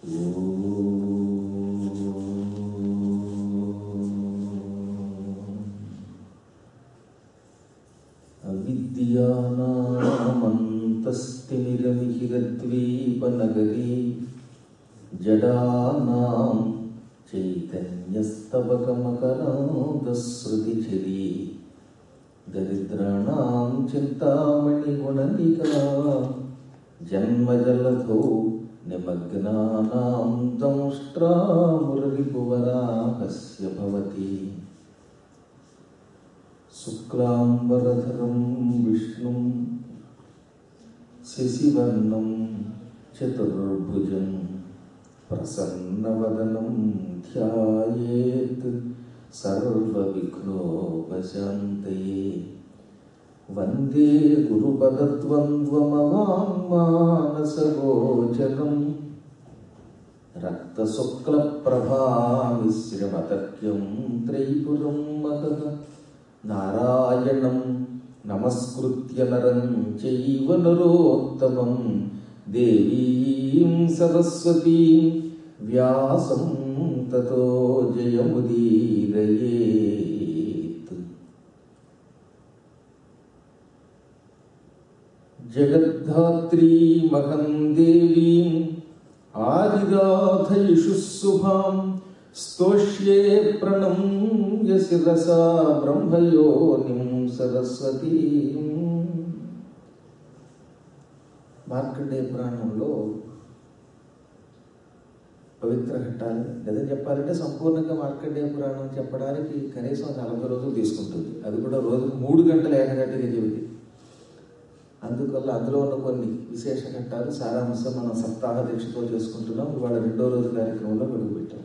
అవిద్యానామంతస్తిమిరమిహిరద్వీపనగరీ జడానాం చైతన్యస్తవకమకరాంతశ్రుతిచిరీ దరిద్రాణాం చింతామణిగుణనికా జన్మజలధో నిమగ్నానాం దంష్ట్రామురరిపువరాహస్య భవతి శుక్లాంబరధరం విష్ణుం శశివర్ణం చతుర్భుజం ప్రసన్నవదనం ధ్యాయేత్ సర్వవిఘ్నోపశాంతయే వందే గురుపదద్వంద్వమవాంమానసగోచరం రక్తశుక్లప్రభామిశ్రమతర్క్యం త్రైపురం మహః నారాయణం నమస్కృత్య నరం చైవ నరోత్తమం దేవీం సరస్వతీం వ్యాసం తతో జయముదీరయేత్ జగద్ధాత్రీమహం దేవీం ఆదిరాధయిషు శుభాం స్తోష్యే ప్రణమ్య శిరసా బ్రహ్మయోనిం సరస్వతీ మార్కండేయ పురాణంలో పవిత్ర ఘట్టాలు నిజం చెప్పాలంటే సంపూర్ణంగా మార్కండేయ పురాణం చెప్పడానికి కనీసం నలభై రోజులు తీసుకుంటుంది అది కూడా రోజుకు మూడు గంటలు ఏకగంటగా చెబితే అందువల్ల అందులో ఉన్న కొన్ని విశేష ఘట్టాలు సారాంశం మనం సప్తాహ దీక్షతో చేసుకుంటున్నాం ఇవాళ రెండో రోజు కార్యక్రమంలో పెట్టాం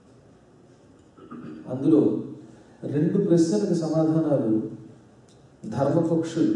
అందులో రెండు ప్రశ్నలకు సమాధానాలు ధర్మపక్షులు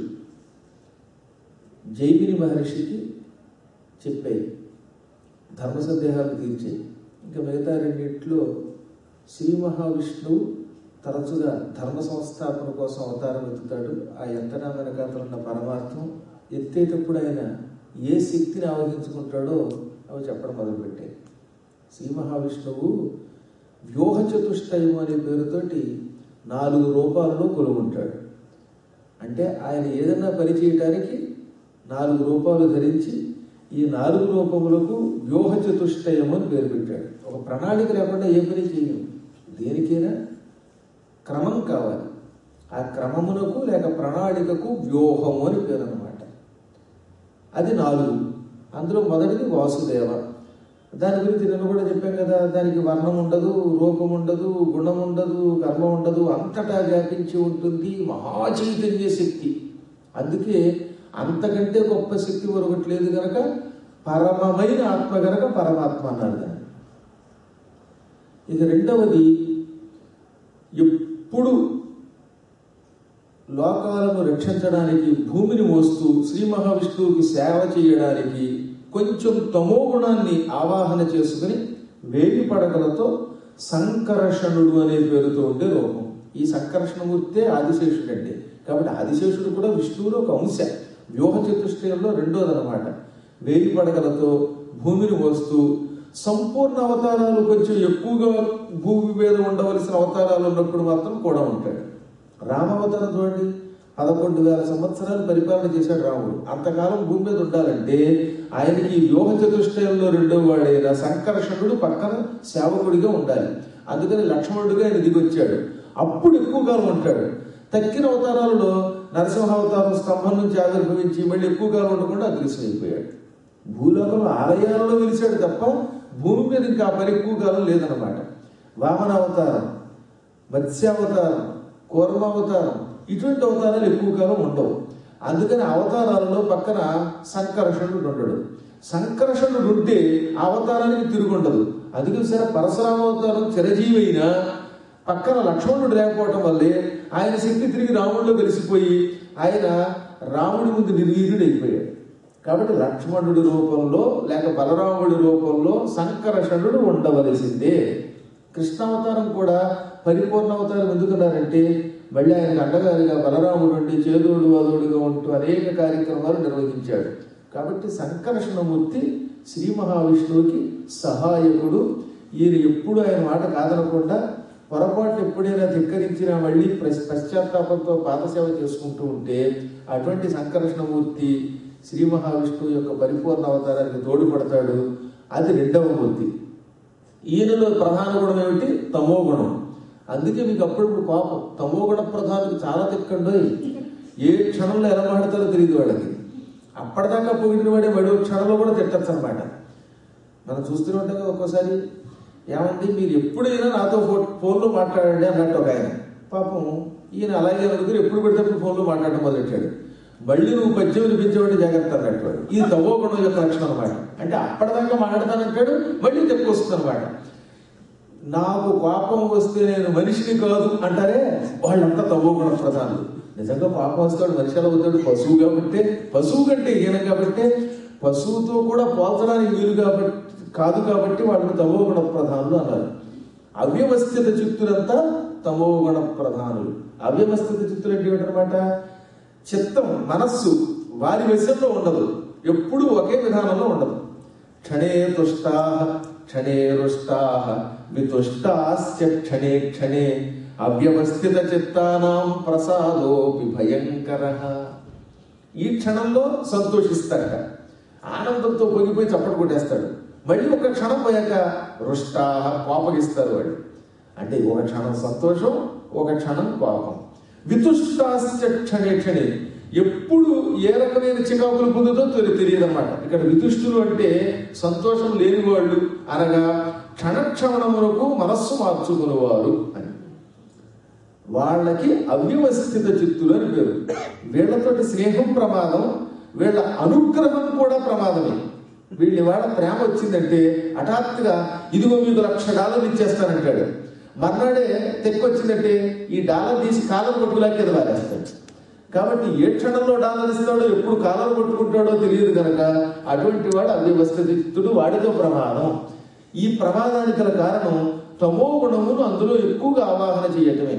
జైమిని మహర్షికి చెప్పాయి ధర్మ సందేహాలు తీర్చాయి ఇంకా మిగతా రెండింటిలో శ్రీ మహావిష్ణువు తరచుగా ధర్మ సంస్థాపన కోసం అవతారం ఎత్తుతాడు ఆ ఎంతనా వెనకాతలు ఉన్న పరమార్థం ఎత్తేటప్పుడు ఆయన ఏ శక్తిని ఆవహించుకుంటాడో అవి చెప్పడం మొదలుపెట్టాయి శ్రీ మహావిష్ణువు వ్యూహ చతుష్టయం అనే పేరుతోటి నాలుగు రూపాలలో కొలుగుంటాడు అంటే ఆయన ఏదైనా పని చేయటానికి నాలుగు రూపాలు ధరించి ఈ నాలుగు రూపములకు వ్యూహ చతుష్టయం అని పేరు పెట్టాడు ఒక ప్రణాళిక లేకుండా ఏ పని చేయలేం దేనికైనా క్రమం కావాలి ఆ క్రమమునకు లేక ప్రణాళికకు వ్యూహము అని పేరు అనమాట అది నాలుగు అందులో మొదటిది వాసుదేవ దాని గురించి నేను కూడా చెప్పాను కదా దానికి వర్ణం ఉండదు రూపం ఉండదు గుణం ఉండదు కర్మ ఉండదు అంతటా వ్యాపించి ఉంటుంది మహాచైతన్య శక్తి అందుకే అంతకంటే గొప్ప శక్తి మరొకటి లేదు గనక పరమమైన ఆత్మ గనక పరమాత్మ అన్నారు దాన్ని ఇక రెండవది ఎప్పుడు లోకాలను రక్షించడానికి భూమిని మోస్తూ శ్రీ మహావిష్ణువుకి సేవ చేయడానికి కొంచెం తమో గుణాన్ని ఆవాహన చేసుకుని వేగి పడకలతో సంకర్షణుడు అనే పేరుతో ఉండే రూపం ఈ సంకర్షణమూర్తే ఆదిశేషుడు అండి కాబట్టి ఆదిశేషుడు కూడా విష్ణువులో ఒక అంశ వ్యూహ చతుష్టయంలో రెండోదనమాట వేగి పడగలతో భూమిని మోస్తూ సంపూర్ణ అవతారాలు కొంచెం ఎక్కువగా భూమి మీద ఉండవలసిన అవతారాలు ఉన్నప్పుడు మాత్రం కూడా ఉంటాడు రామావతారం చూడండి పదకొండు వేల సంవత్సరాలు పరిపాలన చేశాడు రాముడు అంతకాలం భూమి మీద ఉండాలంటే ఆయనకి ఈ వ్యూహ చతుష్టయంలో రెండో వాడైన సంకర్షణుడు పక్కన సేవకుడిగా ఉండాలి అందుకని లక్ష్మణుడిగా ఆయన దిగొచ్చాడు అప్పుడు ఎక్కువ కాలం ఉంటాడు తక్కిన అవతారాలలో నరసింహావతారం స్తంభం నుంచి ఆవిర్భవించి మళ్ళీ ఎక్కువ కాలం ఉండకుండా అదృశ్యమైపోయాడు భూలోకంలో ఆలయాలలో వెలిచాడు తప్ప భూమి మీద ఇంకా పని ఎక్కువ కాలం లేదనమాట వామన అవతారం మత్స్యావతారం కూర్మావతారం ఇటువంటి అవతారాలు ఎక్కువ కాలం ఉండవు అందుకని అవతారాలలో పక్కన సంకర్షణుడు ఉండడు సంకర్షణుడు ఉంటే ఆ అవతారానికి తిరుగుండదు అందుకే సరే పరశురామ అవతారం చిరజీవి అయినా పక్కన లక్ష్మణుడు లేకపోవటం వల్లే ఆయన శక్తి తిరిగి రాముడిలో కలిసిపోయి ఆయన రాముడి ముందు నిర్వీర్యుడు అయిపోయాడు కాబట్టి లక్ష్మణుడి రూపంలో లేక బలరాముడి రూపంలో సంకర్షణుడు ఉండవలసిందే కృష్ణావతారం కూడా పరిపూర్ణ అవతారం ఎందుకున్నారంటే మళ్ళీ ఆయనకు అండగారిగా బలరాముడు ఉండి చేదోడు వదోడుగా ఉంటూ అనేక కార్యక్రమాలు నిర్వహించాడు కాబట్టి సంకర్షణమూర్తి శ్రీ మహావిష్ణువుకి సహాయకుడు ఈయన ఎప్పుడు ఆయన మాట కాదనకుండా పొరపాటు ఎప్పుడైనా ధిక్కరించినా మళ్ళీ ప్రశ్- పశ్చాత్తాపంతో పాదసేవ చేసుకుంటూ ఉంటే అటువంటి సంకర్షణమూర్తి శ్రీ మహావిష్ణువు యొక్క పరిపూర్ణ అవతారానికి తోడ్పడతాడు అది రెండవ మూర్తి ఈయనలో ప్రధాన గుణం ఏమిటి తమో గుణం అందుకే మీకు అప్పుడప్పుడు కోపం తమో గుణ ప్రధానికి చాలా తిక్కండో ఏ క్షణంలో ఎలా మాడతారో తెలియదు వాళ్ళకి అప్పటిదాకా పొగిడిన వాడే వాడి ఒక క్షణంలో కూడా తిట్టచ్చు అనమాట మనం చూస్తూనే ఉంటాం కదా ఒక్కోసారి ఏమండి మీరు ఎప్పుడైనా నాతో ఫో- ఫోన్లో మాట్లాడండి అన్నట్టు ఒక ఆయన పాపం ఈయన అలాగే అనుకుని ఎప్పుడు పెడితే అప్పుడు ఫోన్లో మాట్లాడడం మొదలెట్టాడు మళ్ళీ నువ్వు పద్యం వినిపించేవాడు జాగ్రత్త అన్నట్టు వాడు. ఇది తవ్వో గుణం యొక్క లక్షణం అనమాట అంటే అప్పటిదాకా మాట్లాడతానంటాడు మళ్ళీ తెప్పు వస్తుంది అనమాట నాకు కోపం వస్తే నేను మనిషిని కాదు అంటారే వాళ్ళంతా తవ్వో గుణ ప్రధానులు నిజంగా పాపం వస్తాడు మనిషి ఎలా అవుతాడు పశువు కాబట్టే పశువు కంటే హీనం కాబట్టే పశువుతో కూడా పోల్చడానికి వీలు కాబట్టి కాదు కాబట్టి వాళ్ళని తమో గుణ ప్రధానులు అన్నారు అవ్యవస్థిత చిత్తులంతా తమో గుణ ప్రధానులు అవ్యవస్థిత చిత్తులు అంటే ఏమిటనమాట చిత్తం మనస్సు వారి వశంలో ఉండదు ఎప్పుడూ ఒకే విధానంలో ఉండదు క్షణే తుష్టా క్షణే రుష్టా వితుష్టాశ్చ క్షణే క్షణే అవ్యవస్థిత చిత్తానాం ప్రసాదోపి భయంకర ఈ క్షణంలో సంతోషిస్తాడట ఆనందంతో పొగిపోయి చప్పటి కొట్టేస్తాడు మళ్ళీ ఒక క్షణం పోయాక రుష్టా కోపగిస్తారు వాడు అంటే ఒక క్షణం సంతోషం ఒక క్షణం కోపం వితుష్టాశ్చ క్షణే క్షణే ఎప్పుడు ఏ రకమైన చికాకులు పొందుతో తెలియదు అనమాట ఇక్కడ వితుష్టులు అంటే సంతోషం లేని వాళ్ళు అనగా క్షణక్షణములకు మనస్సు మార్చుకునేవారు అని వాళ్ళకి అవ్యవస్థిత చిత్తులు అని పేరు వీళ్ళతోటి స్నేహం ప్రమాదం వీళ్ళ అనుగ్రహం కూడా ప్రమాదమే వీళ్ళ వాళ్ళ ప్రేమ వచ్చిందంటే హఠాత్తుగా ఇదిగో మీకు లక్ష డాలర్లు ఇచ్చేస్తానంటాడు మర్నాడే తెక్కొచ్చిందంటే ఈ డాలర్ తీసి కాలం కొట్టుకులాకి అది వారేస్తాడు కాబట్టి ఏ క్షణంలో డాలర్ ఇస్తాడో ఎప్పుడు కాలం కొట్టుకుంటాడో తెలియదు కనుక అటువంటి వాడు అవ్యవస్థిత చిత్తుడు వాడితో ప్రమాదం ఈ ప్రమాదానికి గల కారణం తమో గుణమును అందులో ఎక్కువగా ఆవాహన చేయటమే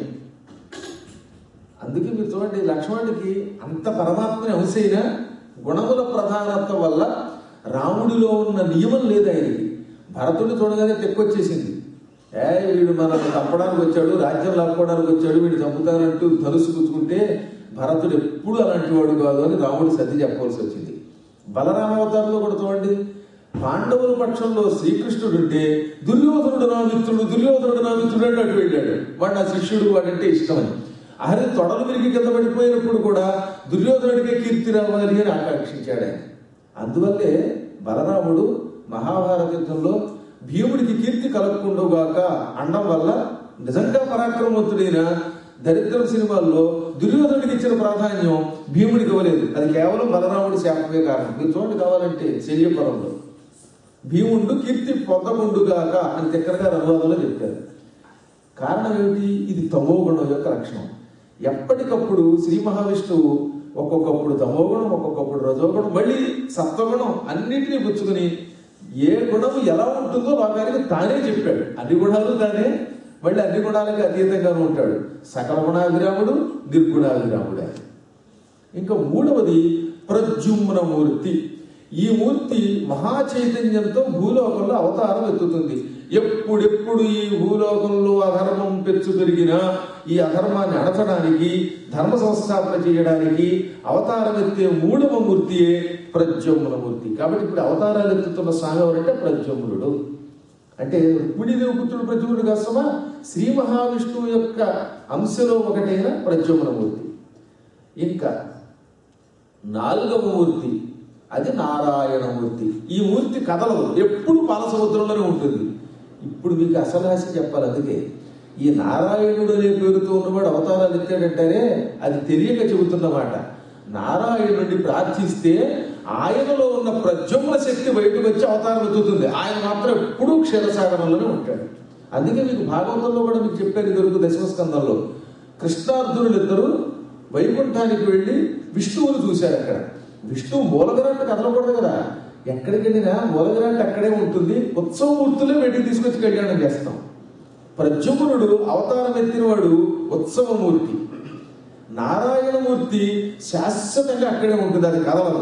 అందుకే మీరు చూడండి లక్ష్మణుడికి అంత పరమాత్మని అంశైన గుణముల ప్రధానత్వం వల్ల రాముడిలో ఉన్న నియమం లేదు ఆయనకి భరతుడిని చూడగానే తెక్కొచ్చేసింది ఏ వీడు మనల్ని చంపడానికి వచ్చాడు రాజ్యం లాక్కోవడానికి వచ్చాడు వీడు చంపుతానంటూ ధనుసు పుచ్చుకుంటే భరతుడు ఎప్పుడు అలాంటి వాడు కాదు అని రాముడు సర్ది చెప్పవలసి వచ్చింది బలరామావతారంలో కూడా చూడండి పాండవుల పక్షంలో శ్రీకృష్ణుడు ఉంటే దుర్యోధనుడు నా మిత్రుడు దుర్యోధనుడు నా మిత్రుడు అంటే అటు వెళ్ళాడు వాడు నా శిష్యుడు వాడంటే ఇష్టమని అహరి తొడలు విరిగి కింద పడిపోయినప్పుడు కూడా దుర్యోధనుడికే కీర్తి రావాలి అని ఆకాంక్షించాడు ఆయన అందువల్లే బలరాముడు మహాభారత యుద్ధంలో భీముడికి కీర్తి కలగకుండాగాక అండం వల్ల నిజంగా పరాక్రమవంతుడైన దరిద్రం సినిమాల్లో దుర్యోధనుడికి ఇచ్చిన ప్రాధాన్యం భీముడికి ఇవ్వలేదు అది కేవలం బలరాముడి శాపమే కారణం మీరు చూడండి కావాలంటే శల్యపురంలో భీముండు కీర్తి పొందకుండుగాక అని తిక్కర గారు అనువాదంలో చెప్పారు కారణం ఏమిటి ఇది తమోగుణం యొక్క లక్షణం ఎప్పటికప్పుడు శ్రీ మహావిష్ణువు ఒక్కొక్కప్పుడు తమోగుణం ఒక్కొక్కప్పుడు రజోగుణం మళ్ళీ సత్వగుణం అన్నిటినీ పుచ్చుకుని ఏ గుణం ఎలా ఉంటుందో లోకానికి తానే చెప్పాడు అన్ని గుణాలు తానే మళ్ళీ అన్ని గుణాలకి అతీతంగానే ఉంటాడు సకల గుణాభిరాముడు నిర్గుణాభిరాముడు ఆయన ఇంకా మూడవది ప్రద్యుమ్న మూర్తి ఈ మూర్తి మహా చైతన్యంతో భూలోకంలో అవతారం ఎత్తుతుంది ఎప్పుడెప్పుడు ఈ భూలోకంలో అధర్మం పెచ్చు పెరిగినా ఈ అధర్మాన్ని అడచడానికి ధర్మ సంస్థాపన చేయడానికి అవతారం ఎత్తే మూడవ మూర్తియే ప్రద్యుమ్న మూర్తి కాబట్టి ఇప్పుడు అవతారాలు ఎత్తుతున్న స్వామి ఎవరంటే ప్రద్యుమ్నుడు అంటే రుక్మిణీదేవి పుత్రుడు ప్రద్యుమ్నుడు కష్టమా శ్రీ మహావిష్ణువు యొక్క అంశలో ఒకటైన ప్రద్యుమ్న మూర్తి ఇంకా నాలుగవ మూర్తి అది నారాయణమూర్తి ఈ మూర్తి కథలదు ఎప్పుడు పాలసముద్రంలోనే ఉంటుంది ఇప్పుడు మీకు అసలు హాస్యం చెప్పాలి అందుకే ఈ నారాయణుడు అనే పేరుతో ఉన్నవాడు అవతారాలు ఎత్తాడంటారే అది తెలియక చెబుతున్నమాట నారాయణుడిని ప్రార్థిస్తే ఆయనలో ఉన్న ప్రజ్వమ్న శక్తి బయటకు వచ్చి అవతారం ఎత్తుతుంది ఆయన మాత్రం ఎప్పుడూ క్షీరసాగరంలోనే ఉంటాడు అందుకే మీకు భాగవతంలో కూడా మీకు చెప్పారు ఇదివరకు దశమస్కందంలో కృష్ణార్జునులు ఇద్దరు వైకుంఠానికి వెళ్ళి విష్ణువుని చూశారు అక్కడ విష్ణువు మూలగరాంట కదలకూడదు కదా ఎక్కడికి వెళ్ళినా మూలగరాంట అక్కడే ఉంటుంది ఉత్సవమూర్తులే బయటికి తీసుకొచ్చి కళ్యాణం చేస్తాం ప్రద్యుమ్నుడు అవతారం ఎత్తినవాడు ఉత్సవమూర్తి నారాయణమూర్తి శాశ్వతంగా అక్కడే ఉంటుంది అది కదలదు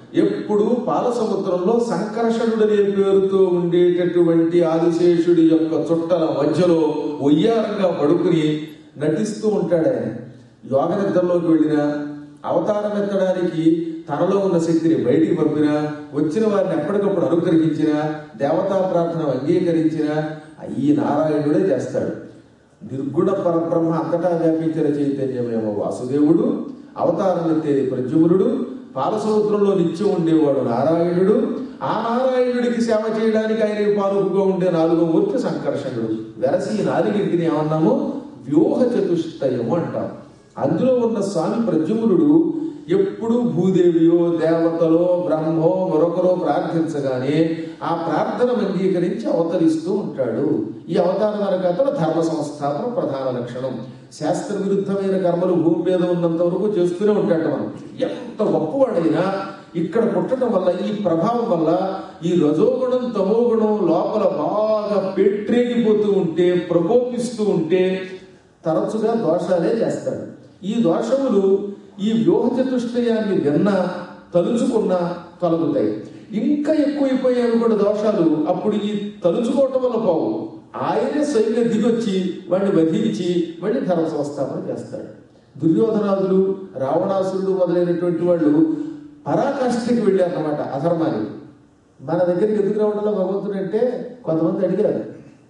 ఎప్పుడు పాలసముద్రంలో సంకర్షణుడనే పేరుతో ఉండేటటువంటి ఆదిశేషుడి యొక్క చుట్టల మధ్యలో ఒయ్యారంగా పడుకుని నటిస్తూ ఉంటాడు ఆయన యోగ నిద్రలోకి వెళ్ళిన అవతారం ఎత్తడానికి తనలో ఉన్న శక్తిని బయటికి పంపిన వచ్చిన వారిని ఎప్పటికప్పుడు అనుగ్రహించిన దేవతా ప్రార్థన అంగీకరించిన ఈ నారాయణుడే చేస్తాడు నిర్గుణ పరబ్రహ్మ అంతటా వ్యాపించిన చైతన్యమేమో వాసుదేవుడు అవతారం ఎత్తేది ప్రద్యుమ్నుడు పాలసముద్రంలో నిత్యం ఉండేవాడు నారాయణుడు ఆ నారాయణుడికి సేవ చేయడానికి ఆయన పాలుపుగా ఉండే నాలుగో మూర్తి సంకర్షణుడు వెరసి ఈ నాలుగింటిని ఏమన్నాము వ్యూహ చతుష్టయము అంటాం అందులో ఉన్న స్వామి ప్రద్యుమ్నుడు ఎప్పుడు భూదేవియో దేవతలో బ్రహ్మో మరొకరో ప్రార్థించగానే ఆ ప్రార్థన అంగీకరించి అవతరిస్తూ ఉంటాడు ఈ అవతార అతను ధర్మ సంస్థాపన ప్రధాన లక్షణం శాస్త్ర విరుద్ధమైన కర్మలు భూమి మీద ఉన్నంత వరకు చేస్తూనే ఉంటాడు మనం ఎంత గొప్పవాడైనా ఇక్కడ పుట్టడం వల్ల ఈ ప్రభావం వల్ల ఈ రజోగుణం తమోగుణం లోపల బాగా పెట్టేగిపోతూ ఉంటే ప్రకోపిస్తూ ఉంటే తరచుగా దోషాలే చేస్తాడు ఈ దోషములు ఈ వ్యూహ చతుష్టయాన్ని విన్న తలుచుకున్న తొలగుతాయి ఇంకా ఎక్కువైపోయాయి కూడా దోషాలు అప్పుడు ఈ తలుచుకోవటం వల్ల పోవు ఆయనే స్వయంగా దిగొచ్చి వాడిని వధించి మళ్ళీ ధర్మ సంస్థాపన చేస్తాడు దుర్యోధనాదులు రావణాసురుడు మొదలైనటువంటి వాళ్ళు పరాకాష్ఠకి వెళ్ళారన్నమాట అధర్మాన్ని మన దగ్గరికి ఎందుకు రావడంలో భగవంతుడు అంటే కొంతమంది అడిగారు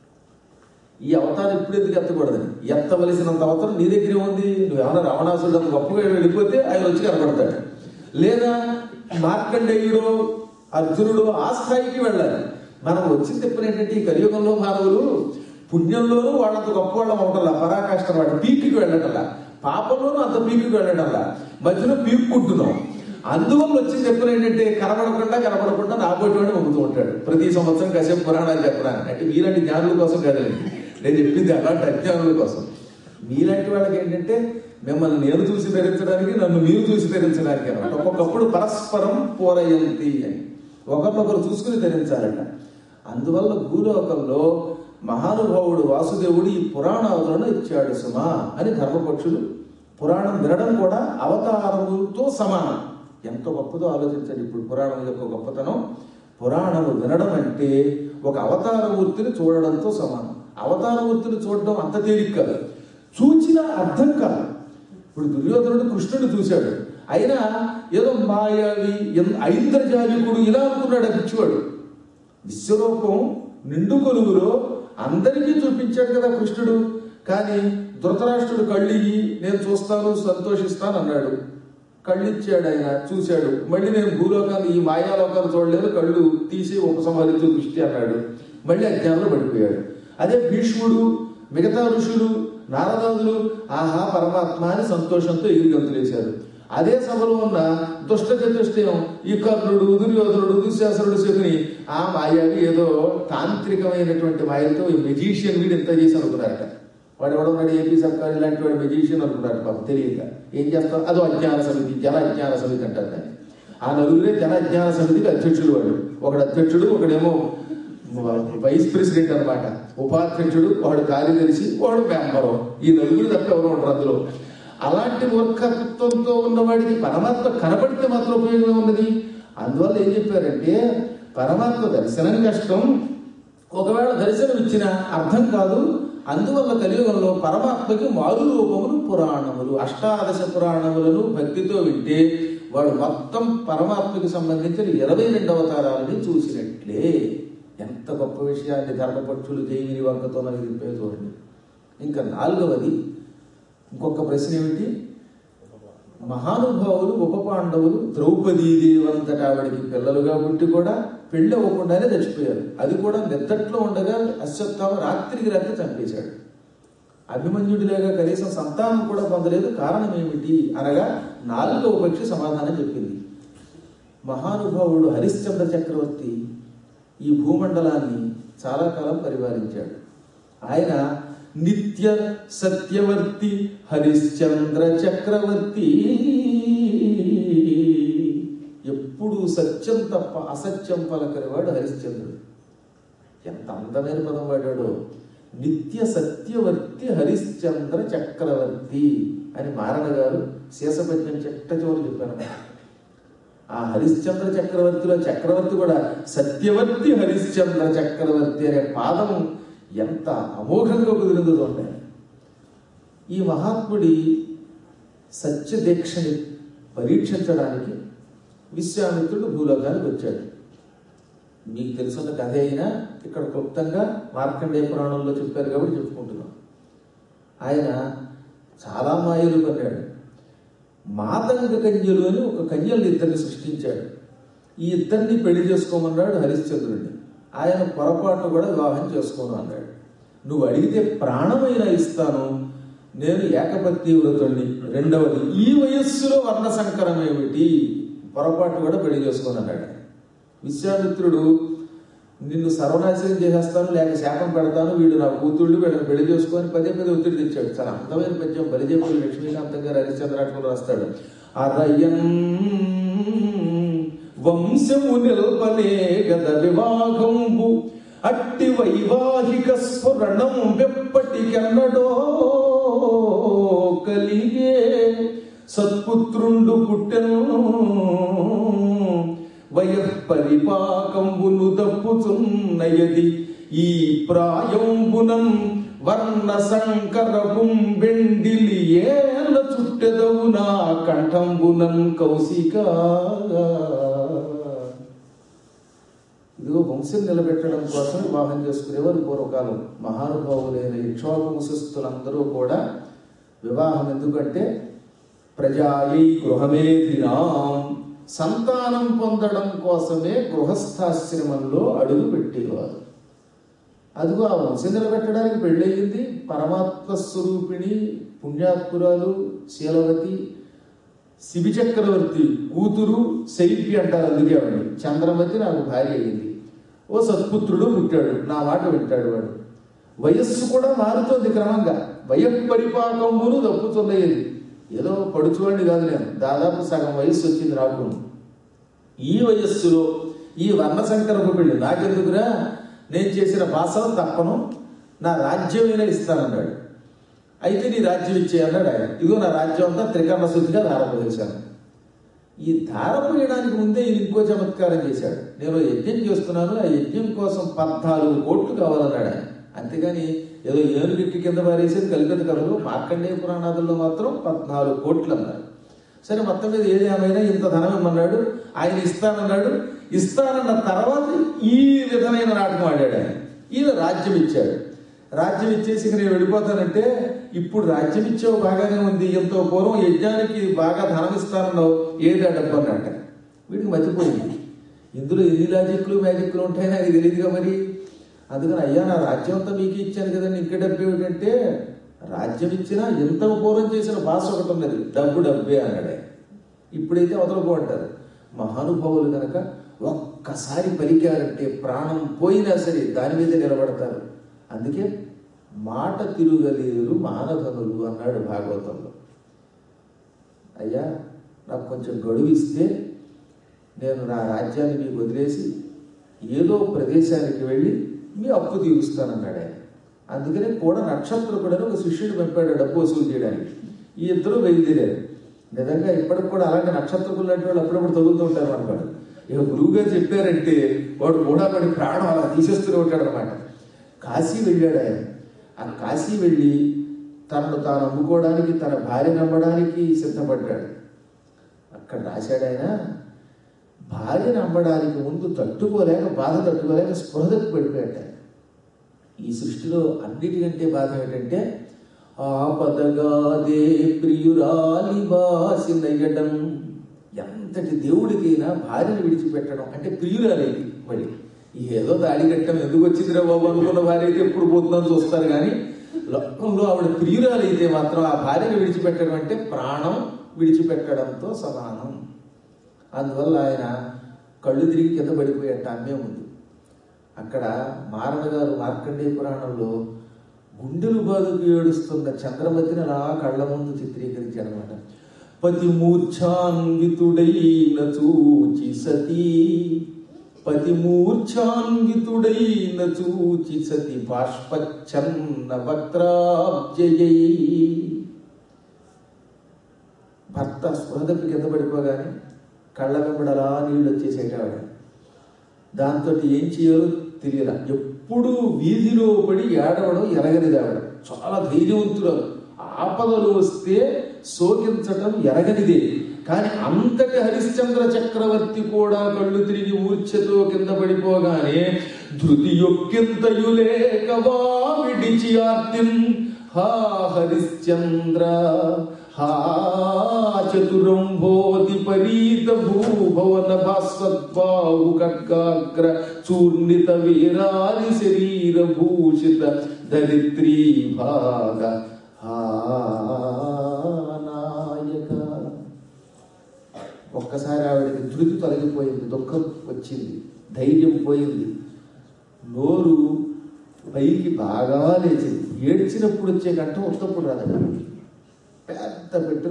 ఈ అవతారం ఇప్పుడు ఎందుకు ఎత్తకూడదని ఎత్తవలసినంత అవతారం నీ దగ్గరే ఉంది నువ్వేమన్నా రావణాసురుడు అంత గొప్పగా వెళ్ళిపోతే ఆయన వచ్చి కనబడతాడు లేదా మార్కండేయుడు అర్జునుడు ఆ స్థాయికి వెళ్ళాలి మనం వచ్చిన తిప్పలు ఏంటంటే ఈ కలియుగంలో మానవులు పుణ్యంలోనూ వాళ్ళంత గొప్ప వాళ్ళం అవటల్లా పరాకాష్ట వాడు పీక్కి వెళ్ళటల్లా పాపంలోనూ అంత పీక్కి వెళ్ళటల్లా మధ్యలో పీక్కుంటున్నాం అందువల్ల వచ్చిన చెప్పిన ఏంటంటే కనబడకుండా కనబడకుండా నాబోటి వాడు పంపుతూ ఉంటాడు ప్రతి సంవత్సరం కాసేపు పురాణాలు చెప్పడానికి అంటే మీలాంటి జ్ఞానుల కోసం కదండి నేను చెప్పింది అలాంటి అజ్ఞానుల కోసం మీలాంటి వాళ్ళకి ఏంటంటే మిమ్మల్ని నేను చూసి ధరించడానికి నన్ను మీరు చూసి ధరించడానికి అనమాట ఒక్కొక్కప్పుడు పరస్పరం పోరయంతి అని ఒకరినొకరు చూసుకుని ధరించాలట అందువల్ల భూలోకంలో మహానుభావుడు వాసుదేవుడు ఈ పురాణాలను ఇచ్చాడు సుమా అని ధర్మపక్షులు పురాణం వినడం కూడా అవతారముతో సమానం ఎంత గొప్పదో ఆలోచించండి ఇప్పుడు పురాణం యొక్క గొప్పతనం పురాణము వినడం అంటే ఒక అవతారమూర్తిని చూడడంతో సమానం అవతారమూర్తిని చూడడం అంత తేలిక కాదు చూచిన అర్థం కాదు ఇప్పుడు దుర్యోధనుడు కృష్ణుడు చూశాడు అయినా ఏదో మాయావి ఐంద్రజాలికుడు ఇలా అనుకున్నాడు ఆ పిచ్చివాడు విశ్వరూపం నిండు కొలువులో అందరికీ చూపించాడు కదా కృష్ణుడు కానీ ధృతరాష్ట్రుడు కళ్ళిగి నేను చూస్తాను సంతోషిస్తాను అన్నాడు కళ్ళిచ్చాడు ఆయన చూశాడు మళ్ళీ నేను భూలోకాన్ని ఈ మాయాలోకాన్ని చూడలేదు కళ్ళు తీసి ఉపసంహరించు దృష్టి అన్నాడు మళ్ళీ అజ్ఞానంలో పడిపోయాడు అదే భీష్ముడు మిగతా ఋషులు నారదాదులు ఆహా పరమాత్మ అని సంతోషంతో ఎగిరిగంతులేశారు అదే సభలో ఉన్న దుష్ట చతుష్టయం ఈ కర్ణుడు దుర్యోధనుడు దుశ్శాసనుడు శకుని ఆ మాయావి ఏదో తాంత్రికమైనటువంటి మాయలతో ఈ మెజీషియన్ వీడు ఎంత చేసి అనుకున్నారట వాడు ఎవడన్నాడు ఏపీ సర్కార్ ఇలాంటి వాడు మెజీషియన్ అనుకున్నాడు పాపం తెలియక ఏం చేస్తాం అదో అజ్ఞాన సమితి జన అజ్ఞాన సమితి అంటారు దాన్ని ఆ నలుగురే జన అజ్ఞాన సమితికి అధ్యక్షుడు వాడు ఒకడు అధ్యక్షుడు ఒకడేమో వైస్ ప్రెసిడెంట్ అనమాట ఉపాధ్యక్షుడు వాడు కార్యదర్శి వాడు మెంబరు ఈ నలుగురు తప్ప ఎవరు ఉండరు అందులో అలాంటి మూర్ఖత్వంతో ఉన్నవాడికి పరమాత్మ కనబడితే మాత్రం ఉపయోగం ఉన్నది అందువల్ల ఏం చెప్పారంటే పరమాత్మ దర్శనం కష్టం ఒకవేళ దర్శనం ఇచ్చిన అర్థం కాదు అందువల్ల కలియుగంలో పరమాత్మకి మారు రూపములు పురాణములు అష్టాదశ పురాణములను భక్తితో వింటే వాడు మొత్తం పరమాత్మకి సంబంధించిన ఇరవై రెండు అవతారాలని చూసినట్లే ఎంత గొప్ప విషయాన్ని ధర్మపక్షులు జైమిని వంకతో మనకి చెప్పే చూడండి ఇంకా నాలుగవది ఇంకొక ప్రశ్న ఏమిటి మహానుభావులు ఉప పాండవులు ద్రౌపదీదేవంతట ఆవిడికి పిల్లలుగా పుట్టి కూడా పెళ్లి అవ్వకుండానే చచ్చిపోయారు అది కూడా నిద్దట్లో ఉండగా అశ్వత్థామ రాత్రికి రాత్రి చంపేశాడు అభిమన్యుడిలాగా కనీసం సంతానం కూడా పొందలేదు కారణం ఏమిటి అనగా నాలుగవ పక్షి సమాధానం చెప్పింది మహానుభావుడు హరిశ్చంద్ర చక్రవర్తి ఈ భూమండలాన్ని చాలా కాలం పరిపాలించాడు ఆయన నిత్య సత్యవర్తి హరిశ్చంద్ర చక్రవర్తి ఎప్పుడు సత్యం తప్ప అసత్యం పలకరివాడు హరిశ్చంద్రుడు ఎంత అందమైన పదం వాడాడో నిత్య సత్యవర్తి హరిశ్చంద్ర చక్రవర్తి అని మారణ గారు శేషపద్యం చెట్ట చివరి చెప్పాను ఆ హరిశ్చంద్ర చక్రవర్తిలో చక్రవర్తి కూడా సత్యవర్తి హరిశ్చంద్ర చక్రవర్తి అనే పాదం ఎంత అమోఘంగా కుదిరిందో చూడండి ఈ మహాత్ముడి సత్యదీక్షని పరీక్షించడానికి విశ్వామిత్రుడు భూలోకానికి వచ్చాడు మీకు తెలుసున్న కథ అయినా ఇక్కడ క్లుప్తంగా మార్కండేయ పురాణంలో చెప్పారు కాబట్టి చెప్పుకుంటున్నాం ఆయన చాలా మాయలు పన్నాడు మాతంగ కన్యలు అని ఒక కన్యల్ని ఇద్దరిని సృష్టించాడు ఈ ఇద్దరిని పెళ్లి చేసుకోమన్నాడు హరిశ్చంద్రుడిని ఆయన పొరపాటు కూడా వివాహం చేసుకోను అన్నాడు నువ్వు అడిగితే ప్రాణమైనా ఇస్తాను నేను ఏకపత్ని వ్రతుణ్ణి రెండవది ఈ వయస్సులో వర్ణ సంకరం ఏమిటి పొరపాటు కూడా పెళ్లి చేసుకోను అన్నాడు విశ్వామిత్రుడు నిన్ను సర్వనాశనం చేసేస్తాను లేక శాపం పెడతాను వీడు నా కూతుళ్ళు వీళ్ళని పెళ్లి చేసుకొని పదే పదే ఒత్తిడి తెచ్చాడు చాలా అందమైన పద్యం బలిజేపల్లి లక్ష్మీకాంతం గారు హరిశ్చంద్రాటకులు రాస్తాడు అరయన్ వంశము నిల్పనే గద వివాహంబు అట్టి వైవాహిక స్ఫురణం వెప్పటికెన్నడో కలిగే సత్పుత్రుండు పుట్టెను వయఃపరిపాకంబును దప్పుచున్నయది ఈ ప్రాయంబునం వర్ణ సంకరపుం బెండిలి ఏల చుట్టెదవు నా కంఠంబునం కౌశిక ఇదిగో వంశం నిలబెట్టడం కోసం వివాహం చేసుకునేవారు పూర్వకాలం మహానుభావులైన ఇక్ష్వాకు వంశస్థులందరూ కూడా వివాహం ఎందుకంటే ప్రజాయై గృహమేధినాం సంతానం పొందడం కోసమే గృహస్థాశ్రమంలో అడుగు పెట్టేవారు అదిగో ఆ వంశం నిలబెట్టడానికి పెళ్ళయింది పరమాత్మ స్వరూపిణి పుణ్యాత్పురాలు శీలవతి శిబి చక్రవర్తి కూతురు శైల్పి అంటారు అందుకే ఆవిడ చంద్రమతి నాకు భార్య అయింది ఓ సత్పుత్రుడు పుట్టాడు నా మాట వింటాడు వాడు వయస్సు కూడా మారుతోంది క్రమంగా వయపరిపాకమును తప్పుతున్నది ఏదో పడుచువాడిని కాదు నేను దాదాపు సగం వయస్సు వచ్చింది నాకు ఈ వయస్సులో ఈ వర్ణ సంకరపు పెళ్లి నాకెందుకురా నేను చేసిన భాషను తప్పను నా రాజ్యమైనా ఇస్తానన్నాడు అయితే నీ రాజ్యం ఇచ్చే అన్నాడు ఆయన ఇదిగో నా రాజ్యం అంతా త్రికరణ శుద్ధిగా ధారపోసేశాను ఈ ధారపోయడానికి ముందే ఈయన ఇంకో చమత్కారం చేశాడు నేను యజ్ఞం చేస్తున్నాను ఆ యజ్ఞం కోసం పద్నాలుగు కోట్లు కావాలన్నాడు ఆయన అంతేగాని ఏదో ఏనుగెట్టి కింద పారేసేది కలిపిన కథలు మార్కండేయ పురాణాదుల్లో మాత్రం పద్నాలుగు కోట్లు అన్నారు సరే మొత్తం మీద ఏది ఏమైనా ఇంత ధనం ఇమ్మన్నాడు ఆయన ఇస్తానన్నాడు ఇస్తానన్న తర్వాత ఈ విధమైన నాటకం ఆడాడు ఆయన ఈయన రాజ్యం ఇచ్చాడు రాజ్యం ఇచ్చేసి ఇక నేను వెళ్ళిపోతానంటే ఇప్పుడు రాజ్యం ఇచ్చావు బాగానే ఉంది ఎంతో పూర్వం యజ్ఞానికి బాగా ధనం ఇస్తానన్నావు ఏది ఆ డబ్బు అన్నట్ట వీడికి మర్చిపోయింది ఇందులో ఎన్ని లాజిక్లు మ్యాజిక్లు ఉంటాయని నాకు తెలియదుగా మరి అందుకని అయ్యా నా రాజ్యం అంతా మీకు ఇచ్చాను కదండి ఇంకా డబ్బు ఏమిటంటే రాజ్యం ఇచ్చినా ఎంత పూర్వం చేసిన భాష ఒకటి ఉన్నది డబ్బు డబ్బే అన్నాడే ఇప్పుడైతే అవతలపో అంటారు మహానుభావులు కనుక ఒక్కసారి పలికారంటే ప్రాణం పోయినా సరే దాని మీద నిలబడతారు అందుకే మాట తిరుగలేరు మానధనులు అన్నాడు భాగవతంలో అయ్యా నాకు కొంచెం గడువు ఇస్తే నేను నా రాజ్యాన్ని మీకు వదిలేసి ఏదో ప్రదేశానికి వెళ్ళి మీ అప్పు తీరుస్తానన్నాడు ఆయన అందుకనే కూడా నక్షత్రకుడని ఒక శిష్యుడు పంపాడు డబ్బు వసూలు చేయడానికి ఈ ఇద్దరు బయలుదేరారు నిజంగా ఇప్పటికి కూడా అలాంటి నక్షత్రకులు లాంటి వాళ్ళు అప్పుడప్పుడు తగులుతూ ఉంటారు అనమాట ఇక గురువు గారు చెప్పారంటే వాడు కూడా పడి ప్రాణం అలా తీసేస్తూనే ఉంటాడు అనమాట కాశీ వెళ్ళాడు ఆయన ఆ కాశీ వెళ్ళి తనను తాను అమ్ముకోవడానికి తన భార్య నమ్మడానికి సిద్ధపడ్డాడు అక్కడ రాశాడు ఆయన భార్య నమ్మడానికి ముందు తట్టుకోలేక బాధ తట్టుకోలేక స్పృహకు పడిపోయాట ఈ సృష్టిలో అన్నిటికంటే బాధ ఏంటంటే ఆపదగాదే ప్రియురాలి బాసినయ్యడం ఎంతటి దేవుడికైనా భార్యను విడిచిపెట్టడం అంటే ప్రియురాలేది మళ్ళీ ఏదో దాడి కట్టడం ఎందుకు వచ్చిందిరా బాబు అనుకున్న భార్య అయితే ఎప్పుడు పోతుందని చూస్తారు కానీ లోకంలో ఆవిడ ప్రియురాలైతే మాత్రం ఆ భార్యను విడిచిపెట్టడం అంటే ప్రాణం విడిచిపెట్టడంతో సమానం అందువల్ల ఆయన కళ్ళు తిరిగి కింద పడిపోయేట అమ్మే ఉంది అక్కడ మారణ గారు మార్కండేయ పురాణంలో గుండెలు బాధకు ఏడుస్తున్న చంద్రమతిని అలా కళ్ళ ముందు చిత్రీకరించాడు అనమాట పతి మూర్ఛాన్వితుడైన చూచి సతీ పతి మూర్ఛాన్వితుడైన చూచి సతి బాష్పచ్చన్న వక్రాబ్జయై భర్త స్పృహదప్పి కింద పడిపోగానే కళ్ళ వెంబడలా నీళ్ళు వచ్చేసేట ఆవిడ దాంతో ఏం చేయాలో తెలియలా ఎప్పుడూ వీధిలో పడి ఏడవడం ఎరగనిది ఆవిడ చాలా ధైర్యవంతురాలు ఆపదలు వస్తే శోకించటం ఎరగనిదే కానీ అంతటి హరిశ్చంద్ర చక్రవర్తి కూడా కళ్ళు తిరిగి మూర్ఛతో కింద పడిపోగానే ధృతి యొక్కింతయులేకవా విడిచి ఆర్తిన్ హా హరిశ్చంద్ర హా చతురంభోతి పరీత భూభవన భాస్వద్బాహు ఖడ్గాగ్ర చూర్ణిత వీరారి శరీర భూషిత దరిద్రీ భాగ హా నాయక ఒక్కసారి ఆవిడకి ధృతి తొలగిపోయింది దుఃఖం వచ్చింది ధైర్యం పోయింది నోరు పైకి బాగా లేచింది ఏడ్చినప్పుడు వచ్చే కంఠం ఉత్తప్పుడు రాదు పెద్ద పెట్టిన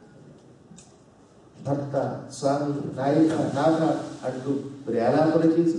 భర్త స్వామి నాయక నాథ అంటూ ప్రేలాపన చేసి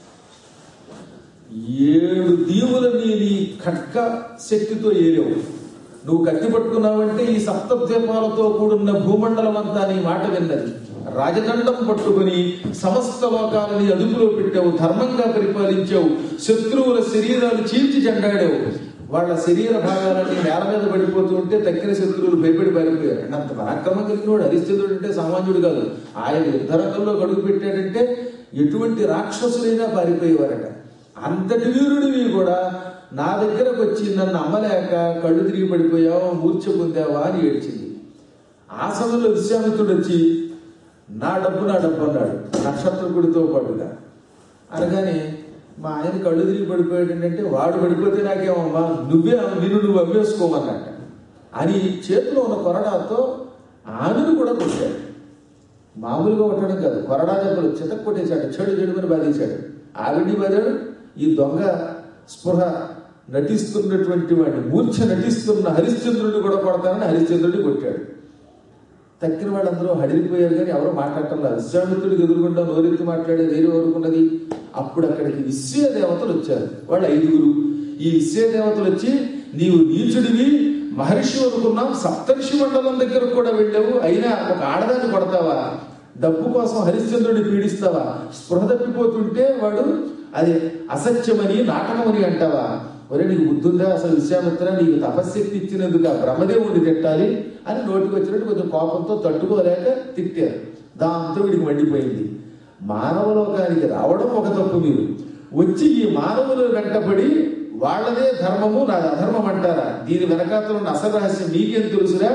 ఏడు దీవులని నీ ఖడ్గ శక్తితో ఏలేవు నువ్వు కత్తి పట్టుకున్నావంటే ఈ సప్తద్వీపాలతో కూడున్న భూమండలం అంతా నీ మాట విన్నది రాజదండం పట్టుకుని సమస్త లోకాలని అదుపులో పెట్టావు ధర్మంగా పరిపాలించావు శత్రువుల శరీరాలు చీల్చి చెండాడావు వాళ్ళ శరీర భాగాలన్నీ నేల మీద పడిపోతూ ఉంటే తక్కిన శత్రువులు భయపడి పారిపోయారు అంటే అంత పరాక్రమం కలిగినోడు హరిశ్చంద్రుడు అంటే సామాన్యుడు కాదు ఆయన యుద్ధరంగంలో గడుగు పెట్టాడంటే ఎటువంటి రాక్షసులైనా పారిపోయేవారట అంతటి వీరుడివి కూడా నా దగ్గరకు వచ్చి నన్ను అమ్మలేక కళ్ళు తిరిగి పడిపోయావా మూర్ఛ పొందావా అని ఏడ్చింది ఆ సమయంలో విశ్వామిత్రుడు వచ్చి నా డబ్బు నా డబ్బు అన్నాడు నక్షత్రకుడితో పాటుగా అనగానే మా ఆయన కళ్ళు తిరిగి పడిపోయాడు ఏంటంటే వాడు పడిపోతే నాకేమమ్మా నువ్వే నిన్ను నువ్వు అమ్మేసుకోమన్నట్ట అని చేతిలో ఉన్న కొరడాతో ఆమెను కూడా కొట్టాడు మామూలుగా కొట్టడం కాదు కొరడా దెబ్బలు చితక్ కొట్టేశాడు చెడు చెడుమని బాధేశాడు ఆవిడ్ని బాధాడు ఈ దొంగ స్పృహ నటిస్తున్నటువంటి వాడిని మూర్ఛ నటిస్తున్న హరిశ్చంద్రుడిని కూడా కొడతానని హరిశ్చంద్రుడిని కొట్టాడు తక్కిన వాళ్ళందరూ హడిలిపోయారు కానీ ఎవరు మాట్లాడటంలా విశ్వామిత్రుడికి ఎదురుగుండా నోరెత్తి మాట్లాడే ధైర్యం ఎవరుకున్నది అప్పుడు అక్కడికి విశ్వ దేవతలు వచ్చారు వాళ్ళు ఐదుగురు ఈ విశ్వ దేవతలు వచ్చి నీవు నీచుడివి మహర్షి అనుకున్నాం సప్తర్షి మండలం దగ్గర కూడా వెళ్ళావు అయినా ఒక ఆడదాన్ని కొడతావా డబ్బు కోసం హరిశ్చంద్రుడిని పీడిస్తావా స్పృహ తప్పిపోతుంటే వాడు అది అసత్యమని నాటకమని అంటావా ఒరే నీకు బుద్ధుందా అసలు విశ్వామిత్ర నీకు తపశ్శక్తి ఇచ్చినందుకు ఆ బ్రహ్మదేవుడిని తిట్టాలి అని నోటికి వచ్చినట్టు కొంచెం కోపంతో తట్టుకోలేక తిట్టారు దాంతో వీడికి మండిపోయింది మానవ లోకానికి రావడం ఒక తప్పు మీరు వచ్చి ఈ మానవులు వెంటబడి వాళ్ళదే ధర్మము నాది అధర్మం అంటారా దీని వెనకాతల ఉన్న అసలు రహస్యం మీకేం తెలుసురా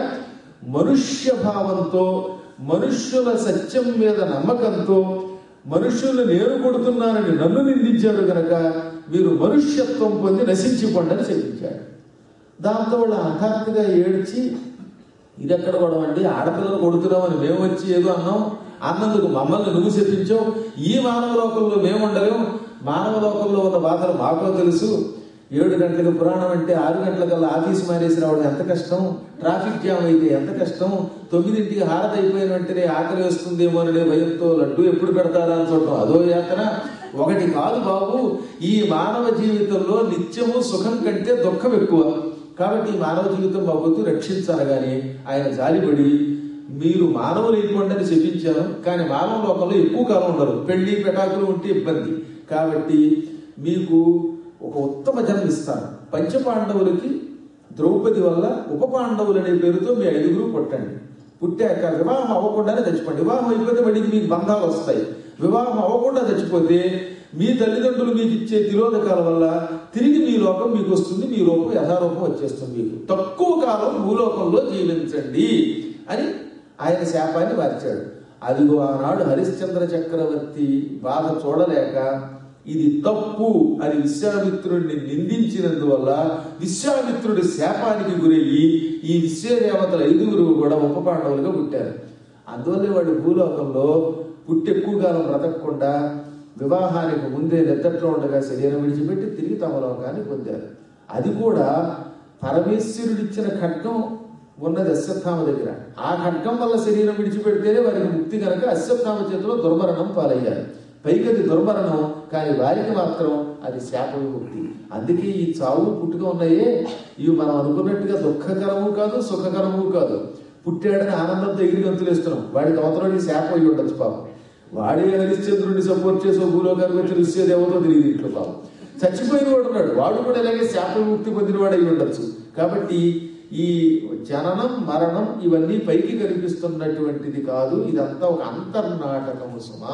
మనుష్య భావంతో మనుష్యుల సత్యం మీద నమ్మకంతో మనుష్యులు నేను కొడుతున్నానని నన్ను నిందించారు గనక మీరు మనుష్యత్వం పొంది నశించిపోండి చెప్పించాడు దాంతో వాళ్ళు హఠాత్తుగా ఏడ్చి ఇది ఎక్కడ గొడవ అండి ఆడపిల్లలు కొడుతున్నామని మేము వచ్చి ఏదో అన్నాం అన్నందుకు మమ్మల్ని నువ్వు చెప్పించావు ఈ మానవ లోకంలో మేము ఉండలేము మానవ లోకంలో ఉన్న బాధలు మాకో తెలుసు ఏడు గంటలకు పురాణం అంటే ఆరు గంటలకల్లా ఆఫీస్ మానేసి రావడం ఎంత కష్టం ట్రాఫిక్ జామ్ అయితే ఎంత కష్టం తొమ్మిదింటికి హారతి అయిపోయిన వెంటనే ఆకలి వస్తుందేమో అనే భయంతో లడ్డు ఎప్పుడు పెడతారా అని చూడటం అదో యాత్ర ఒకటి కాదు బాబు ఈ మానవ జీవితంలో నిత్యము సుఖం కంటే దుఃఖం ఎక్కువ కాబట్టి ఈ మానవ జీవితం బాబోతు రక్షించనగానే ఆయన జాలిపడి మీరు మానవులు అయిపోండి అని చెప్పించాను కానీ మానవ లోకంలో ఎక్కువ కాలం ఉండరు పెళ్లి పెటాకులు ఉంటే ఇబ్బంది కాబట్టి మీకు ఒక ఉత్తమ జన్మ ఇస్తాను పంచపాండవులకి ద్రౌపది వల్ల ఉప పాండవులు అనే పేరుతో మీ ఐదుగురు పుట్టండి పుట్టాక వివాహం అవ్వకుండానే చచ్చిపోండి వివాహం అయిపోతే మళ్ళీ మీకు బంధాలు వస్తాయి వివాహం అవ్వకుండా చచ్చిపోతే మీ తల్లిదండ్రులు మీకు ఇచ్చే తిరోధకాల వల్ల తిరిగి మీ లోకం మీకు వస్తుంది మీ రూపం యథారూపం వచ్చేస్తుంది మీకు తక్కువ కాలం భూలోకంలో జీవించండి అని ఆయన శాపాన్ని మార్చాడు అదిగో ఆనాడు హరిశ్చంద్ర చక్రవర్తి బాధ చూడలేక ఇది తప్పు అని విశ్వామిత్రుడిని నిందించినందువల్ల విశ్వామిత్రుడి శాపానికి గురయ్యి ఈ విశ్వదేవతల ఐదుగురు కూడా ఉప పాండవులుగా పుట్టారు అందువల్లే వాడు భూలోకంలో పుట్టి ఎక్కువ కాలం బ్రతకకుండా వివాహానికి ముందే నిద్రలో ఉండగా శరీరం విడిచిపెట్టి తిరిగి తమ లోకాన్ని పొందారు అది కూడా పరమేశ్వరుడిచ్చిన ఖడ్గం ఉన్నది అశ్వత్థామ దగ్గర ఆ ఖడ్గం వల్ల శరీరం విడిచిపెడితేనే వారికి ముక్తి కనుక అశ్వత్థామ చేతిలో దుర్మరణం పాలయ్యారు పైకి అది దుర్మరణం కానీ వారికి మాత్రం అది శాప విముక్తి అందుకే ఈ చావు పుట్టుక ఉన్నాయే ఇవి మనం అనుకున్నట్టుగా దుఃఖకరము కాదు సుఖకరము కాదు పుట్టాడని ఆనందంతో ఎగిరి గంతులేస్తున్నాం వాడికి అవతలని శాపం అయ్యి ఉండొచ్చు పాపం వాడే హరిశ్చంద్రుడిని సపోర్ట్ చేసి భూలోకానికి వచ్చి ఋష్యేది ఎవరో తెలియదు ఇంట్లో పాపం చచ్చిపోయిన వాడు ఉన్నాడు వాడు కూడా ఇలాగే శాప ముక్తి పొందిన వాడు అయి ఉండొచ్చు కాబట్టి ఈ జననం మరణం ఇవన్నీ పైకి కనిపిస్తున్నటువంటిది కాదు ఇదంతా ఒక అంతర్నాటకము సుమా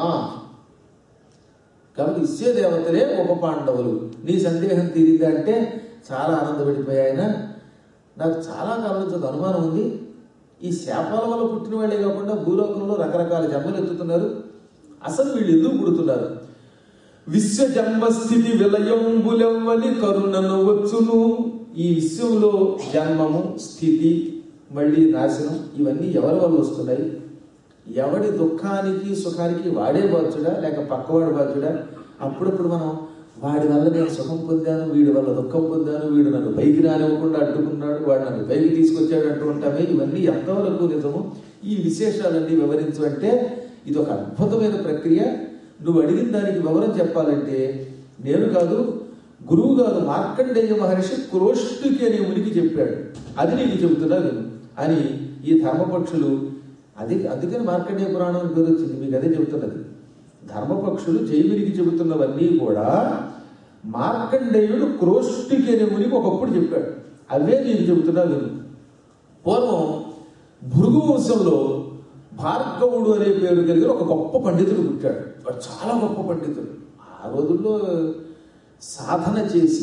కాబట్టి ఇచ్చే దేవతలే ఉప పాండవులు నీ సందేహం తీరిందా అంటే చాలా ఆనందపడిపోయి ఆయన నాకు చాలా కాలం నుంచి ఒక అనుమానం ఉంది ఈ శాపాల వల్ల పుట్టిన వాళ్ళే కాకుండా భూలోకంలో రకరకాల జన్మలు ఎత్తుతున్నారు అసలు వీళ్ళు ఎందుకు పుడుతున్నారు విశ్వ జన్మస్థితి విలయంబులెవ్వని కరుణను వచ్చును ఈ విశ్వంలో జన్మము స్థితి మళ్ళీ నాశనం ఇవన్నీ ఎవరి వల్ల వస్తున్నాయి ఎవడి దుఃఖానికి సుఖానికి వాడే బాధ్యుడా లేక పక్కవాడు బాధ్యుడా అప్పుడప్పుడు మనం వాడి వల్ల నేను సుఖం పొందాను వీడి వల్ల దుఃఖం పొందాను వీడు నన్ను పైకి రానివ్వకుండా అడ్డుకున్నాడు వాడు నన్ను పైకి తీసుకొచ్చాడు అంటూ ఉంటామే ఇవన్నీ ఎంతవరకు నిజము ఈ విశేషాలన్నీ వివరించు అంటే ఇది ఒక అద్భుతమైన ప్రక్రియ నువ్వు అడిగిన దానికి వివరం చెప్పాలంటే నేను కాదు గురువు గారు మార్కండేయ మహర్షి క్రోష్టుకి అనే ఉనికి చెప్పాడు అది నీకు చెబుతున్నా విను అని ఈ ధర్మపక్షులు అది అందుకని మార్కండేయ పురాణం అని పేరు వచ్చింది మీకు అదే చెబుతున్నది ధర్మపక్షులు జైవినికి చెబుతున్నవన్నీ కూడా మార్కండేయుడు క్రోష్టుకి అనే మునికి ఒకప్పుడు చెప్పాడు అవే నీకు చెబుతున్నా విను పూర్వం భృగు వంశంలో భార్గవుడు అనే పేరు కలిగిన ఒక గొప్ప పండితుడు పుట్టాడు వాడు చాలా గొప్ప పండితుడు ఆ రోజుల్లో సాధన చేసి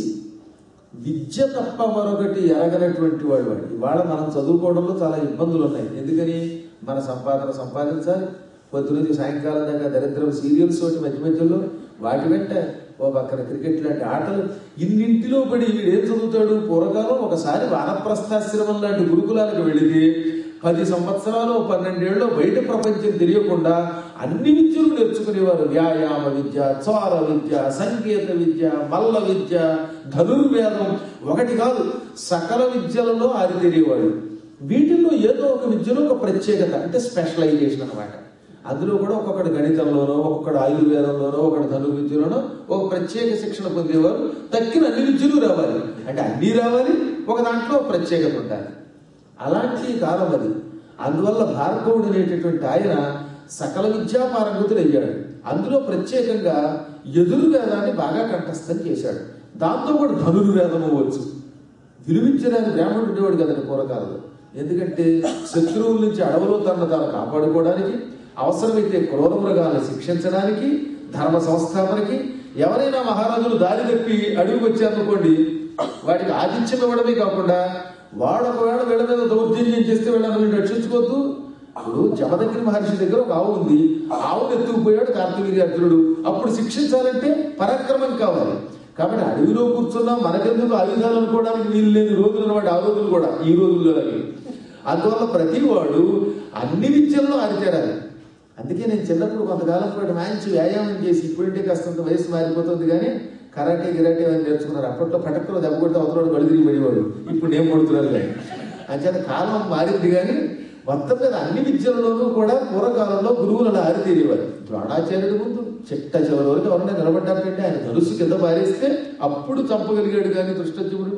విద్య తప్ప మరొకటి ఎరగనటువంటి వాడు వాడు ఇవాళ మనం చదువుకోవడంలో చాలా ఇబ్బందులు ఉన్నాయి ఎందుకని మన సంపాదన సంపాదించాలి పొద్దున సాయంకాలం దాకా దరిద్రం సీరియల్స్ ఒకటి మధ్య మధ్యలో వాటి వెంట ఓ పక్కన క్రికెట్ లాంటి ఆటలు ఇన్నింటిలో పడి వీడు ఏం చదువుతాడు పూర్వకాలం ఒకసారి వానప్రస్థాశ్రమం లాంటి గురుకులాలకు వెళితే పది సంవత్సరాలు పన్నెండేళ్ళు బయట ప్రపంచం తెలియకుండా అన్ని విద్యలు నేర్చుకునేవారు వ్యాయామ విద్య చోర విద్య సంగీత విద్య మల్ల విద్య ధనుర్వేదం ఒకటి కాదు సకల విద్యలలో ఆరితేరేవాడు వీటిల్లో ఏదో ఒక విద్యలో ఒక ప్రత్యేకత అంటే స్పెషలైజేషన్ అన్నమాట అందులో కూడా ఒక్కొక్కటి గణితంలోనో ఒక్కొక్కటి ఆయుర్వేదంలోనో ఒకటి ధను విద్యలోనో ఒక ప్రత్యేక శిక్షణ పొందేవారు తక్కిన అన్ని విద్యలు రావాలి అంటే అన్నీ రావాలి ఒక దాంట్లో ఒక ప్రత్యేకత ఉండాలి అలాంటి కాలం అది అందువల్ల భార్గవుడు అనేటటువంటి ఆయన సకల విద్యా పారంగతులు అయ్యాడు అందులో ప్రత్యేకంగా ఎదురు వేదాన్ని బాగా కంఠస్థం చేశాడు దాంతో కూడా ధనుర్వేదము వచ్చు విలువించడానికి బ్రాహ్మణుడు ఉండేవాడు కదండి పూర్వకాలంలో ఎందుకంటే శత్రువుల నుంచి అడవులో తన తాను కాపాడుకోవడానికి అవసరమైతే క్రూర మృగాలను శిక్షించడానికి ధర్మ సంస్థాపనకి ఎవరైనా మహారాజులు దారి తప్పి అడుగుకి వచ్చారనుకోండి వాటికి ఆతిథ్యం ఇవ్వడమే కాకుండా వాడు ఒకవేళ వీళ్ళ మీద దౌర్జన్యం చేస్తే వీళ్ళని వీళ్ళు రక్షించుకోవద్దు ఇప్పుడు జమదగ్ని మహర్షి దగ్గర ఒక ఆవు ఉంది ఆవును ఎత్తుకుపోయాడు కార్తవీర్య అర్జునుడు అప్పుడు శిక్షించాలంటే పరాక్రమం కావాలి కాబట్టి అడవిలో కూర్చున్నా మనకెందుకు ఆయుధాలు అనుకోవడానికి వీలు లేని రోజులు అన్నమాట ఆ రోజులు కూడా ఈ రోజుల్లో లాగే. అందువల్ల ప్రతి వాడు అన్ని విద్యల్లో ఆరితేరాలి అందుకే నేను చిన్నప్పుడు కొంతకాలం పాటు మంచి వ్యాయామం చేసి ఇప్పుడంటే కాస్తంత వయసు మారిపోతుంది కానీ కరాటే గిరాటే అని నేర్చుకున్నారు అప్పట్లో పటక్కలో దెబ్బ కొడితే అవతల గడి తిరిగి పడేవాడు ఇప్పుడు నేను కొడుతున్నారు కానీ అంచేత కాలం మారింది కానీ మొత్తం మీద అన్ని విద్యలలోనూ కూడా పూర్వకాలంలో గురువులు అలా ఆరితేరేవారు ద్రోణాచార్యుడి ముందు చిట్ట చివరి వరకు ఎవరైనా నిలబడ్డారంటే ఆయన ధనుసు కింద పారేస్తే అప్పుడు చంపగలిగాడు కానీ దృష్టజీవుడు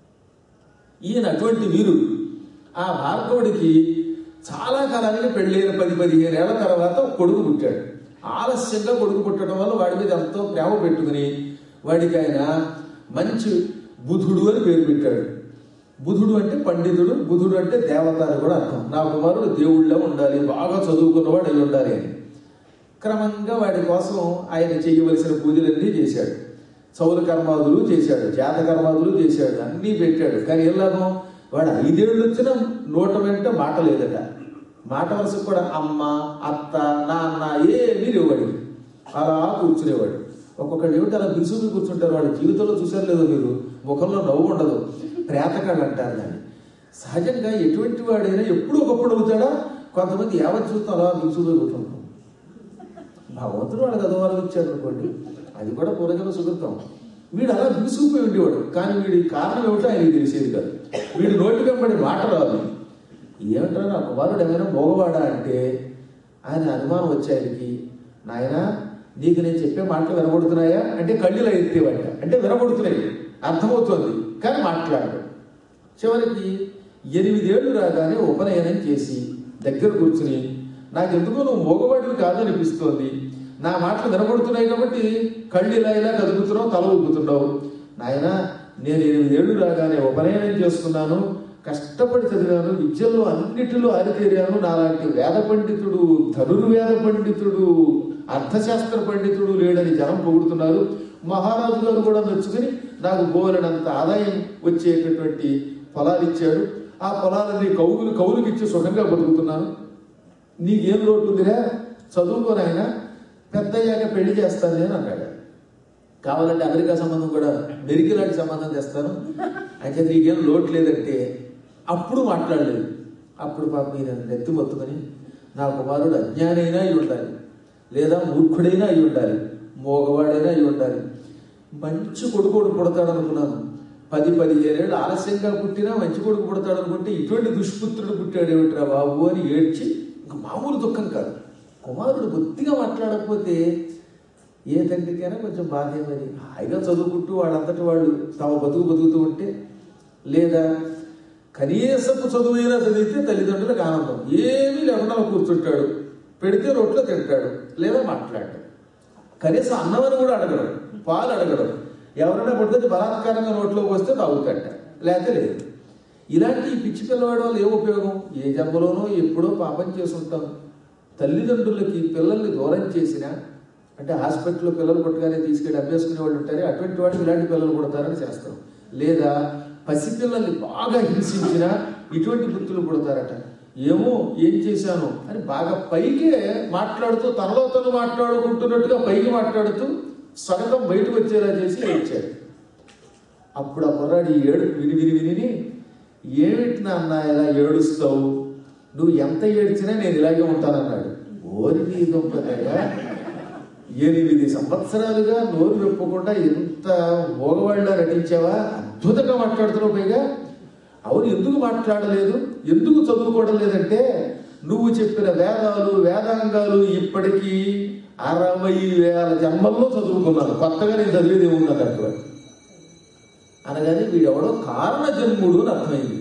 ఈయన అటువంటి వీరుడు ఆ భార్గవుడికి చాలా కాలానికి పెళ్ళైన పది పదిహేను ఏళ్ల తర్వాత ఒక కొడుకు పుట్టాడు ఆలస్యంగా కొడుకు పుట్టడం వల్ల వాడి మీద ఎంతో ప్రేమ పెట్టుకుని వాడికి ఆయన మంచి బుధుడు అని పేరు పెట్టాడు బుధుడు అంటే పండితుడు బుధుడు అంటే దేవత అని కూడా అర్థం నా కుమారుడు దేవుళ్ళ ఉండాలి బాగా చదువుకున్నవాడు అయి ఉండాలి అని క్రమంగా వాడి కోసం ఆయన చేయవలసిన పూజలన్నీ చేశాడు చౌల కర్మాదులు చేశాడు జాత కర్మాదులు చేశాడు అన్నీ పెట్టాడు కానీ ఏం లాభం వాడు ఐదేళ్ళు వచ్చినా నోట వెంట మాట లేదట మాట వరుసకు కూడా అమ్మ అత్త నాన్న ఏమీ లేవాడు అలా కూర్చునేవాడు ఒక్కొక్కళ్ళు ఏమిటి అలా బిరుసుకు కూర్చుంటారు వాడి జీవితంలో చూసారు లేదో మీరు ముఖంలో నవ్వు ఉండదు ప్రేతకాడు అంటారు దాన్ని సహజంగా ఎటువంటి వాడైనా ఎప్పుడు ఒకప్పుడు అవుతాడా కొంతమంది యావత్ చూస్తాం అలా బిరుసుకు కూర్చుంటాం భగవంతుడు వాళ్ళకి అదవారం ఇచ్చాడు అనుకోండి అది కూడా పూర్వజన సుకృతం వీడు అలా బిగుసుకుపోయి ఉండేవాడు కానీ వీడి కారణం ఏమిటో ఆయనకి తెలిసేది కాదు వీడు నోటి వెంబడి మాట రాదు ఏమంటారు నా కుమారుడు ఏమైనా మోగవాడా అంటే ఆయన అనుమానం వచ్చే ఆయనకి నాయన నీకు నేను చెప్పే మాటలు వినబడుతున్నాయా అంటే కళ్ళులా ఎత్తేవాట అంటే వినబడుతున్నాయి అర్థమవుతోంది కానీ మాట్లాడు చివరికి ఎనిమిదేళ్లు రాగానే ఉపనయనం చేసి దగ్గర కూర్చుని నాకెందుకో నువ్వు మగవాడివి కాదనిపిస్తోంది నా మాటలు వినబడుతున్నాయి కాబట్టి కళ్ళు ఇలా ఇలా కదుపుతున్నావు తల ఊపుతున్నావు నాయన నేను ఎనిమిదేళ్లు రాగానే ఉపనయనం చేసుకున్నాను కష్టపడి చదివాను విద్యల్లో అన్నిటిలో ఆరితేరాను నాలాంటి వేద పండితుడు ధనుర్వేద పండితుడు అర్థశాస్త్ర పండితుడు లేడని జనం పొగుడుతున్నారు మహారాజు గారు కూడా మెచ్చుకుని నాకు బోలెడంత ఆదాయం వచ్చేటటువంటి పొలాలు ఇచ్చాడు ఆ పొలాలన్నీ కౌలులు కౌలుకి ఇచ్చి సుఖంగా బతుకుతున్నాను నీకేం లోటు ఉందిరా చదువుకోనైనా పెద్ద అయ్యాక పెళ్లి చేస్తాను నేను అన్నాడు కావాలంటే అమెరికా సంబంధం కూడా మెరికి లాంటి సంబంధం చేస్తాను అయితే నీకేం లోటు లేదంటే అప్పుడు మాట్లాడలేదు అప్పుడు పాప మీరు నెత్తి మొత్తుకొని నా కుమారుడు అజ్ఞానైనా అయి ఉండాలి లేదా మూర్ఖుడైనా అయి ఉండాలి మోగవాడైనా అయి ఉండాలి మంచి కొడుకోడు పుడతాడు అనుకున్నాను పది పదిహేనేళ్ళు ఆలస్యంగా పుట్టినా మంచి కొడుకు పుడతాడు అనుకుంటే ఇటువంటి దుష్పుత్రుడు పుట్టాడు ఏమిట్రా బాబు అని ఏడ్చి ఇంకా మామూలు దుఃఖం కాదు కుమారుడు బొత్తిగా మాట్లాడకపోతే ఏ తండ్రికైనా కొంచెం బాధే మరి హాయిగా చదువుకుంటూ వాళ్ళంతటి వాళ్ళు తమ బతుకు బతుకుతూ ఉంటే లేదా కనీసపు చదువైనా చదివితే తల్లిదండ్రులకు ఆనందం ఏమీ లేకుండా కూర్చుంటాడు పెడితే రోట్లో తింటాడు లేదా మాట్లాడటం కనీసం అన్నమని కూడా అడగడం పాలు అడగడం ఎవరైనా పడితే బలాత్కారంగా నోట్లోకి వస్తే తాగుతాట లేకపోతే లేదు ఇలాంటి ఈ పిచ్చి పిల్లవాడి వల్ల ఏ ఉపయోగం ఏ జన్మలోనో ఎప్పుడో పాపం చేసి ఉంటాం తల్లిదండ్రులకి పిల్లల్ని దూరం చేసినా అంటే హాస్పిటల్లో పిల్లలు పుట్టగానే తీసుకెళ్ళి అభ్యసుకునే వాళ్ళు ఉంటారే అటువంటి వాడికి ఇలాంటి పిల్లలు పుడతారని చేస్తాం లేదా పసిపిల్లల్ని బాగా హింసించినా ఇటువంటి గుర్తులు పుడతారట ఏమో ఏం చేశాను అని బాగా పైకే మాట్లాడుతూ తనలో తను మాట్లాడుకుంటున్నట్టుగా పైకి మాట్లాడుతూ స్వగతం బయటకు వచ్చేలా చేసి ఏడ్చాడు అప్పుడు ఆ కుర్రాడు ఈ ఏడు విని విని విని ఏమిటి నాన్న ఇలా ఏడుస్తావు నువ్వు ఎంత ఏడ్చినా నేను ఇలాగే ఉంటానన్నాడు ఓరి నీ దొంపతగా ఎనిమిది సంవత్సరాలుగా నోరు వెప్పకుండా ఎంత మోగవాళ్ళ నటించావా అద్భుతంగా మాట్లాడుతున్నావు పైగా అవును ఎందుకు మాట్లాడలేదు ఎందుకు చదువుకోవడం లేదంటే నువ్వు చెప్పిన వేదాలు వేదాంగాలు ఇప్పటికీ అరవై వేల జన్మల్లో చదువుకున్నాను కొత్తగా నేను చదివేది ఏమున్నది అక్కడ అనగానే వీడెవడో కారణ జన్ముడు అని అర్థమైంది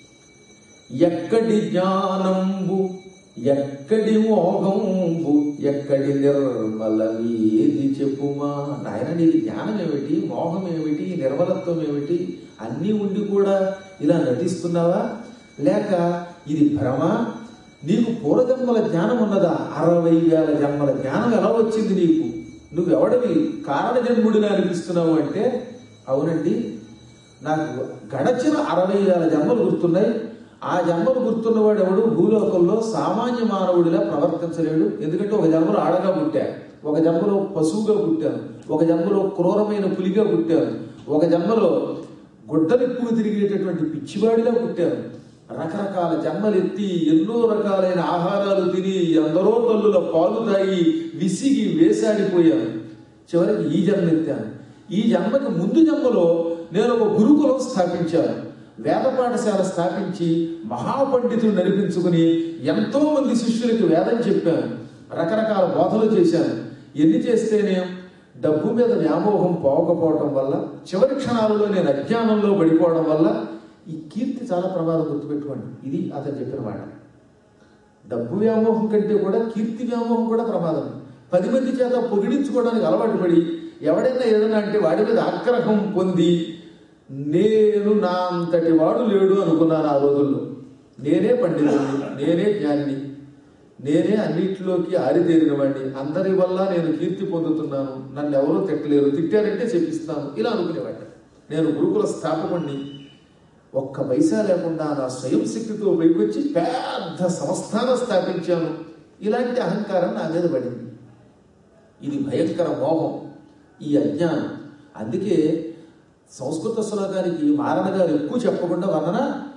ఎక్కడి జ్ఞానంబు ఎక్కడి మోహంబు ఎక్కడి నిర్మల ఏది చెప్పుమా నాయన నీది జ్ఞానం ఏమిటి మోహం ఏమిటి నిర్మలత్వం ఏమిటి అన్నీ ఉండి కూడా ఇలా నటిస్తున్నావా లేక ఇది భ్రమ నీకు పూర్వజన్మల జ్ఞానం ఉన్నదా అరవై వేల జన్మల జ్ఞానం ఎలా వచ్చింది నీకు నువ్వెవడివి కారణ జన్ముడిని అనిపిస్తున్నావు అంటే అవునండి నాకు గడచిన అరవై వేల జన్మలు గుర్తున్నాయి ఆ జన్మలు గుర్తున్నవాడు ఎవడు భూలోకంలో సామాన్య మానవుడిలా ప్రవర్తించలేడు ఎందుకంటే ఒక జన్మలో ఆడగా పుట్టాను ఒక జన్మలో పశువుగా పుట్టాను ఒక జన్మలో క్రూరమైన పులిగా పుట్టాను ఒక జన్మలో గుడ్డలిప్పులు తిరిగేటటువంటి పిచ్చివాడిలా పుట్టాను రకరకాల జన్మలు ఎత్తి ఎన్నో రకాలైన ఆహారాలు తిని ఎందరో తల్లుల పాలు తాగి విసిగి వేసాడిపోయాను చివరికి ఈ జన్మ ఎత్తాను ఈ జన్మకి ముందు జన్మలో నేను ఒక గురుకులం స్థాపించాను వేద పాఠశాల స్థాపించి మహాపండితుడు నడిపించుకుని ఎంతో మంది శిష్యులకు వేదం చెప్పాను రకరకాల బోధలు చేశాను ఎన్ని చేస్తేనే డబ్బు మీద వ్యామోహం పోకపోవటం వల్ల చివరి క్షణాలలో నేను అజ్ఞానంలో పడిపోవడం వల్ల ఈ కీర్తి చాలా ప్రమాదం గుర్తుపెట్టుకోండి ఇది అతను చెప్పిన మాట డబ్బు వ్యామోహం కంటే కూడా కీర్తి వ్యామోహం కూడా ప్రమాదం పది మంది చేత పొగిడించుకోవడానికి అలవాటు పడి ఎవడైనా ఏదైనా అంటే వాడి మీద ఆగ్రహం పొంది నేను నా అంతటి వాడు లేడు అనుకున్నాను ఆ రోజుల్లో నేనే పండితుడిని నేనే జ్ఞానిని నేనే అన్నింటిలోకి ఆరితేరిన వాడిని అందరి వల్ల నేను కీర్తి పొందుతున్నాను నన్ను ఎవరూ తిట్టలేరు తిట్టారంటే చెప్పిస్తాను ఇలా అనుకునేవాడిని నేను గురుకుల స్థాపకుణ్ణి ఒక్క పైసా లేకుండా నా స్వయం శక్తితో పైకొచ్చి పెద్ద సంస్థానం స్థాపించాను ఇలాంటి అహంకారం నా మీద పడింది ఇది భయంకర మోహం ఈ అజ్ఞానం అందుకే సంస్కృత శ్లోకానికి మారణ గారు ఎక్కువ చెప్పకుండా వర్ణన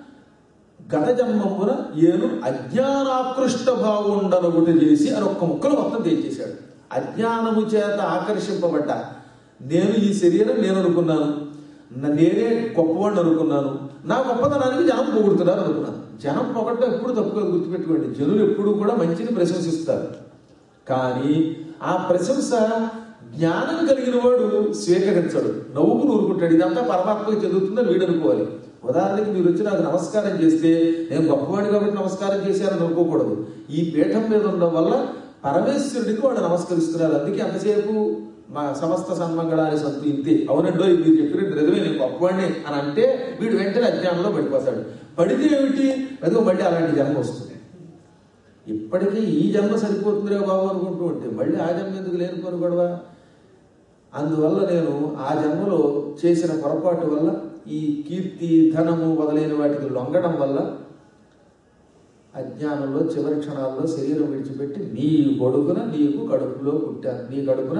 గత జన్మమున ఏను అజ్ఞానాకృష్ట భావుండనొకటి చేసి అని ఒక్క ముక్కలు మొత్తం తెచ్చేశాడు అజ్ఞానము చేత ఆకర్షింపబడ్డ నేను ఈ శరీరం నేను అనుకున్నాను న- నేనే గొప్పవాడిని అనుకున్నాను నా గొప్పతనానికి జనం పొగుడుతున్నారు అనుకున్నాను జనం పొగట్టం ఎప్పుడు తప్పుగా గుర్తుపెట్టుకోండి జనులు ఎప్పుడు కూడా మంచిని ప్రశంసిస్తారు కానీ ఆ ప్రశంస జ్ఞానం కలిగిన వాడు స్వీకరించడు నవ్వుకుని ఊరుకుంటాడు ఇదంతా పరమాత్మకి చెందుతుందని వీడు అనుకోవాలి ఉదాహరణకి మీరు వచ్చి నాకు నమస్కారం చేస్తే నేను గొప్పవాడి కాబట్టి నమస్కారం చేశానని అనుకోకూడదు ఈ పీఠం మీద ఉండడం వల్ల పరమేశ్వరుడికి వాడు నమస్కరిస్తున్నారు అందుకే అంతసేపు మా సమస్త సన్మంగళాన్ని సంతు ఇంతే అవునండో ఇది మీరు చెప్పినట్టు నిజమే నేను గొప్పవాడిని అని అంటే వీడు వెంటనే అజ్ఞానంలో పడిపోతాడు పడితే ఏమిటి అదిగో మళ్ళీ అలాంటి జన్మ వస్తుంది ఇప్పటికీ ఈ జన్మ సరిపోతుందిరే బాబు అనుకుంటూ ఉంటే మళ్ళీ ఆ జన్మ ఎందుకు లేనిపోను గొడవ అందువల్ల నేను ఆ జన్మలో చేసిన పొరపాటు వల్ల ఈ కీర్తి ధనము మొదలైన వాటికి లొంగడం వల్ల అజ్ఞానంలో చివరి క్షణాల్లో శరీరం విడిచిపెట్టి నీ కొడుకున నీకు కడుపులో పుట్టాను నీ కడుపున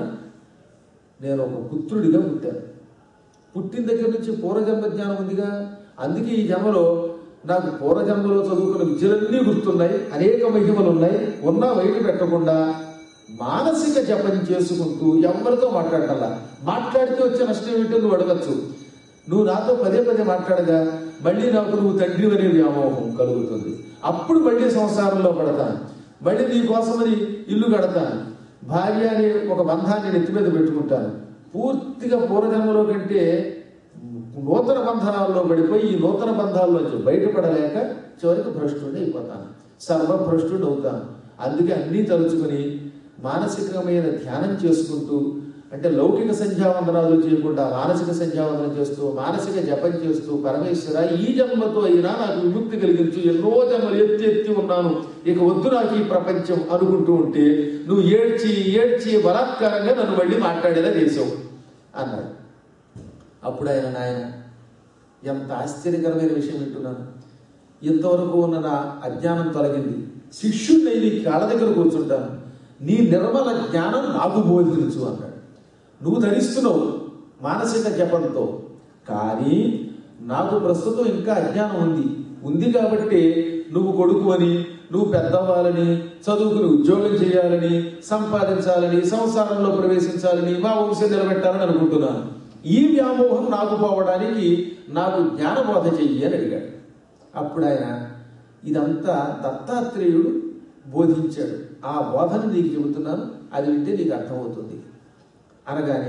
నేను ఒక పుత్రుడిగా పుట్టాను పుట్టిన దగ్గర నుంచి పూర్వజన్మ జ్ఞానం ఉందిగా అందుకే ఈ జన్మలో నాకు పూర్వజన్మలో చదువుకున్న విద్యలన్నీ గుర్తున్నాయి అనేక మహిమలు ఉన్నాయి ఉన్నా బయట పెట్టకుండా మానసిక జపం చేసుకుంటూ ఎవరితో మాట్లాడాలా మాట్లాడితే వచ్చే నష్టం ఏమిటో నువ్వు అడగచ్చు నువ్వు నాతో పదే పదే మాట్లాడగా మళ్ళీ నాకు నువ్వు తండ్రి అనే వ్యామోహం కలుగుతుంది అప్పుడు మళ్ళీ సంసారంలో పడతాను మళ్ళీ నీ కోసమని ఇల్లు కడతాను భార్య అనే ఒక బంధాన్ని నెత్తి మీద పెట్టుకుంటాను పూర్తిగా పూర్వజన్మలో కంటే నూతన బంధనాల్లో పడిపోయి ఈ నూతన బంధాల్లోంచి బయటపడలేక చివరికి భ్రష్టుడిని అయిపోతాను సర్వభ్రష్టుడు అవుతాను అందుకే అన్నీ తలుచుకుని మానసికమైన ధ్యానం చేసుకుంటూ అంటే లౌకిక సంధ్యావందనాలు చేయకుండా మానసిక సంధ్యావందనం చేస్తూ మానసిక జపం చేస్తూ పరమేశ్వర ఈ జన్మతో అయినా నాకు విముక్తి కలిగించు ఎన్నో జన్మలు ఎత్తి ఎత్తి ఉన్నాను ఇక వద్దు నాకు ఈ ప్రపంచం అనుకుంటూ ఉంటే నువ్వు ఏడ్చి ఏడ్చి బలాత్కారంగా నన్ను మళ్ళీ మాట్లాడేలా చేసావు అన్నాడు అప్పుడు ఆయన నాయన ఎంత ఆశ్చర్యకరమైన విషయం వింటున్నాను ఇంతవరకు ఉన్న నా అజ్ఞానం తొలగింది శిష్యుడిని నీ కాళ్ళ దగ్గర కూర్చుంటాను నీ నిర్మల జ్ఞానం నాకు బోధించు అన్నాడు నువ్వు ధరిస్తున్నావు మానసిక జపంతో కానీ నాకు ప్రస్తుతం ఇంకా అజ్ఞానం ఉంది ఉంది కాబట్టి నువ్వు కొడుకు అని నువ్వు పెద్దవ్వాలని చదువుకుని ఉద్యోగం చేయాలని సంపాదించాలని సంసారంలో ప్రవేశించాలని మా వంశం నిలబెట్టాలని అనుకుంటున్నాను ఈ వ్యామోహం నాకు పోవడానికి నాకు జ్ఞానబోధ చెయ్యి అని అడిగాడు అప్పుడు ఆయన ఇదంతా దత్తాత్రేయుడు బోధించాడు ఆ బోధన నీకు చెబుతున్నాను అది వింటే నీకు అర్థమవుతుంది అనగానే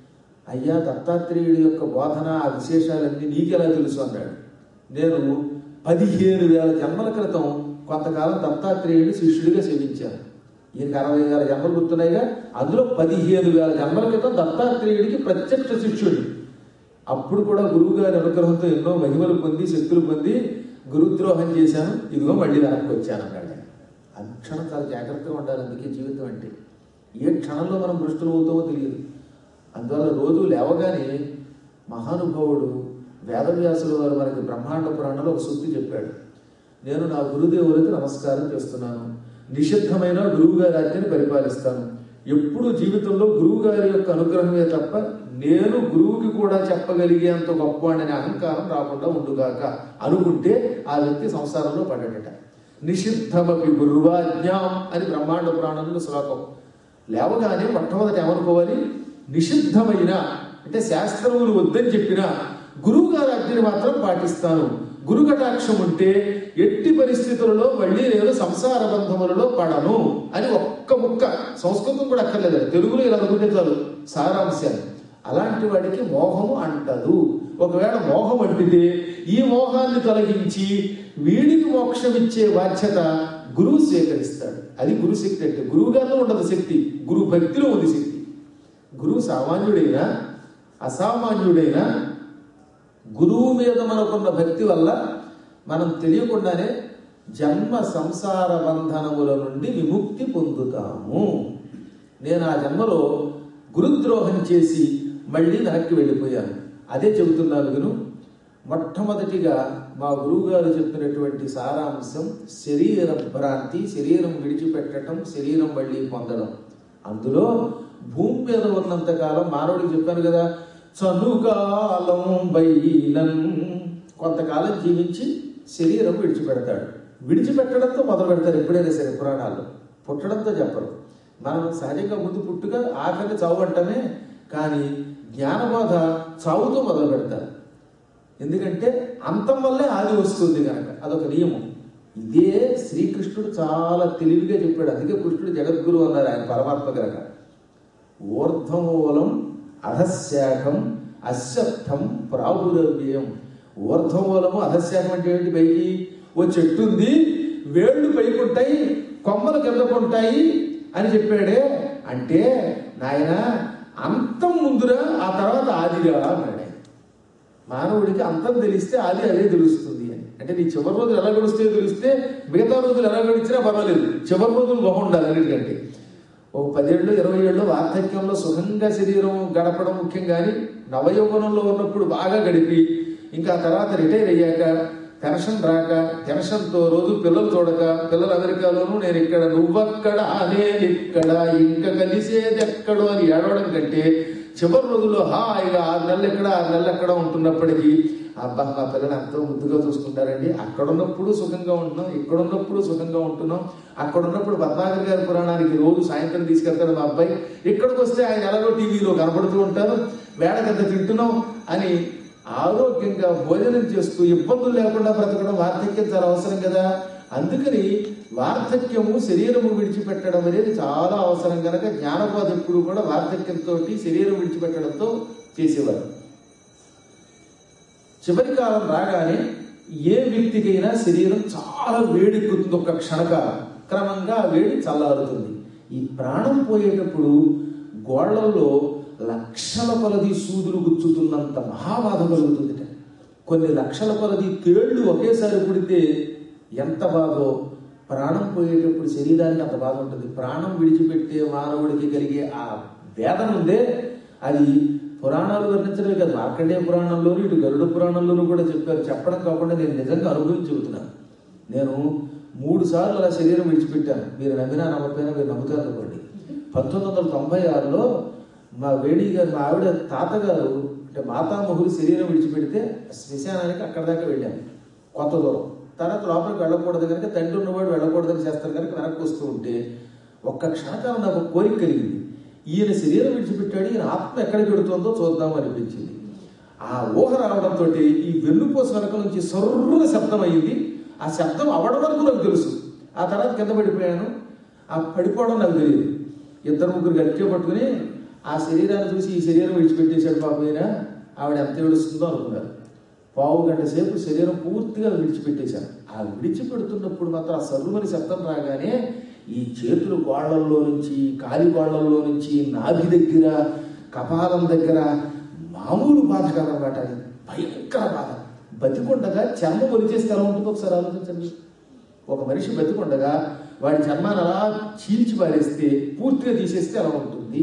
అయ్యా దత్తాత్రేయుడి యొక్క బోధన ఆ విశేషాలన్నీ నీకెలా తెలుసు అన్నాడు నేను పదిహేను వేల జన్మల క్రితం కొంతకాలం దత్తాత్రేయుడి శిష్యుడిగా సేవించాను ఈయనకి అరవై వేల జన్మలు గుర్తున్నాయిగా అందులో పదిహేను వేల జన్మల క్రితం దత్తాత్రేయుడికి ప్రత్యక్ష శిష్యుడు అప్పుడు కూడా గురువు గారి అనుగ్రహంతో ఎన్నో మహిమలు పొంది శక్తులు పొంది గురుద్రోహం చేశాను ఇదిగో మళ్ళీ వెనక్కి వచ్చాను అన్నాడు ఆయన. అనుక్షణం చాలా జాగ్రత్తగా ఉండాలి అందుకే జీవితం అంటే ఏ క్షణంలో మనం భ్రష్టులు అవుతామో తెలియదు అందువల్ల రోజు లేవగానే మహానుభావుడు వేదవ్యాసుల వారు మనకి బ్రహ్మాండ పురాణంలో ఒక సూక్తి చెప్పాడు నేను నా గురుదేవులకి నమస్కారం చేస్తున్నాను నిషిద్ధమైన గురువు గారి ఆజ్ఞని పరిపాలిస్తాను ఎప్పుడు జీవితంలో గురువు గారి యొక్క అనుగ్రహమే తప్ప నేను గురువుకి కూడా చెప్పగలిగేంత గొప్పవాడనే అహంకారం రాకుండా ఉండుగాక అనుకుంటే ఆ వ్యక్తి సంసారంలో పడ్డాడట నిషిద్ధమపి గురువాజ్ఞాం అని బ్రహ్మాండ పురాణంలో శ్లోకం లేవగానే మొట్టమొదటి ఏమనుకోవాలి నిషిద్ధమైన అంటే శాస్త్రములు వద్దని చెప్పిన గురువు గారి ఆజ్ఞని మాత్రం పాటిస్తాను గురు కటాక్షం ఉంటే ఎట్టి పరిస్థితులలో మళ్ళీ నేను సంసార బంధములలో పడను అని ఒక్క ముక్క సంస్కృతం కూడా అక్కర్లేదు తెలుగులో ఇలా అనుకుంటే చాలు సారాంశాలు అలాంటి వాడికి మోహము అంటదు ఒకవేళ మోహం అంటితే ఈ మోహాన్ని తొలగించి వీడికి మోక్షం ఇచ్చే బాధ్యత గురువు స్వీకరిస్తాడు అది గురు శక్తి అంటే గురువు గారిలో ఉండదు శక్తి గురు భక్తిలో ఉంది శక్తి గురువు సామాన్యుడైనా అసామాన్యుడైనా గురువు మీద మనకున్న భక్తి వల్ల మనం తెలియకుండానే జన్మ సంసార బంధనముల నుండి విముక్తి పొందుతాము నేను ఆ జన్మలో గురుద్రోహం చేసి మళ్ళీ వెనక్కి వెళ్ళిపోయాను అదే చెబుతున్నాను విను మొట్టమొదటిగా మా గురువుగారు చెప్పినటువంటి సారాంశం శరీర భ్రాంతి శరీరం విడిచిపెట్టడం శరీరం మళ్ళీ పొందడం అందులో భూమి మీద ఉన్నంత కాలం మానవుడికి చెప్పాను కదా చనుకాలం బైనం కొంతకాలం జీవించి శరీరం విడిచిపెడతాడు విడిచిపెట్టడంతో మొదలు పెడతారు ఎప్పుడైనా సరే పురాణాల్లో పుట్టడంతో చెప్పరు మనం సహజంగా ముందు పుట్టుగా ఆఖరి చావు అంటమే కానీ జ్ఞానబోధ చావుతో మొదలు పెడతారు ఎందుకంటే అంతం వల్లే ఆది వస్తుంది కనుక అదొక నియమం ఇదే శ్రీకృష్ణుడు చాలా తెలివిగా చెప్పాడు అందుకే కృష్ణుడు జగద్గురు అన్నారు ఆయన పరమాత్మ కనుక ఊర్ధమూలం అధశాఖం అశ్వత్థం ప్రాహురవ్యం ఊర్ధ్వమూలము అధశాఖం అంటే ఏంటి పైకి ఓ చెట్టు ఉంది వేళ్ళు పైకి ఉంటాయి కొమ్మలు కిందకు ఉంటాయి అని చెప్పాడే అంటే నాయన అంతం ముందురా ఆ తర్వాత ఆదిరా అన్నాడు ఆయన. మానవుడికి అంతం తెలిస్తే ఆది అదే తెలుస్తుంది అని అంటే నీ చివరి రోజులు ఎలా గడుస్తాయో తెలిస్తే మిగతా రోజులు ఎలా గడిచినా పర్వాలేదు చివరి రోజులు బాగుండాలి అన్నిటికంటే ఒక పదేళ్ళు ఇరవై ఏళ్ళు వార్ధక్యంలో సుఖంగా శరీరం గడపడం ముఖ్యం కానీ నవయౌవనంలో ఉన్నప్పుడు బాగా గడిపి ఇంకా ఆ తర్వాత రిటైర్ అయ్యాక పెన్షన్ రాక పెన్షన్తో రోజు పిల్లలు చూడక పిల్లలు అమెరికాలోనూ నేను ఇక్కడ నువ్వక్కడ నేను ఇక్కడ ఇంకా కలిసేది ఎక్కడో అని ఏడవడం కంటే చివరి రోజుల్లో హాయిగా ఆరు నెలలు ఎక్కడ ఆరు నెలలు ఎక్కడ ఉంటున్నప్పటికీ అబ్బా మా పిల్లలు ఎంతో ముద్దుగా చూసుకుంటారండి అక్కడ ఉన్నప్పుడు సుఖంగా ఉంటున్నాం ఇక్కడ ఉన్నప్పుడు సుఖంగా ఉంటున్నాం అక్కడ ఉన్నప్పుడు పద్మాకర్ గారి పురాణానికి రోజు సాయంత్రం తీసుకెళ్తాడు మా అబ్బాయి ఇక్కడికి వస్తే ఆయన ఎలాగో టీవీలో కనబడుతూ ఉంటారు వేడకంత తింటున్నాం అని ఆరోగ్యంగా భోజనం చేస్తూ ఇబ్బందులు లేకుండా బ్రతకడం వార్ధక్యం చాలా అవసరం కదా అందుకని వార్ధక్యము శరీరము విడిచిపెట్టడం అనేది చాలా అవసరం కనుక జ్ఞానబోధ ఎప్పుడు కూడా వార్ధక్యంతో శరీరం విడిచిపెట్టడంతో చేసేవారు చివరి కాలం రాగానే ఏ వ్యక్తికైనా శరీరం చాలా వేడెక్కుతుంది ఒక క్షణకాలం క్రమంగా ఆ వేడి చల్లారుతుంది ఈ ప్రాణం పోయేటప్పుడు గోళ్లలో లక్షల కొలది సూదులు గుచ్చుతున్నంత మహాబాధ కలుగుతుంది కొన్ని లక్షల కొలది తేళ్లు ఒకేసారి పుడితే ఎంత బాధో ప్రాణం పోయేటప్పుడు శరీరానికి అంత బాధ ఉంటుంది ప్రాణం విడిచిపెట్టే మానవుడికి కలిగే ఆ వేదన ఉందే అది పురాణాలు వర్ణించడమే కాదు మార్కండేయ పురాణంలోను ఇటు గరుడ పురాణంలోనూ కూడా చెప్పారు చెప్పడం కాకుండా నేను నిజంగా అనుభవించి చెబుతున్నాను నేను మూడు సార్లు అలా శరీరం విడిచిపెట్టాను మీరు నమ్మినా నమ్మకపోయినా మీరు నమ్ముతారు అనుకోండి పంతొమ్మిది వందల తొంభై ఆరులో మా వేడి గారు మా ఆవిడ తాతగారు అంటే మాతామహులు శరీరం విడిచిపెడితే శ్మశానానికి అక్కడ దాకా వెళ్ళాను కొత్త దూరం తర్వాత లోపలికి వెళ్ళకూడదు కనుక తండ్రి ఉన్నవాడు వెళ్ళకూడదని చేస్తారు కనుక వెనక్కి వస్తూ ఉంటే ఒక్క క్షణకాలం నాకు ఒక కోరిక కలిగింది ఈయన శరీరం విడిచిపెట్టాడు ఈయన ఆత్మ ఎక్కడికి వెడుతుందో చూద్దాం అనిపించింది ఆ ఊహ రావడంతో ఈ వెన్నుపోస వెనక నుంచి సర్రున శబ్దం అయ్యింది ఆ శబ్దం అవడం వరకు నాకు తెలుసు ఆ తర్వాత కింద పడిపోయాను ఆ పడిపోవడం నాకు తెలియదు ఇద్దరు ముగ్గురు గట్టిగా పట్టుకుని ఆ శరీరాన్ని చూసి ఈ శరీరం విడిచిపెట్టేశాడు పాపైన ఆవిడ ఎంత ఏడుస్తుందో అనుకున్నారు పావు గంట సేపు శరీరం పూర్తిగా విడిచిపెట్టేశాను ఆ విడిచిపెడుతున్నప్పుడు మాత్రం ఆ సర్రుమని శబ్దం రాగానే ఈ చేతులు గోళ్లల్లో నుంచి కాలి గోళ్లల్లో నుంచి నాభి దగ్గర కపాలం దగ్గర మామూలు బాధ కాదనమాట అది భయంకర బాధ బతికొండగా చర్మం ఒలిచేస్తే ఎలా ఉంటుందో ఒకసారి ఆలోచించండి ఒక మనిషి బతికొండగా వాడి చర్మాన్ని అలా చీల్చి పారేస్తే పూర్తిగా తీసేస్తే అలా ఉంటుంది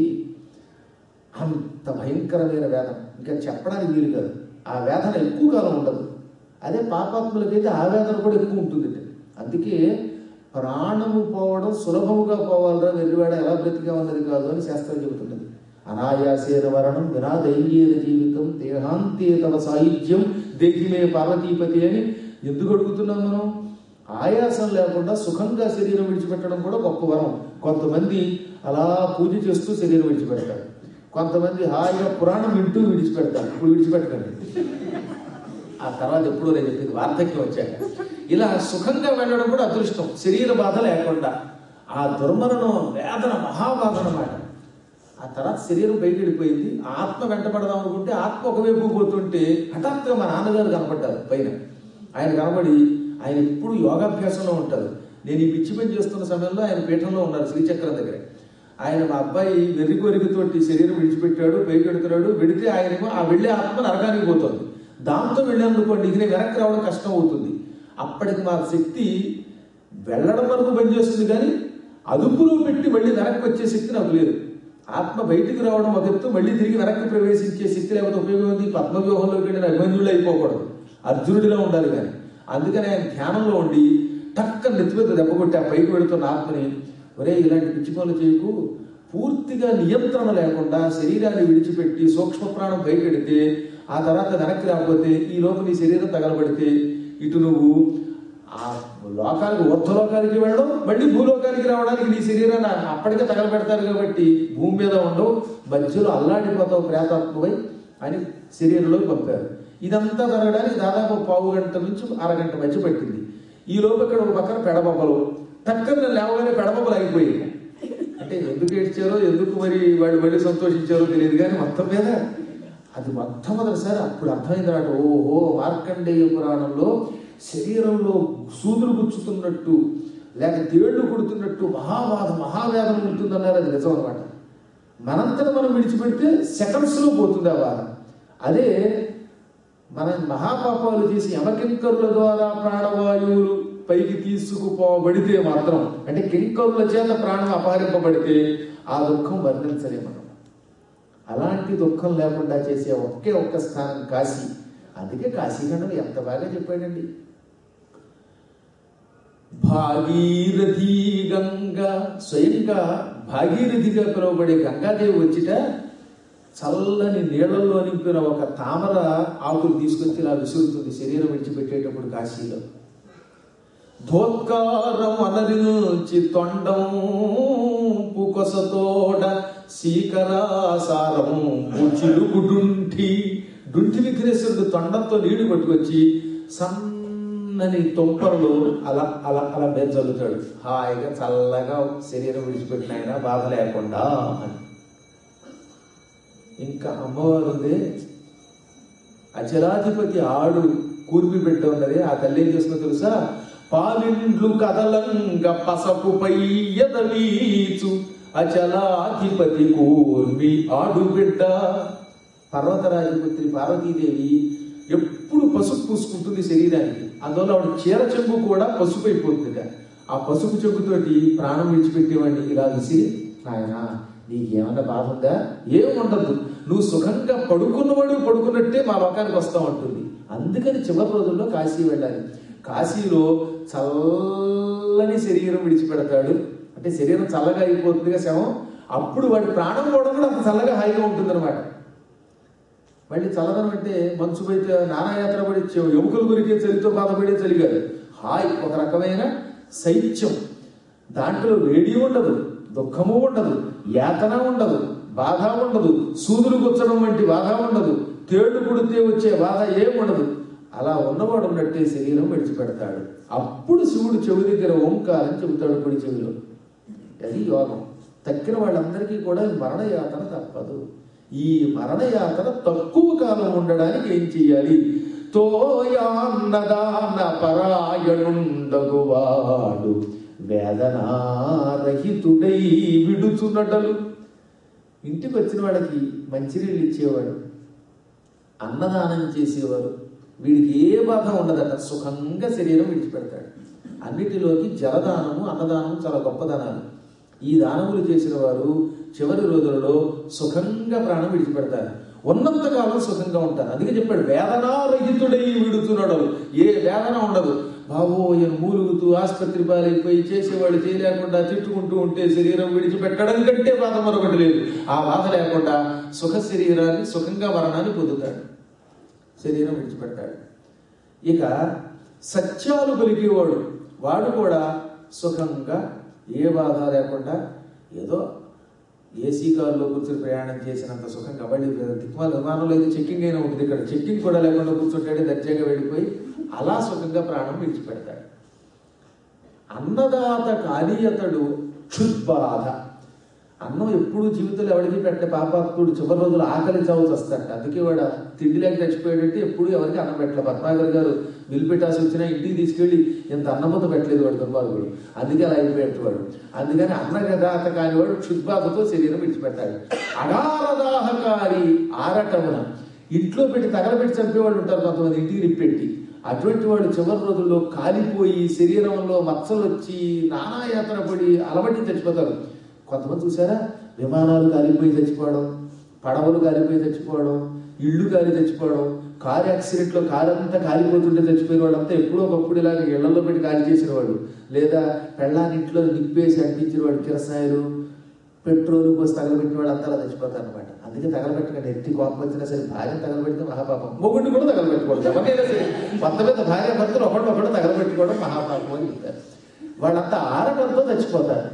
అంత భయంకరమైన వేదన ఇంకా చెప్పడానికి వీలు కాదు ఆ వేదన ఎక్కువ కాలం ఉండదు అదే పాపాత్ములకైతే ఆ వేదన కూడా ఎక్కువ ఉంటుంది అందుకే ప్రాణము పోవడం సులభముగా పోవాలరా వెర్రివాడ ఎలా బ్రతిగా ఉన్నది కాదు అని శాస్త్రం చెబుతున్నది అనాయాసేన మరణం వినాదైర్యేన జీవితం దేహాంతే తమ సాహిత్యం దేహిమే పార్వతీపతి అని ఎందుకు అడుగుతున్నాం మనం ఆయాసం లేకుండా సుఖంగా శరీరం విడిచిపెట్టడం కూడా గొప్ప వరం కొంతమంది అలా పూజ చేస్తూ శరీరం విడిచిపెడతారు కొంతమంది హాయిగా పురాణం వింటూ విడిచిపెడతారు ఇప్పుడు విడిచిపెట్టకండి ఆ తర్వాత ఎప్పుడో నేను చెప్పింది వార్ధక్యం వచ్చాక ఇలా సుఖంగా వెళ్ళడం కూడా అదృష్టం శరీర బాధ లేకుండా ఆ దుర్మరణం వేదన మహాబాధ అన్నమాట ఆ తర్వాత శరీరం బయట వెళ్ళిపోయింది ఆత్మ వెంటబడదాం అనుకుంటే ఆత్మ ఒకవైపు పోతుంటే హఠాత్తుగా మా నాన్నగారు కనపడ్డారు పైన ఆయన కనబడి ఆయన ఎప్పుడు యోగాభ్యాసంలో ఉంటారు నేను ఈ పిచ్చి పని చేస్తున్న సమయంలో ఆయన పీఠంలో ఉన్నారు శ్రీచక్రం దగ్గర ఆయన మా అబ్బాయి వెర్రి కోరికతోటి శరీరం విడిచిపెట్టాడు పైకి వెడుతున్నాడు వెడితే ఆయనేమో ఆ వెళ్ళే ఆత్మ నరకానికి పోతుంది దాంతో వెళ్ళానుకోండి ఇక నేను వెనక్కి రావడం కష్టం అవుతుంది అప్పటికి మా శక్తి వెళ్ళడం వరకు పనిచేస్తుంది కానీ అదుపులో పెట్టి మళ్ళీ వెనక్కి వచ్చే శక్తి నాకు లేదు ఆత్మ బయటికి రావడం ఒక ఎత్తు మళ్ళీ తిరిగి వెనక్కి ప్రవేశించే శక్తి లేకపోతే ఉపయోగం ఉంది పద్మవ్యూహంలోకి వెళ్ళిన అభిమన్యులు అయిపోకూడదు అర్జునుడిలా ఉండాలి కానీ అందుకని ఆయన ధ్యానంలో ఉండి టక్క నెత్తిమీద దెబ్బ కొట్టి ఆ పైకి వెళుతున్న ఆత్మని ఒరే ఇలాంటి పిచ్చి పనులు చేయకు పూర్తిగా నియంత్రణ లేకుండా శరీరాన్ని విడిచిపెట్టి సూక్ష్మ ప్రాణం బయటెడితే ఆ తర్వాత వెనక్కి రాకపోతే ఈ లోపు నీ శరీరం తగలబడితే ఇటు నువ్వు ఆ లోకానికి ఊర్ధ్వలోకానికి వెళ్ళడం మళ్ళీ భూలోకానికి రావడానికి నీ శరీరాన్ని అప్పటికే తగలబెడతారు కాబట్టి భూమి మీద ఉండవు మధ్యలో అల్లాడిపోతావు ప్రేతాత్మవై అని శరీరంలోకి పంపారు ఇదంతా జరగడానికి దాదాపు పావు గంట నుంచి అరగంట మధ్య పట్టింది ఈ లోపు ఇక్కడ ఒక పక్కన పెడబొబ్బలు టక్కన లేవగానే పెడబొబ్బలు అయిపోయాయి అంటే ఎందుకు ఏడ్చారో ఎందుకు మరి వాళ్ళు మళ్ళీ సంతోషించారో తెలియదు కానీ మొత్తం మీద అది మొట్టమొదటిసారి అప్పుడు అర్థమైంది నాడు ఓహో మార్కండేయ పురాణంలో శరీరంలో సూదులు గుచ్చుతున్నట్టు లేక తేళ్లు కుడుతున్నట్టు మహాబాధ మహావేదన ఉంటుందన్నారు అది నిజం అనమాట మనంతట మనం విడిచిపెడితే సెకండ్స్లో పోతుంది ఆ బాధ అదే మనం మహాపాపాలు చేసి యమకింకరుల ద్వారా ప్రాణవాయువులు పైకి తీసుకుపోబడితే మాత్రం అంటే కింకరుల చేత ప్రాణం అపహరింపబడితే ఆ దుఃఖం వర్ణించలేము మనం అలాంటి దుఃఖం లేకుండా చేసే ఒకే ఒక్క స్థానం కాశీ అందుకే కాశీఖండం ఎంత బాగా చెప్పాడండి భాగీరథి గంగ స్వయంగా భాగీరథిగా పిలువబడే గంగాదేవి వచ్చిట చల్లని నీళ్లలో నింపిన ఒక తామర ఆకులు తీసుకొచ్చి ఇలా విసురుతుంది శరీరం విడిచిపెట్టేటప్పుడు కాశీలో ధోత్కారం అనరించి తొండం పుకొసతోడ సీకరాసారం చిలుకు డుంఠి డుంఠి విఘ్నేశ్వరుడు తొండంతో నీళ్లు పట్టుకొచ్చి సన్నని తొంపరలు అలా అలా అలా మీద చల్లుతాడు హాయిగా చల్లగా శరీరం విడిచిపెట్టిన ఆయన బాధ లేకుండా అని ఇంకా అమ్మవారు ఉంది అచలాధిపతి ఆడు కూర్మి బిడ్డ ఉన్నది ఆ తల్లి ఏం చేస్తుందో తెలుసా పాలిండ్లు కదలంగ పసపు పయ్యదవీచు అచలాధిపతి కూర్మి ఆడు బిడ్డ పర్వతరాజపుత్రి పార్వతీదేవి ఎప్పుడు పసుపు పూసుకుంటుంది శరీరానికి అందువల్ల ఆవిడ చీర చెంగు కూడా పసుపు అయిపోతుంది ఆ పసుపు చెంగుతోటి ప్రాణం విడిచిపెట్టేవాడిని ఇలా విసిరి నాయనా నీకేమన్నా బాధ ఉందా ఏం ఉండదు నువ్వు సుఖంగా పడుకున్నవాడు పడుకున్నట్టే మా లోకానికి వస్తా ఉంటుంది అందుకని చివరి రోజుల్లో కాశీ వెళ్ళాలి కాశీలో చల్లని శరీరం విడిచిపెడతాడు అంటే శరీరం చల్లగా అయిపోతుందిగా శవం అప్పుడు వాడి ప్రాణం పోవడం కూడా అంత చల్లగా హాయిగా ఉంటుందన్నమాట మళ్ళీ చల్లదనం అంటే మంచు బయట నానాయాత్ర పడి చె- ఎముకల గురికే చలితో బాధపడే చలి కాదు హాయ్ ఒక రకమైన శైత్యం దాంట్లో వేడి ఉండదు దుఃఖము ఉండదు యాతన ఉండదు బాధ ఉండదు సూదులు గుచ్చడం వంటి బాధ ఉండదు తేళ్లు కుడితే వచ్చే బాధ ఏం ఉండదు అలా ఉన్నవాడు ఉన్నట్టే శరీరం విడిచిపెడతాడు అప్పుడు శివుడు చెవి దగ్గర ఓంకారం చెబుతాడు కుడి చెవిలో అది యోగం తక్కిన వాళ్ళందరికీ కూడా ఈ మరణయాతన తప్పదు ఈ మరణయాతన తక్కువ కాలం ఉండడానికి ఏం చెయ్యాలి తోయాన్నదాన పరాయణుండగువాడు వేదనారహితుడై విడుచునటలు ఇంటికి వచ్చిన వాళ్ళకి మంచినీళ్ళు ఇచ్చేవాడు అన్నదానం చేసేవారు వీడికి ఏ బాధ ఉండదట సుఖంగా శరీరం విడిచిపెడతాడు అన్నిటిలోకి జలదానము అన్నదానము చాలా గొప్ప దానాలు ఈ దానములు చేసిన వారు చివరి రోజులలో సుఖంగా ప్రాణం విడిచిపెడతారు ఉన్నంత కాలం సుఖంగా ఉంటారు అందుకే చెప్పాడు వేదనారహితుడై విడుతున్నాడు ఏ వేదన ఉండదు బాబో ఈయన మూలుగుతూ ఆసుపత్రి పాలైపోయి చేసేవాళ్ళు చేయలేకుండా తిట్టుకుంటూ ఉంటే శరీరం విడిచిపెట్టడం కంటే బాధ మరొకటి లేదు ఆ బాధ లేకుండా సుఖ శరీరాన్ని సుఖంగా మరణాన్ని పొందుతాడు శరీరం విడిచిపెట్టాడు ఇక సత్యాలు పలికేవాడు వాడు కూడా సుఖంగా ఏ బాధ లేకుండా ఏదో ఏసీ కారులో కూర్చొని ప్రయాణం చేసినంత సుఖంగా మళ్ళీ దిక్మాల విమానంలో అయితే చెక్కింగ్ అయినా ఉంటుంది ఇక్కడ చెక్కింగ్ కూడా లేకుండా కూర్చుంటాడే దర్జాగా వెళ్ళిపోయి అలా సుఖంగా ప్రాణం విడిచిపెడతాడు అన్నదాత కాని అతడు క్షుద్బాధ అన్నం ఎప్పుడు జీవితంలో ఎవరికి పెట్టే పాపాత్ముడు చివరి రోజులు ఆకలి చావు వస్తాడు అందుకే వాడు తిండి లేక చచ్చిపోయాడంటే ఎప్పుడు ఎవరికి అన్నం పెట్టలేదు పద్మాగర్ గారు మిల్ పెట్టాల్సి వచ్చినా ఇంటికి తీసుకెళ్లి ఇంత అన్నముద్ద పెట్టలేదు వాడు దుర్మార్గుడు అందుకే అలా అయిపోయాడు వాడు అందుకని అన్నదాత కాని వాడు క్షుద్బాధతో శరీరం విడిచిపెట్టాడు అగారదాహకారి ఆరటమున ఇంట్లో పెట్టి తగలబెట్టి చంపేవాళ్ళు ఉంటారు కొంతమంది ఇంటికి రిప్పెట్టి అటువంటి వాడు చివరి రోజుల్లో కాలిపోయి శరీరంలో మచ్చలు వచ్చి నానాయాతన పడి అలవట్టి చచ్చిపోతారు కొంతమంది చూసారా విమానాలు కాలిపోయి చచ్చిపోవడం పడవలు కాలిపోయి చచ్చిపోవడం ఇళ్ళు కాలి చచ్చిపోవడం కారు యాక్సిడెంట్లో కారు అంతా కాలిపోతుంటే చచ్చిపోయిన వాళ్ళంతా ఎప్పుడో ఒకప్పుడు ఇలాగ ఇళ్లలో పెట్టి కాలి చేసిన వాడు లేదా పెళ్ళాన్ని ఇంట్లో నిప్పేసి అంటించిన వాడు కిరసాయలు పెట్రోల్ పోసి తగలబెట్టిన వాళ్ళు అంతా అలా చచ్చిపోతారు అనమాట అందుకే తగలబెట్టకండి ఎత్తి కోపం వచ్చినా సరే భార్య తగలబెడితే మహాపాపం మొగుడిని కూడా తగలబెట్టుకోవడం ఎవరికైనా సరే కొంత మీద భార్య భర్తలు ఒకటి ఒకటి తగలబెట్టుకోవడం మహాపాపం అని చెప్తారు వాళ్ళంతా ఆరటంతో చచ్చిపోతారు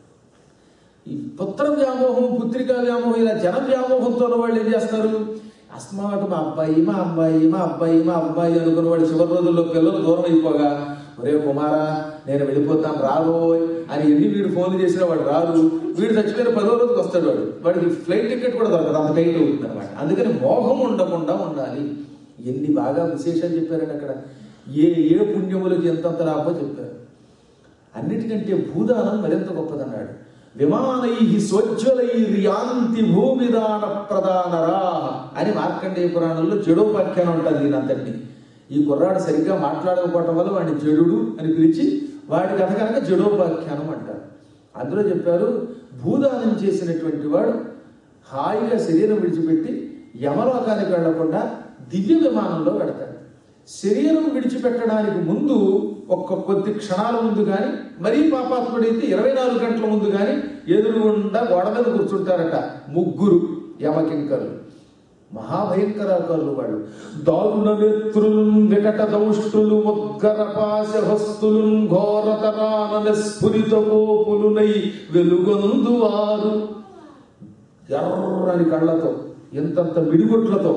ఈ పుత్ర వ్యామోహం పుత్రికా వ్యామోహం ఇలా జన వ్యామోహంతో ఉన్న వాళ్ళు ఏం చేస్తారు అస్మాటు మా అబ్బాయి మా అబ్బాయి మా అబ్బాయి మా అబ్బాయి అనుకున్న వాడు చివరి రోజుల్లో పిల్లలు దూరం అయిపోగా ఒరే కుమారా నేను వెళ్ళిపోతాను రాబోయ్ అని ఎన్ని వీడు ఫోన్లు చేసినా వాడు రాదు వీడు చచ్చిపోయిన పదో రోజుకి వస్తాడు వాడు వాడికి ఫ్లైట్ టికెట్ కూడా దొరకదు అంత టైట్ అవుతుంది అనమాట అందుకని మోహం ఉండకుండా ఉండాలి ఎన్ని బాగా విశేషాలు చెప్పారండి అక్కడ ఏ ఏ పుణ్యములకి ఎంతంత లాభమో చెప్పారు అన్నిటికంటే భూదానం మరింత గొప్పదన్నాడు విమానై సోజ్వలై రియాంతి భూమిదాన ప్రధానరా అని మార్కండేయ పురాణంలో జడోపాఖ్యానం ఉంటుంది దీనంతటిని ఈ కుర్రాడు సరిగ్గా మాట్లాడకపోవటం వల్ల వాడిని జడుడు అని పిలిచి వాడి కథ కనుక జడోపాఖ్యానం అంటారు అందులో చెప్పారు భూదానం చేసినటువంటి వాడు హాయిగా శరీరం విడిచిపెట్టి యమలోకానికి వెళ్లకుండా దివ్య విమానంలో వెడతాడు శరీరం విడిచిపెట్టడానికి ముందు ఒక్క కొద్ది క్షణాల ముందు కానీ మరీ పాపాత్ముడైతే ఇరవై నాలుగు గంటల ముందు కానీ ఎదురుగుండా గోడ మీద కూర్చుంటారట ముగ్గురు యమకింకరులు మహాభయంకరాకారులు వాళ్ళు దారుణ నేత్రులు వికట దౌష్టులు ముద్గర పాశహస్తులు ఘోరతరాన స్ఫురిత కోపులునై వెలుగొందు వారు ఎర్రని కళ్ళతో ఎంతంత మిడిగుట్లతో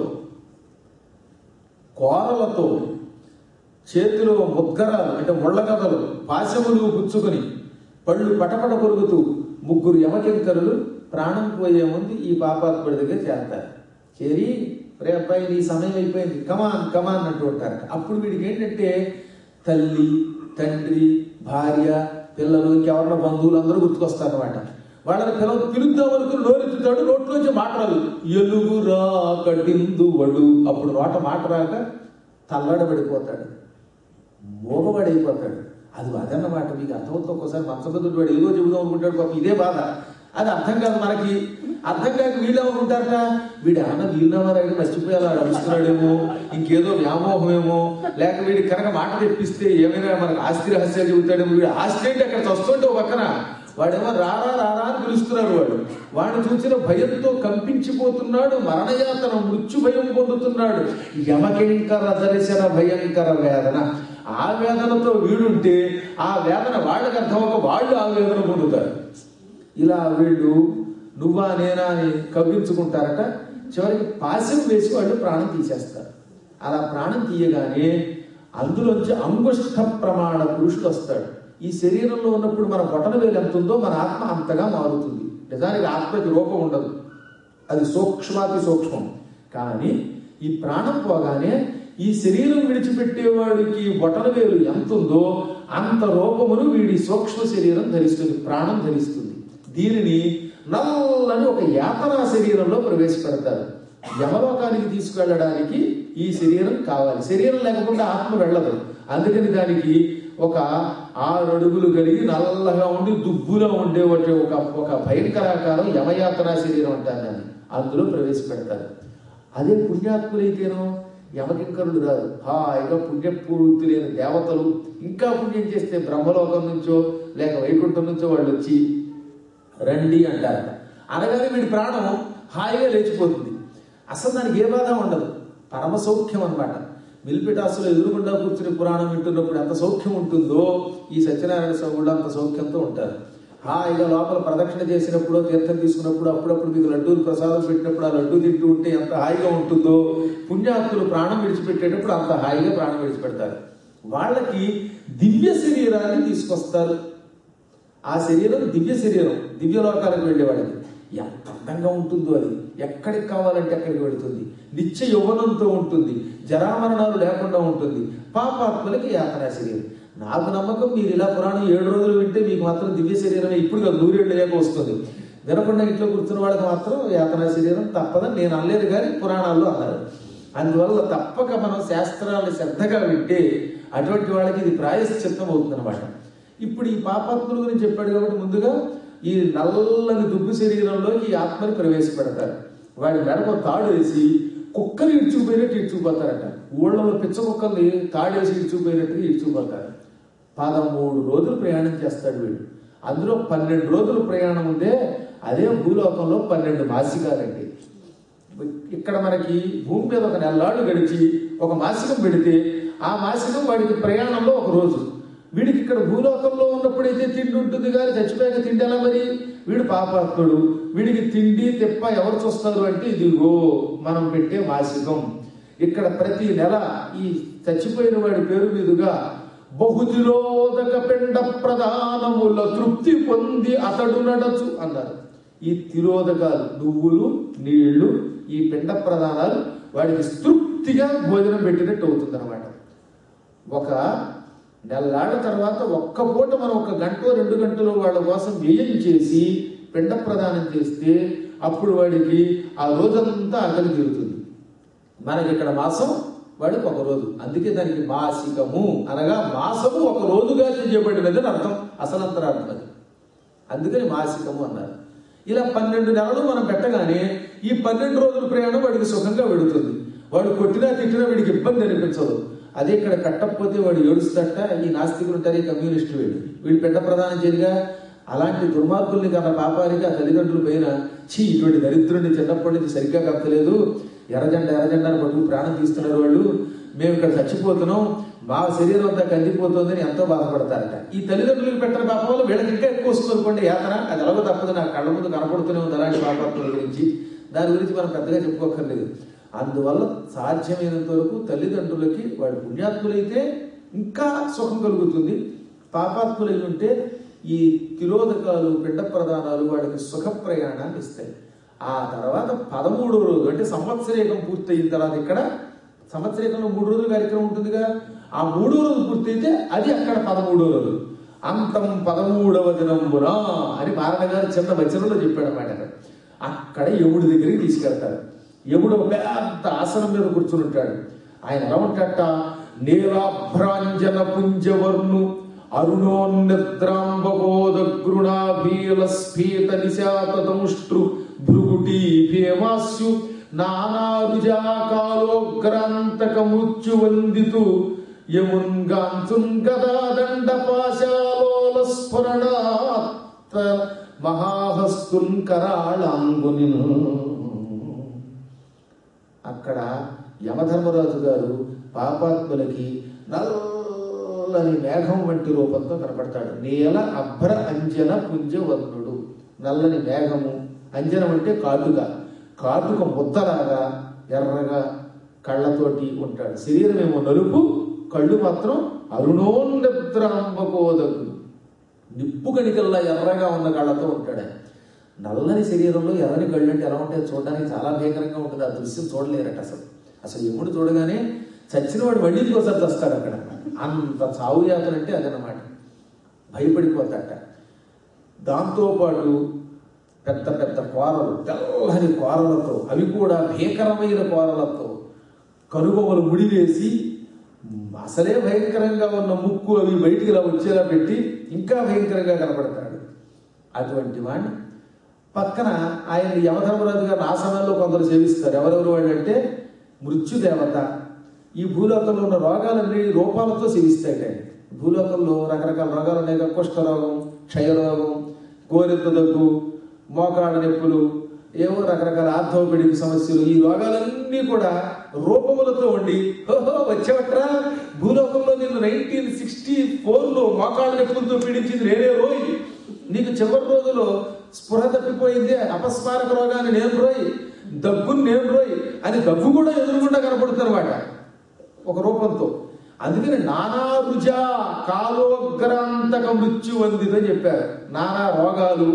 కోరలతో చేతిలో ముద్గరాలు అంటే ముళ్ళగదలు పాశములు పుచ్చుకొని పళ్ళు పటపట కొరుగుతూ ముగ్గురు యమకింకరులు ప్రాణం పోయే ముందు ఈ పాపాత్ముడి దగ్గర చేరతారు చేరి రే అబ్బాయి నీ సమయం అయిపోయింది కమాన్ కమాన్ అంటూ ఉంటారు అప్పుడు వీడికి ఏంటంటే తల్లి తండ్రి భార్య పిల్లలు ఇంకెవరన్నా బంధువులు అందరూ గుర్తుకొస్తారు అనమాట వాళ్ళని పిలవ పిలుద్దాం అనుకుని నోరెత్తుతాడు నోట్లోంచి మాట రాదు ఎలుగు రాకడిందువడు అప్పుడు నోట మాట రాక తల్లడబడిపోతాడు మూగవాడైపోతాడు అది అదన్నమాట మీకు అర్థమవుతుంది ఒక్కోసారి మంచబద్ధుడు వాడు ఏదో చెబుదాం అనుకుంటాడు పాపం ఇదే బాధ అది అర్థం కాదు మనకి అర్థం కాక వీళ్ళు అనుకుంటారట వీడు ఏమన్నా వీళ్ళవారాడు మర్చిపోయేలా అడుస్తున్నాడేమో ఇంకేదో వ్యామోహమేమో లేక వీడి కనుక మాట తెప్పిస్తే ఏమైనా మనకు ఆస్తి రహస్యాలు చెబుతాడేమో వీడు ఆస్తి ఏంటి అక్కడ వస్తుంటే ఒక పక్కన వాడేమో రారా రారా అని పిలుస్తున్నారు వాడు వాడిని చూసిన భయంతో కంపించిపోతున్నాడు మరణయాతన మృత్యు భయం పొందుతున్నాడు యమకింకర దర్శన భయంకర వేదన ఆ వేదనతో వీడుంటే ఆ వేదన వాళ్ళకి అర్థమక వాళ్ళు ఆ వేదన పొందుతారు ఇలా వీళ్ళు నువ్వా నేనా అని కవ్వించుకుంటారట చివరికి పాశం వేసి వాళ్ళు ప్రాణం తీసేస్తారు అలా ప్రాణం తీయగానే అందులోంచి అంగుష్ఠ ప్రమాణ పురుషుడు వస్తాడు ఈ శరీరంలో ఉన్నప్పుడు మన బొటన వేలు ఎంత ఉందో మన ఆత్మ అంతగా మారుతుంది నిజానికి ఆత్మకి రూపం ఉండదు అది సూక్ష్మాతి సూక్ష్మం కానీ ఈ ప్రాణం పోగానే ఈ శరీరం విడిచిపెట్టేవాడికి బొటన వేలు ఎంత ఉందో అంత రూపమును వీడి సూక్ష్మ శరీరం ధరిస్తుంది ప్రాణం ధరిస్తుంది దీనిని నల్లని ఒక యాతనా శరీరంలో ప్రవేశపెడతారు యమలోకానికి తీసుకెళ్ళడానికి ఈ శరీరం కావాలి శరీరం లేకుండా ఆత్మ వెళ్ళదు అందుకని దానికి ఒక ఆరు అడుగులు కలిగి నల్లగా ఉండి దుబ్బులో ఉండే ఒకటి ఒక ఒక భయంకరాకారం యమయాతనా శరీరం అంటారు దాన్ని అందులో ప్రవేశపెడతారు అదే పుణ్యాత్ములైతేనో యమకింకరులు రాదు హాయిగా పుణ్యపూర్తి లేని దేవతలు ఇంకా పుణ్యం చేస్తే బ్రహ్మలోకం నుంచో లేక వైకుంఠం నుంచో వాళ్ళు వచ్చి రండి అంటారట అనగానే వీడి ప్రాణం హాయిగా లేచిపోతుంది అసలు దానికి ఏ బాధ ఉండదు పరమ సౌఖ్యం అనమాట మిల్పిటాసులో ఎదురుగుండా కూర్చుని పురాణం వింటున్నప్పుడు ఎంత సౌఖ్యం ఉంటుందో ఈ సత్యనారాయణ స్వామి కూడా అంత సౌఖ్యంతో ఉంటారు హాయిగా లోపల ప్రదక్షిణ చేసినప్పుడు తీర్థం తీసుకున్నప్పుడు అప్పుడప్పుడు మీకు లడ్డూలు ప్రసాదం పెట్టినప్పుడు ఆ లడ్డూ తింటూ ఉంటే ఎంత హాయిగా ఉంటుందో పుణ్యాత్తులు ప్రాణం విడిచిపెట్టేటప్పుడు అంత హాయిగా ప్రాణం విడిచిపెడతారు వాళ్ళకి దివ్య శరీరాన్ని తీసుకొస్తారు ఆ శరీరం దివ్య శరీరం దివ్య లోకాలకు వెళ్ళేవాడికి ఎంత అందంగా ఉంటుందో అది ఎక్కడికి కావాలంటే అక్కడికి వెళుతుంది నిత్య యౌవనంతో ఉంటుంది జరామరణాలు లేకుండా ఉంటుంది పాపాత్మలకి యాతనా శరీరం నాకు నమ్మకం మీరు ఇలా పురాణం ఏడు రోజులు వింటే మీకు మాత్రం దివ్య శరీరమే ఇప్పుడు కాదు నూరేళ్ళు అయ్యాక వస్తుంది వినకుండా ఇంట్లో కూర్చున్న వాళ్ళకి మాత్రం యాతనా శరీరం తప్పదని నేను అనలేదు కానీ పురాణాల్లో అన్నారు అందువల్ల తప్పక మనం శాస్త్రాలను శ్రద్ధగా వింటే అటువంటి వాళ్ళకి ఇది ప్రాయశ్చిత్తం అవుతుందన్నమాట ఇప్పుడు ఈ పాపాత్ముల గురించి చెప్పాడు కాబట్టి ముందుగా ఈ నల్లని దుబ్బు శరీరంలోకి ఈ ఆత్మని ప్రవేశపెడతారు వాడి మెడకు తాడు వేసి కుక్కలు ఇడ్చుకుపోయినట్టు ఇడ్చుకుపోతారట ఊళ్ళలో పిచ్చ కుక్కల్ని తాడేసి ఇడ్చుకుపోయినట్టుగా ఇడ్చుకుపోతారు పదమూడు రోజులు ప్రయాణం చేస్తాడు వీడు అందులో పన్నెండు రోజులు ప్రయాణం ఉందే అదే భూలోకంలో పన్నెండు మాసికాలండి ఇక్కడ మనకి భూమి మీద ఒక నెల్లాళ్ళు గడిచి ఒక మాసికం పెడితే ఆ మాసికం వాడికి ప్రయాణంలో ఒక రోజు వీడికి ఇక్కడ భూలోకంలో ఉన్నప్పుడైతే తిండి ఉంటుంది కానీ చచ్చిపోయాక తిండి ఎలా మరి వీడు పాపాత్ముడు వీడికి తిండి తెప్ప ఎవరు చూస్తారు అంటే ఇదిగో మనం పెట్టే మాసికం ఇక్కడ ప్రతి నెల ఈ చచ్చిపోయిన వాడి పేరు మీదుగా బహుతిలోదక పిండ ప్రధానముల తృప్తి పొంది అతడు నడచు అన్నారు ఈ తిరోదకాలు నువ్వులు నీళ్లు ఈ పిండ ప్రధానాలు వాడికి తృప్తిగా భోజనం పెట్టినట్టు అవుతుంది ఒక నెల్లాళ్ళ తర్వాత ఒక్క పూట మనం ఒక గంట రెండు గంటలు వాళ్ళ కోసం వ్యయం చేసి పిండ ప్రదానం చేస్తే అప్పుడు వాడికి ఆ రోజంతా ఆకలి తీరుతుంది మనకి ఇక్కడ మాసం వాడికి ఒక రోజు అందుకే దానికి మాసికము అనగా మాసము ఒక రోజుగా చేయబడినది అని అర్థం అసలంతరార్థం అది అందుకని మాసికము అన్నారు ఇలా పన్నెండు నెలలు మనం పెట్టగానే ఈ పన్నెండు రోజుల ప్రయాణం వాడికి సుఖంగా వెడుతుంది వాడు కొట్టినా తిట్టినా వీడికి ఇబ్బంది అనిపించదు అదే ఇక్కడ కట్టకపోతే వాడు ఏడుస్తట ఈ నాస్తికులు ఉంటారు ఈ కమ్యూనిస్టు వీడు వీడు పెట్ట ప్రధానం చేయగా అలాంటి దుర్మార్గుల్ని కన్న పాపానికి ఆ తల్లిదండ్రుల పైన చీ ఇటువంటి దరిద్రుడిని చిన్నప్పటి నుంచి సరిగ్గా కట్టలేదు ఎర్రజెండ ఎర్రజెండాను పట్టుకు ప్రాణం తీస్తున్నారు వాళ్ళు మేము ఇక్కడ చచ్చిపోతున్నాం మా శరీరం అంతా కందిపోతుందని ఎంతో బాధపడతారట ఈ తల్లిదండ్రులకు పెట్టిన పాపం వల్ల వీళ్ళకి ఇంకా ఎక్కువ వస్తుంది అనుకోండి యాతన అది ఎలాగో తప్పదు నా కళ్ళ ముందు కనపడుతూనే ఉంది అలాంటి పాపాత్మల గురించి దాని గురించి మనం పెద్దగా చెప్పుకోకర్లేదు అందువల్ల సాధ్యమైనంత వరకు తల్లిదండ్రులకి వాడి పుణ్యాత్ములైతే ఇంకా సుఖం కలుగుతుంది పాపాత్ములై ఉంటే ఈ తిరోధకాలు పిండ ప్రదానాలు వాళ్ళకి సుఖ ప్రయాణాన్ని ఇస్తాయి ఆ తర్వాత పదమూడో రోజు అంటే సంవత్సరేకం పూర్తయిన తర్వాత ఇక్కడ సంవత్సరేకంలో మూడు రోజులు కార్యక్రమం ఉంటుందిగా ఆ మూడో రోజు పూర్తయితే అది అక్కడ పదమూడో రోజు అంతం పదమూడవ దినంబున అని మారణ గారు చిన్న వచనంలో చెప్పాడు అన్నమాట అక్కడ అక్కడ యముడి దగ్గరికి తీసుకెళ్తారు యముడు ఒక పెద్ద ఆసనం మీద కూర్చుని ఉంటాడు ఆయన ఎలా ఉంటాడట నీలాభ్రాంజన పుంజవర్ణు అరుణోన్నద్రాంబోదగృణాభీల స్ఫీత నిశాతముష్ట్రు భృగుటి భీమాస్యు నానారుజాకాలోగ్రాంతక మృత్యువందితు యమున్గాంతున్ గదాదండ పాశాలోల స్ఫురణాత్త మహాహస్తున్ కరాళాంగుని అక్కడ యమధర్మరాజు గారు పాపాత్ములకి నల్లని మేఘం వంటి రూపంతో కనపడతాడు నీల అభ్ర అంజన పుంజవర్ణుడు నల్లని మేఘము అంజనం అంటే కాటుక కాటుక ముద్దలాగా ఎర్రగా కళ్ళతోటి ఉంటాడు శరీరం ఏమో నలుపు కళ్ళు మాత్రం అరుణోన్నద్రాంబకోదకు నిప్పు కణికల్లా ఎర్రగా ఉన్న కళ్ళతో ఉంటాడు ఆయన. నల్లని శరీరంలో ఎర్రని కళ్ళు అంటే ఎలా ఉంటాయి చూడడానికి చాలా భీకరంగా ఉంటుంది ఆ దృశ్యం చూడలేరట అసలు అసలు ఎముడు చూడగానే చచ్చిన వాడు మళ్ళీ ఇంకోసారి చస్తాడు అక్కడ అంత చావు యాతన అంటే అదనమాట భయపడిపోతాట దాంతోపాటు పెద్ద పెద్ద కోరలు తెల్లని కోరలతో అవి కూడా భీకరమైన కోరలతో కనుబొమ్మలు ముడివేసి అసలే భయంకరంగా ఉన్న ముక్కు అవి బయటికి ఇలా వచ్చేలా పెట్టి ఇంకా భయంకరంగా కనపడతాడు అటువంటి వాడిని పక్కన ఆయన యమధర్మరాజు గారు ఆ సమయంలో కొందరు సేవిస్తారు ఎవరెవరు వాళ్ళు అంటే మృత్యుదేవత ఈ భూలోకంలో ఉన్న రోగాలన్నీ రూపాలతో సేవిస్తాయి ఆయన భూలోకంలో రకరకాల రోగాలు ఉన్నాయి కదా కుష్ఠరోగం క్షయరోగం గోరెత్త దగ్గు మోకాళ్ళ నొప్పులు ఏవో రకరకాల ఆర్థోపెడిక్ సమస్యలు ఈ రోగాలన్నీ కూడా రూపములతో ఉండి ఓహో వచ్చేవట్రా భూలోకంలో నేను నైన్టీన్ సిక్స్టీ ఫోర్లో మోకాళ్ళ నొప్పులతో పీడించింది నేనే రోయ్ నీకు చివరి రోజులో స్పృహ తప్పిపోయింది అపస్మారక రోగాన్ని నేను రోయ్ దగ్గుని నేను రోయ్ అని దగ్గు కూడా ఎదురుగుండా కనపడుతున్నమాట ఒక రూపంతో అందుకని నానా రుజ కాలోగ్రాంతక మృత్యు వందిదని చెప్పారు నానా రోగాలు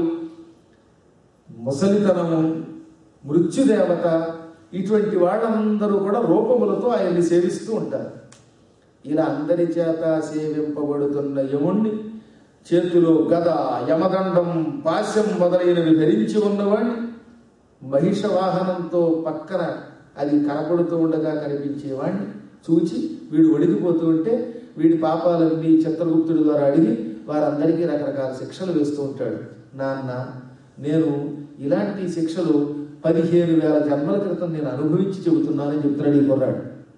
ముసలితనము మృత్యుదేవత ఇటువంటి వాళ్ళందరూ కూడా రూపములతో ఆయన్ని సేవిస్తూ ఉంటారు ఇలా అందరి చేత సేవింపబడుతున్న యముణ్ణి చేతిలో గద యమదండం పాశం మొదలైనవి ధరించి ఉన్నవాణ్ణి మహిష వాహనంతో పక్కన అది కనపడుతూ ఉండగా కనిపించేవాణ్ణి చూచి వీడు ఒడిగిపోతూ ఉంటే వీడి పాపాలన్నీ చిత్రగుప్తుడి ద్వారా అడిగి వారందరికీ రకరకాల శిక్షలు వేస్తూ ఉంటాడు నాన్న నేను ఇలాంటి శిక్షలు పదిహేను వేల జన్మల క్రితం నేను అనుభవించి చెబుతున్నానని చెప్తున్నాడు ఈ కుర్రాడు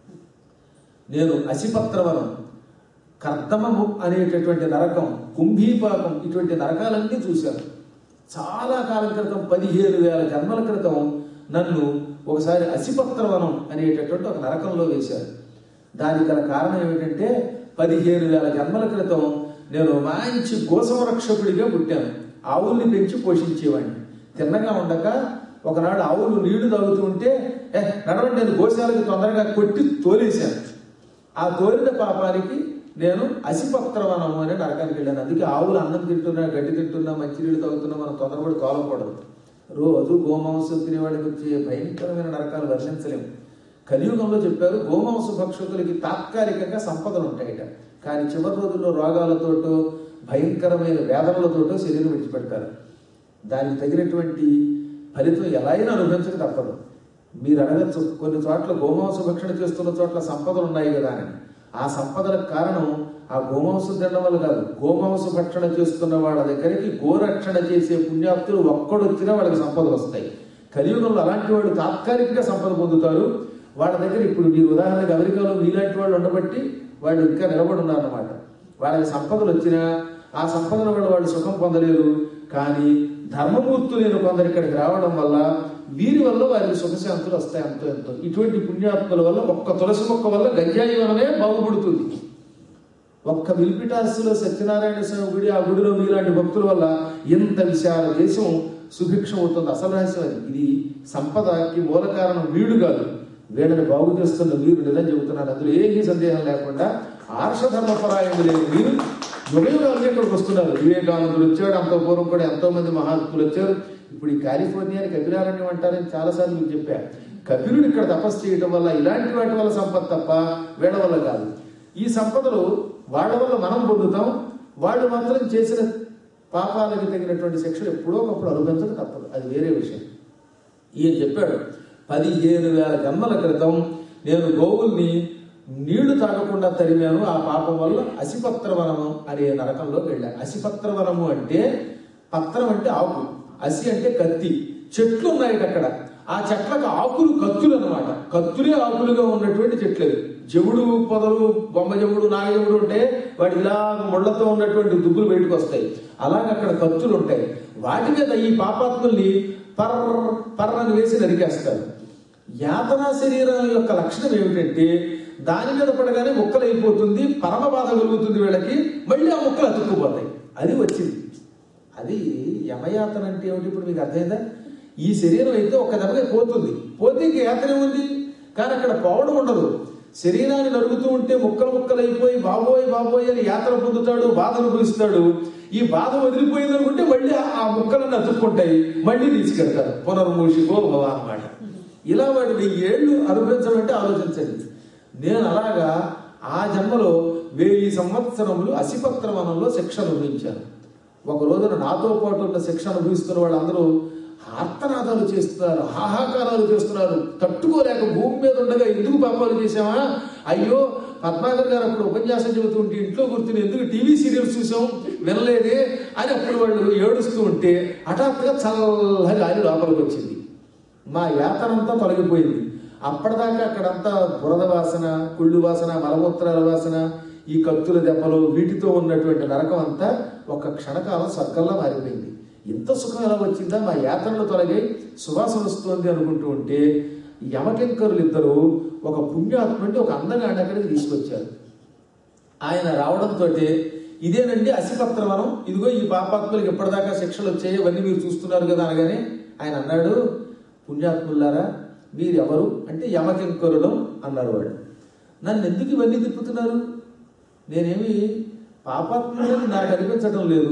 నేను అసిపత్రవనం కర్దమము అనేటటువంటి నరకం కుంభీపాకం ఇటువంటి నరకాలన్నీ చూశాను చాలా కాలం క్రితం పదిహేను వేల జన్మల క్రితం నన్ను ఒకసారి అసిపత్రవనం అనేటటువంటి ఒక నరకంలో వేశారు దానికి గల కారణం ఏమిటంటే పదిహేను వేల జన్మల క్రితం నేను మంచి గోసంరక్షకుడిగా పుట్టాను ఆవుల్ని పెంచి పోషించేవాడిని తిన్నగా ఉండక ఒకనాడు ఆవులు నీళ్లు తాగుతూ ఉంటే ఏ నడవండి నేను గోశాలకు తొందరగా కొట్టి తోలేశాను ఆ తోలిన పాపానికి నేను అసిపత్రవనము అనే నరకానికి వెళ్ళాను అందుకే ఆవులు అన్నం తింటున్నా గడ్డి తింటున్నా మంచినీళ్ళు తాగుతున్నా మనం తొందరపడి కాలకూడదు రోజు గోమాంసం తినే వాళ్ళకి వచ్చే భయంకరమైన నరకాలు వర్ణించలేము కలియుగంలో చెప్పారు గోమాంస భక్షకులకి తాత్కాలికంగా సంపదలు ఉంటాయట కానీ చివరి రోజుల్లో రోగాలతోటో భయంకరమైన వేదనలతోటో శరీరం విడిచిపెడతారు దానికి తగినటువంటి ఫలితం ఎలా అయినా అనుభవించక తప్పదు మీరు అడగచ్చు కొన్ని చోట్ల గోమాంస భక్షణ చేస్తున్న చోట్ల సంపదలు ఉన్నాయి కదా అని ఆ సంపదలకు కారణం ఆ గోమాంసం తినడం వల్ల కాదు గోమాంస భక్షణ చేస్తున్న వాళ్ళ దగ్గరికి గోరక్షణ చేసే పుణ్యాప్తులు ఒక్కడు వచ్చినా వాళ్ళకి సంపదలు వస్తాయి కలియుగంలో అలాంటి వాళ్ళు తాత్కాలికంగా సంపద పొందుతారు వాళ్ళ దగ్గర ఇప్పుడు మీరు ఉదాహరణకు అమెరికాలో మీలాంటి వాళ్ళు ఉండబట్టి వాళ్ళు ఇంకా నిలబడి ఉన్నారన్నమాట వాళ్ళకి సంపదలు వచ్చినా ఆ సంపదల వల్ల వాళ్ళు సుఖం పొందలేరు కానీ ధర్మమూర్తులైన కొందరు ఇక్కడికి రావడం వల్ల వీరి వల్ల వారికి సుఖశాంతులు వస్తాయి అంతో ఎంతో ఇటువంటి పుణ్యాత్మల వల్ల ఒక్క తులసి మొక్క వల్ల గంజాయి వలనే బాగుపడుతుంది ఒక్క మిల్పిటాసులో సత్యనారాయణ స్వామి గుడి ఆ గుడిలో మీలాంటి భక్తుల వల్ల ఇంత విశాల దేశం సుభిక్షం అవుతుంది అసలు రహస్యం అది ఇది సంపదకి మూల కారణం వీడు కాదు వీళ్ళని బాగు చేస్తున్న వీరు నిజం చెబుతున్నారు అందులో ఏమీ సందేహం లేకుండా ఆర్షధర్మపరాయణ లేని వీరు యుగయుగాలుగా ఇక్కడికి వస్తున్నారు వివేకానందుడు వచ్చాడు అంత పూర్వం కూడా ఎంతో మంది మహాత్ములు వచ్చారు ఇప్పుడు ఈ కాలిఫోర్నియాని కపిలారణ్యం అంటారని చాలాసార్లు మీకు చెప్పా కపిలుడు ఇక్కడ తపస్సు చేయడం వల్ల ఇలాంటి వాటి వల్ల సంపద తప్ప వీళ్ళ వల్ల కాదు ఈ సంపదలు వాళ్ళ వల్ల మనం పొందుతాం వాళ్ళు మాత్రం చేసిన పాపాలకు తగినటువంటి శిక్షలు ఎప్పుడో ఒకప్పుడు అనుభవించక తప్పదు అది వేరే విషయం ఈయన చెప్పాడు పదిహేను వేల జన్మల క్రితం నేను గోవుల్ని నీళ్లు తాగకుండా తరిమాను ఆ పాపం వల్ల అసిపత్రవనము అనే నరకంలో వెళ్ళా అసిపత్రవనము అంటే పత్రం అంటే ఆకు అసి అంటే కత్తి చెట్లు ఉన్నాయి అక్కడ ఆ చెట్లకు ఆకులు కత్తులు అన్నమాట కత్తులే ఆకులుగా ఉన్నటువంటి చెట్లు అవి. జవుడు పొదలు బొమ్మ జవుడు నాగజవుడు ఉంటే వాటి ఇలా ముళ్ళతో ఉన్నటువంటి దుబ్బులు బయటకు వస్తాయి అలాగే అక్కడ కత్తులు ఉంటాయి వాటి మీద ఈ పాపాత్ముల్ని పర్ర పర్రని వేసి నరికేస్తారు యాతనా శరీరం యొక్క లక్షణం ఏమిటంటే దాని మీద పడగానే ముక్కలు అయిపోతుంది పరమ బాధ కలుగుతుంది వీళ్ళకి మళ్ళీ ఆ ముక్కలు అతుక్కుపోతాయి అది వచ్చింది అది యమయాతన అంటే ఏమిటి ఇప్పుడు మీకు అర్థమైందా ఈ శరీరం అయితే ఒక్క దెబ్బకే పోతుంది పోతే ఇంక యాతన ఉంది కానీ అక్కడ పోవడం ఉండదు శరీరాన్ని నరుగుతూ ఉంటే ముక్కలు ముక్కలు అయిపోయి బాబోయ్ బాబోయ్ అని యాత్ర పొందుతాడు బాధ అనుభవిస్తాడు ఈ బాధ వదిలిపోయింది అనుకుంటే మళ్ళీ ఆ- ఆ ముక్కలన్నీ అతుక్కుంటాయి మళ్ళీ తీసుకెళ్తారు పునర్మూషికో భవ అన్నమాట ఇలా వాడు వెయ్యి ఏళ్ళు అనుభవించడం అంటే ఆలోచించండి నేను అలాగా ఆ జన్మలో వెయ్యి సంవత్సరములు అసిపత్రవనంలో శిక్ష అనుభవించాను ఒక రోజున నాతో పాటు ఉన్న శిక్ష అనుభవిస్తున్న వాళ్ళందరూ ఆర్తనాదాలు చేస్తున్నారు హాహాకారాలు చేస్తున్నారు తట్టుకోలేక భూమి మీద ఉండగా ఎందుకు పాపాలు చేసామా అయ్యో పద్మాకర్ గారు అప్పుడు ఉపన్యాసం చెబుతుంటే ఇంట్లో కూర్చుని ఎందుకు టీవీ సీరియల్స్ చూసాం వినలేదే అని అప్పుడు వాళ్ళు ఏడుస్తూ ఉంటే హఠాత్తుగా చల్లగా గాలి లోపలికి వచ్చింది మా యాతనంతా తొలగిపోయింది అప్పటిదాకా అక్కడంతా బురద వాసన కుళ్ళు వాసన మలమూత్రాల వాసన ఈ కత్తుల దెబ్బలు వీటితో ఉన్నటువంటి నరకం అంతా ఒక క్షణకాలం స్వర్గంలా మారిపోయింది ఇంత సుఖం ఎలా వచ్చిందా మా యాతనలు తొలగి సువాసన వస్తుంది అనుకుంటూ ఉంటే యమకింకరులు ఇద్దరు ఒక పుణ్యాత్ముడిని ఒక అందగాడిని అక్కడికి తీసుకొచ్చారు ఆయన రావడంతో ఇదేనండి అసిపత్రవనం ఇదిగో ఈ పాపాత్ములకు ఎప్పటిదాకా శిక్షలు వచ్చాయి ఇవన్నీ మీరు చూస్తున్నారు కదా అనగానే ఆయన అన్నాడు పుణ్యాత్ములారా మీరు ఎవరు అంటే యమకింకరులం అన్నారు వాడు నన్ను ఎందుకు ఇవన్నీ తిప్పుతున్నారు నేనేమి పాపాత్ములని నాకు అనిపించడం లేదు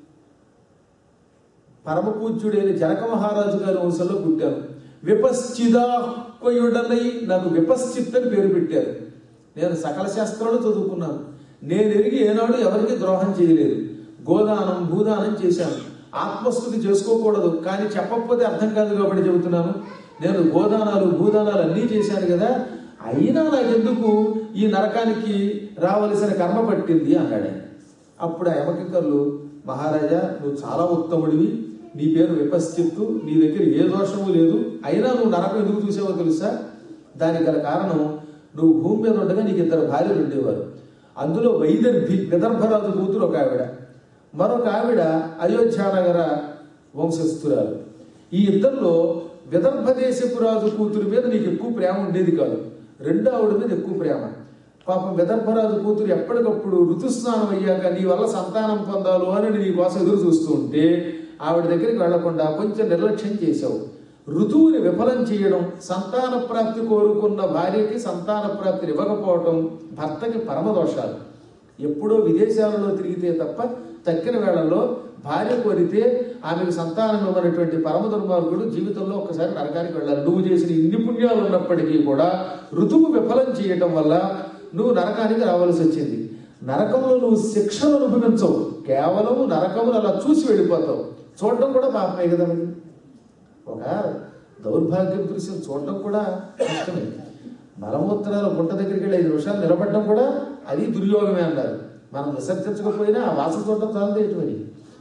పరమ పూజ్యుడైన జనక మహారాజు గారి వంశంలో పుట్టాను విపశ్చిదాక్వయుడనై నాకు విపశ్చిత్ అని పేరు పెట్టారు నేను సకల శాస్త్రాలు చదువుకున్నాను నేను ఎరిగి ఏనాడు ఎవరికి ద్రోహం చేయలేదు గోదానం భూదానం చేశాను ఆత్మస్థుతి చేసుకోకూడదు కానీ చెప్పకపోతే అర్థం కాదు కాబట్టి చెబుతున్నాను నేను గోదానాలు భూదానాలు అన్నీ చేశాను కదా అయినా నాకెందుకు ఈ నరకానికి రావలసిన కర్మ పట్టింది అన్నాడు ఆయన. అప్పుడు ఆ యమకింకర్లు మహారాజా నువ్వు చాలా ఉత్తముడివి నీ పేరు విపశ్చిత్తు నీ దగ్గర ఏ దోషము లేదు అయినా నువ్వు నరకం ఎందుకు చూసావో తెలుసా దానికి గల కారణం నువ్వు భూమి మీద ఉండగా నీకు ఇద్దరు భార్యలు ఉండేవారు అందులో వైదర్భి విదర్భరాజు కూతురు ఒక ఆవిడ మరొక ఆవిడ అయోధ్యానగర వంశస్థురాలు ఈ ఇద్దరిలో విదర్భ దేశపు రాజు కూతురు మీద నీకు ఎక్కువ ప్రేమ ఉండేది కాదు రెండో ఆవిడ మీద ఎక్కువ ప్రేమ పాపం విదర్భరాజు కూతురు ఎప్పటికప్పుడు ఋతుస్నానం అయ్యాక నీ వల్ల సంతానం పొందాలు అని నీ కోసం ఎదురు చూస్తూ ఉంటే ఆవిడ దగ్గరికి వెళ్లకుండా కొంచెం నిర్లక్ష్యం చేశావు ఋతువుని విఫలం చేయడం సంతాన ప్రాప్తి కోరుకున్న భార్యకి సంతాన ప్రాప్తిని ఇవ్వకపోవటం భర్తకి పరమదోషాలు ఎప్పుడో విదేశాలలో తిరిగితే తప్ప తక్కిన వేళల్లో భార్య కోరితే ఆమెకు సంతానం ఇవ్వనటువంటి పరమ దుర్మార్గుడు జీవితంలో ఒక్కసారి నరకానికి వెళ్ళాలి నువ్వు చేసిన ఇన్ని పుణ్యాలు ఉన్నప్పటికీ కూడా ఋతువు విఫలం చేయటం వల్ల నువ్వు నరకానికి రావాల్సి వచ్చింది నరకంలో నువ్వు శిక్షను అనుభవించవు కేవలం నరకమును అలా చూసి వెళ్ళిపోతావు చూడటం కూడా పాపమే కదా మరి ఒక దౌర్భాగ్యం దృశ్యం చూడటం కూడా కష్టమే మలమూత్రాల గుంట దగ్గరికి వెళ్ళి ఐదు నిమిషాలు నిలబడడం కూడా అది దుర్యోగమే అన్నారు మనం విసర్జించకపోయినా ఆ వాసన చూడటం చాలదు ఎటువంటి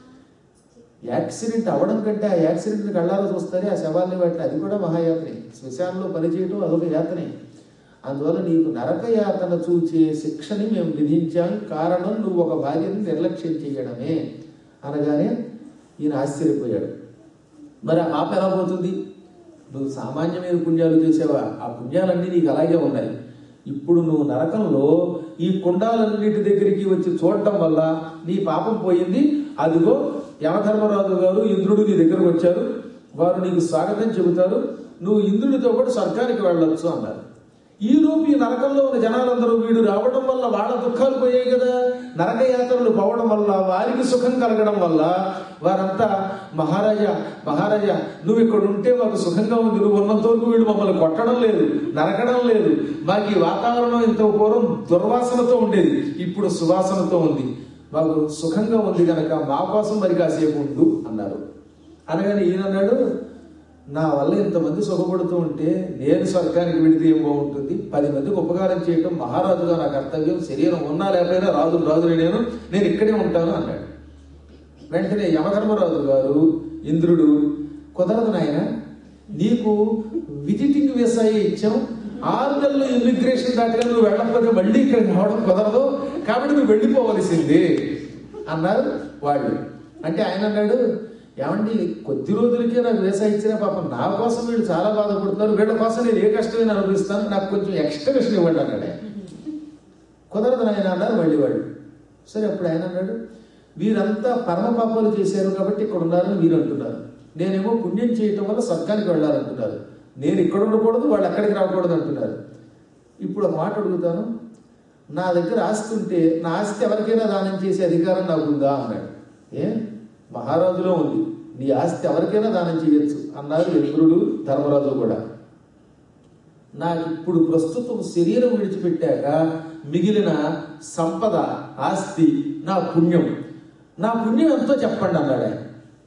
యాక్సిడెంట్ అవ్వడం కంటే ఆ యాక్సిడెంట్ కళ్ళారా చూస్తారే ఆ శవాల్ని వాటిని అది కూడా మహాయాత్రే శ్మశానంలో పనిచేయడం అదొక యాత్రే అందువల్ల నీకు నరక యాతన చూచే శిక్షని మేము విధించాం కారణం నువ్వు ఒక భార్యని నిర్లక్ష్యం చేయడమే అనగానే ఈయన ఆశ్చర్యపోయాడు మరి ఆ పాప ఎలా పోతుంది నువ్వు సామాన్యమైన పుణ్యాలు చేసావా ఆ పుణ్యాలన్నీ నీకు అలాగే ఉన్నాయి ఇప్పుడు నువ్వు నరకంలో ఈ కుండాలన్నిటి దగ్గరికి వచ్చి చూడటం వల్ల నీ పాపం పోయింది అదిగో యమధర్మరాజు గారు ఇంద్రుడు నీ దగ్గరకు వచ్చారు వారు నీకు స్వాగతం చెబుతారు నువ్వు ఇంద్రుడితో కూడా స్వర్గానికి వెళ్ళొచ్చు అన్నారు ఈ రూపు ఈ నరకంలో ఉన్న జనాలందరూ వీడు రావడం వల్ల వాళ్ళ దుఃఖాలు పోయాయి కదా నరక యాత్రలు పోవడం వల్ల వారికి సుఖం కలగడం వల్ల వారంతా మహారాజా మహారాజా నువ్వు ఇక్కడ ఉంటే మాకు సుఖంగా ఉంది నువ్వు ఉన్నంత వరకు వీడు మమ్మల్ని కొట్టడం లేదు నరకడం లేదు మాకు ఈ వాతావరణం ఇంత పూర్వం దుర్వాసనతో ఉండేది ఇప్పుడు సువాసనతో ఉంది మాకు సుఖంగా ఉంది కనుక మా కోసం మరి కాసేపు ఉండు అన్నారు అనగానే ఈయన అన్నాడు నా వల్ల ఇంతమంది సుఖపడుతూ ఉంటే నేను స్వర్గానికి వెళితే ఏం బాగుంటుంది పది మందికి ఉపకారం చేయటం మహారాజుగా నా కర్తవ్యం శరీరం ఉన్నా లేకపోయినా రాజు రాజుని నేను నేను ఇక్కడే ఉంటాను అన్నాడు వెంటనే యమధర్మరాజు గారు ఇంద్రుడు కుదరదు నాయన నీకు విజిటింగ్ వీసా ఇచ్చాం ఆరు నెలలు ఇమిగ్రేషన్ దాటిగా నువ్వు వెళ్ళకపోతే మళ్ళీ ఇక్కడికి రావడం కుదరదు కాబట్టి నువ్వు వెళ్ళిపోవలసిందే అన్నారు వాళ్ళు అంటే ఆయన అన్నాడు ఏమండి కొద్ది రోజులకే నాకు వీసా ఇచ్చిన పాపం నా కోసం వీళ్ళు చాలా బాధపడుతున్నారు వీళ్ళ కోసం నేను ఏ కష్టమైనా అనుభవిస్తాను నాకు కొంచెం ఎక్స్ట్రా ఇవ్వండి అన్నాడు ఆయన. కుదరదు నాయన అన్నారు మళ్ళీ వాళ్ళు సరే అప్పుడు ఆయన అన్నాడు వీరంతా పరమ పాపాలు చేశారు కాబట్టి ఇక్కడ ఉన్నారని మీరు అంటున్నారు నేనేమో పుణ్యం చేయటం వల్ల స్వర్గానికి వెళ్ళాలంటున్నారు నేను ఇక్కడ ఉండకూడదు వాళ్ళు అక్కడికి రాకూడదు అంటున్నారు ఇప్పుడు ఒక మాట అడుగుతాను నా దగ్గర ఆస్తి ఉంటే నా ఆస్తి ఎవరికైనా దానం చేసే అధికారం నాకు ఉందా అన్నాడు ఏ మహారాజులో ఉంది నీ ఆస్తి ఎవరికైనా దానం చేయొచ్చు అన్నారు ఇంద్రుడు ధర్మరాజు కూడా నాకు ఇప్పుడు ప్రస్తుతం శరీరం విడిచిపెట్టాక మిగిలిన సంపద ఆస్తి నా పుణ్యం నా పుణ్యం ఎంతో చెప్పండి అన్నాడు ఆయన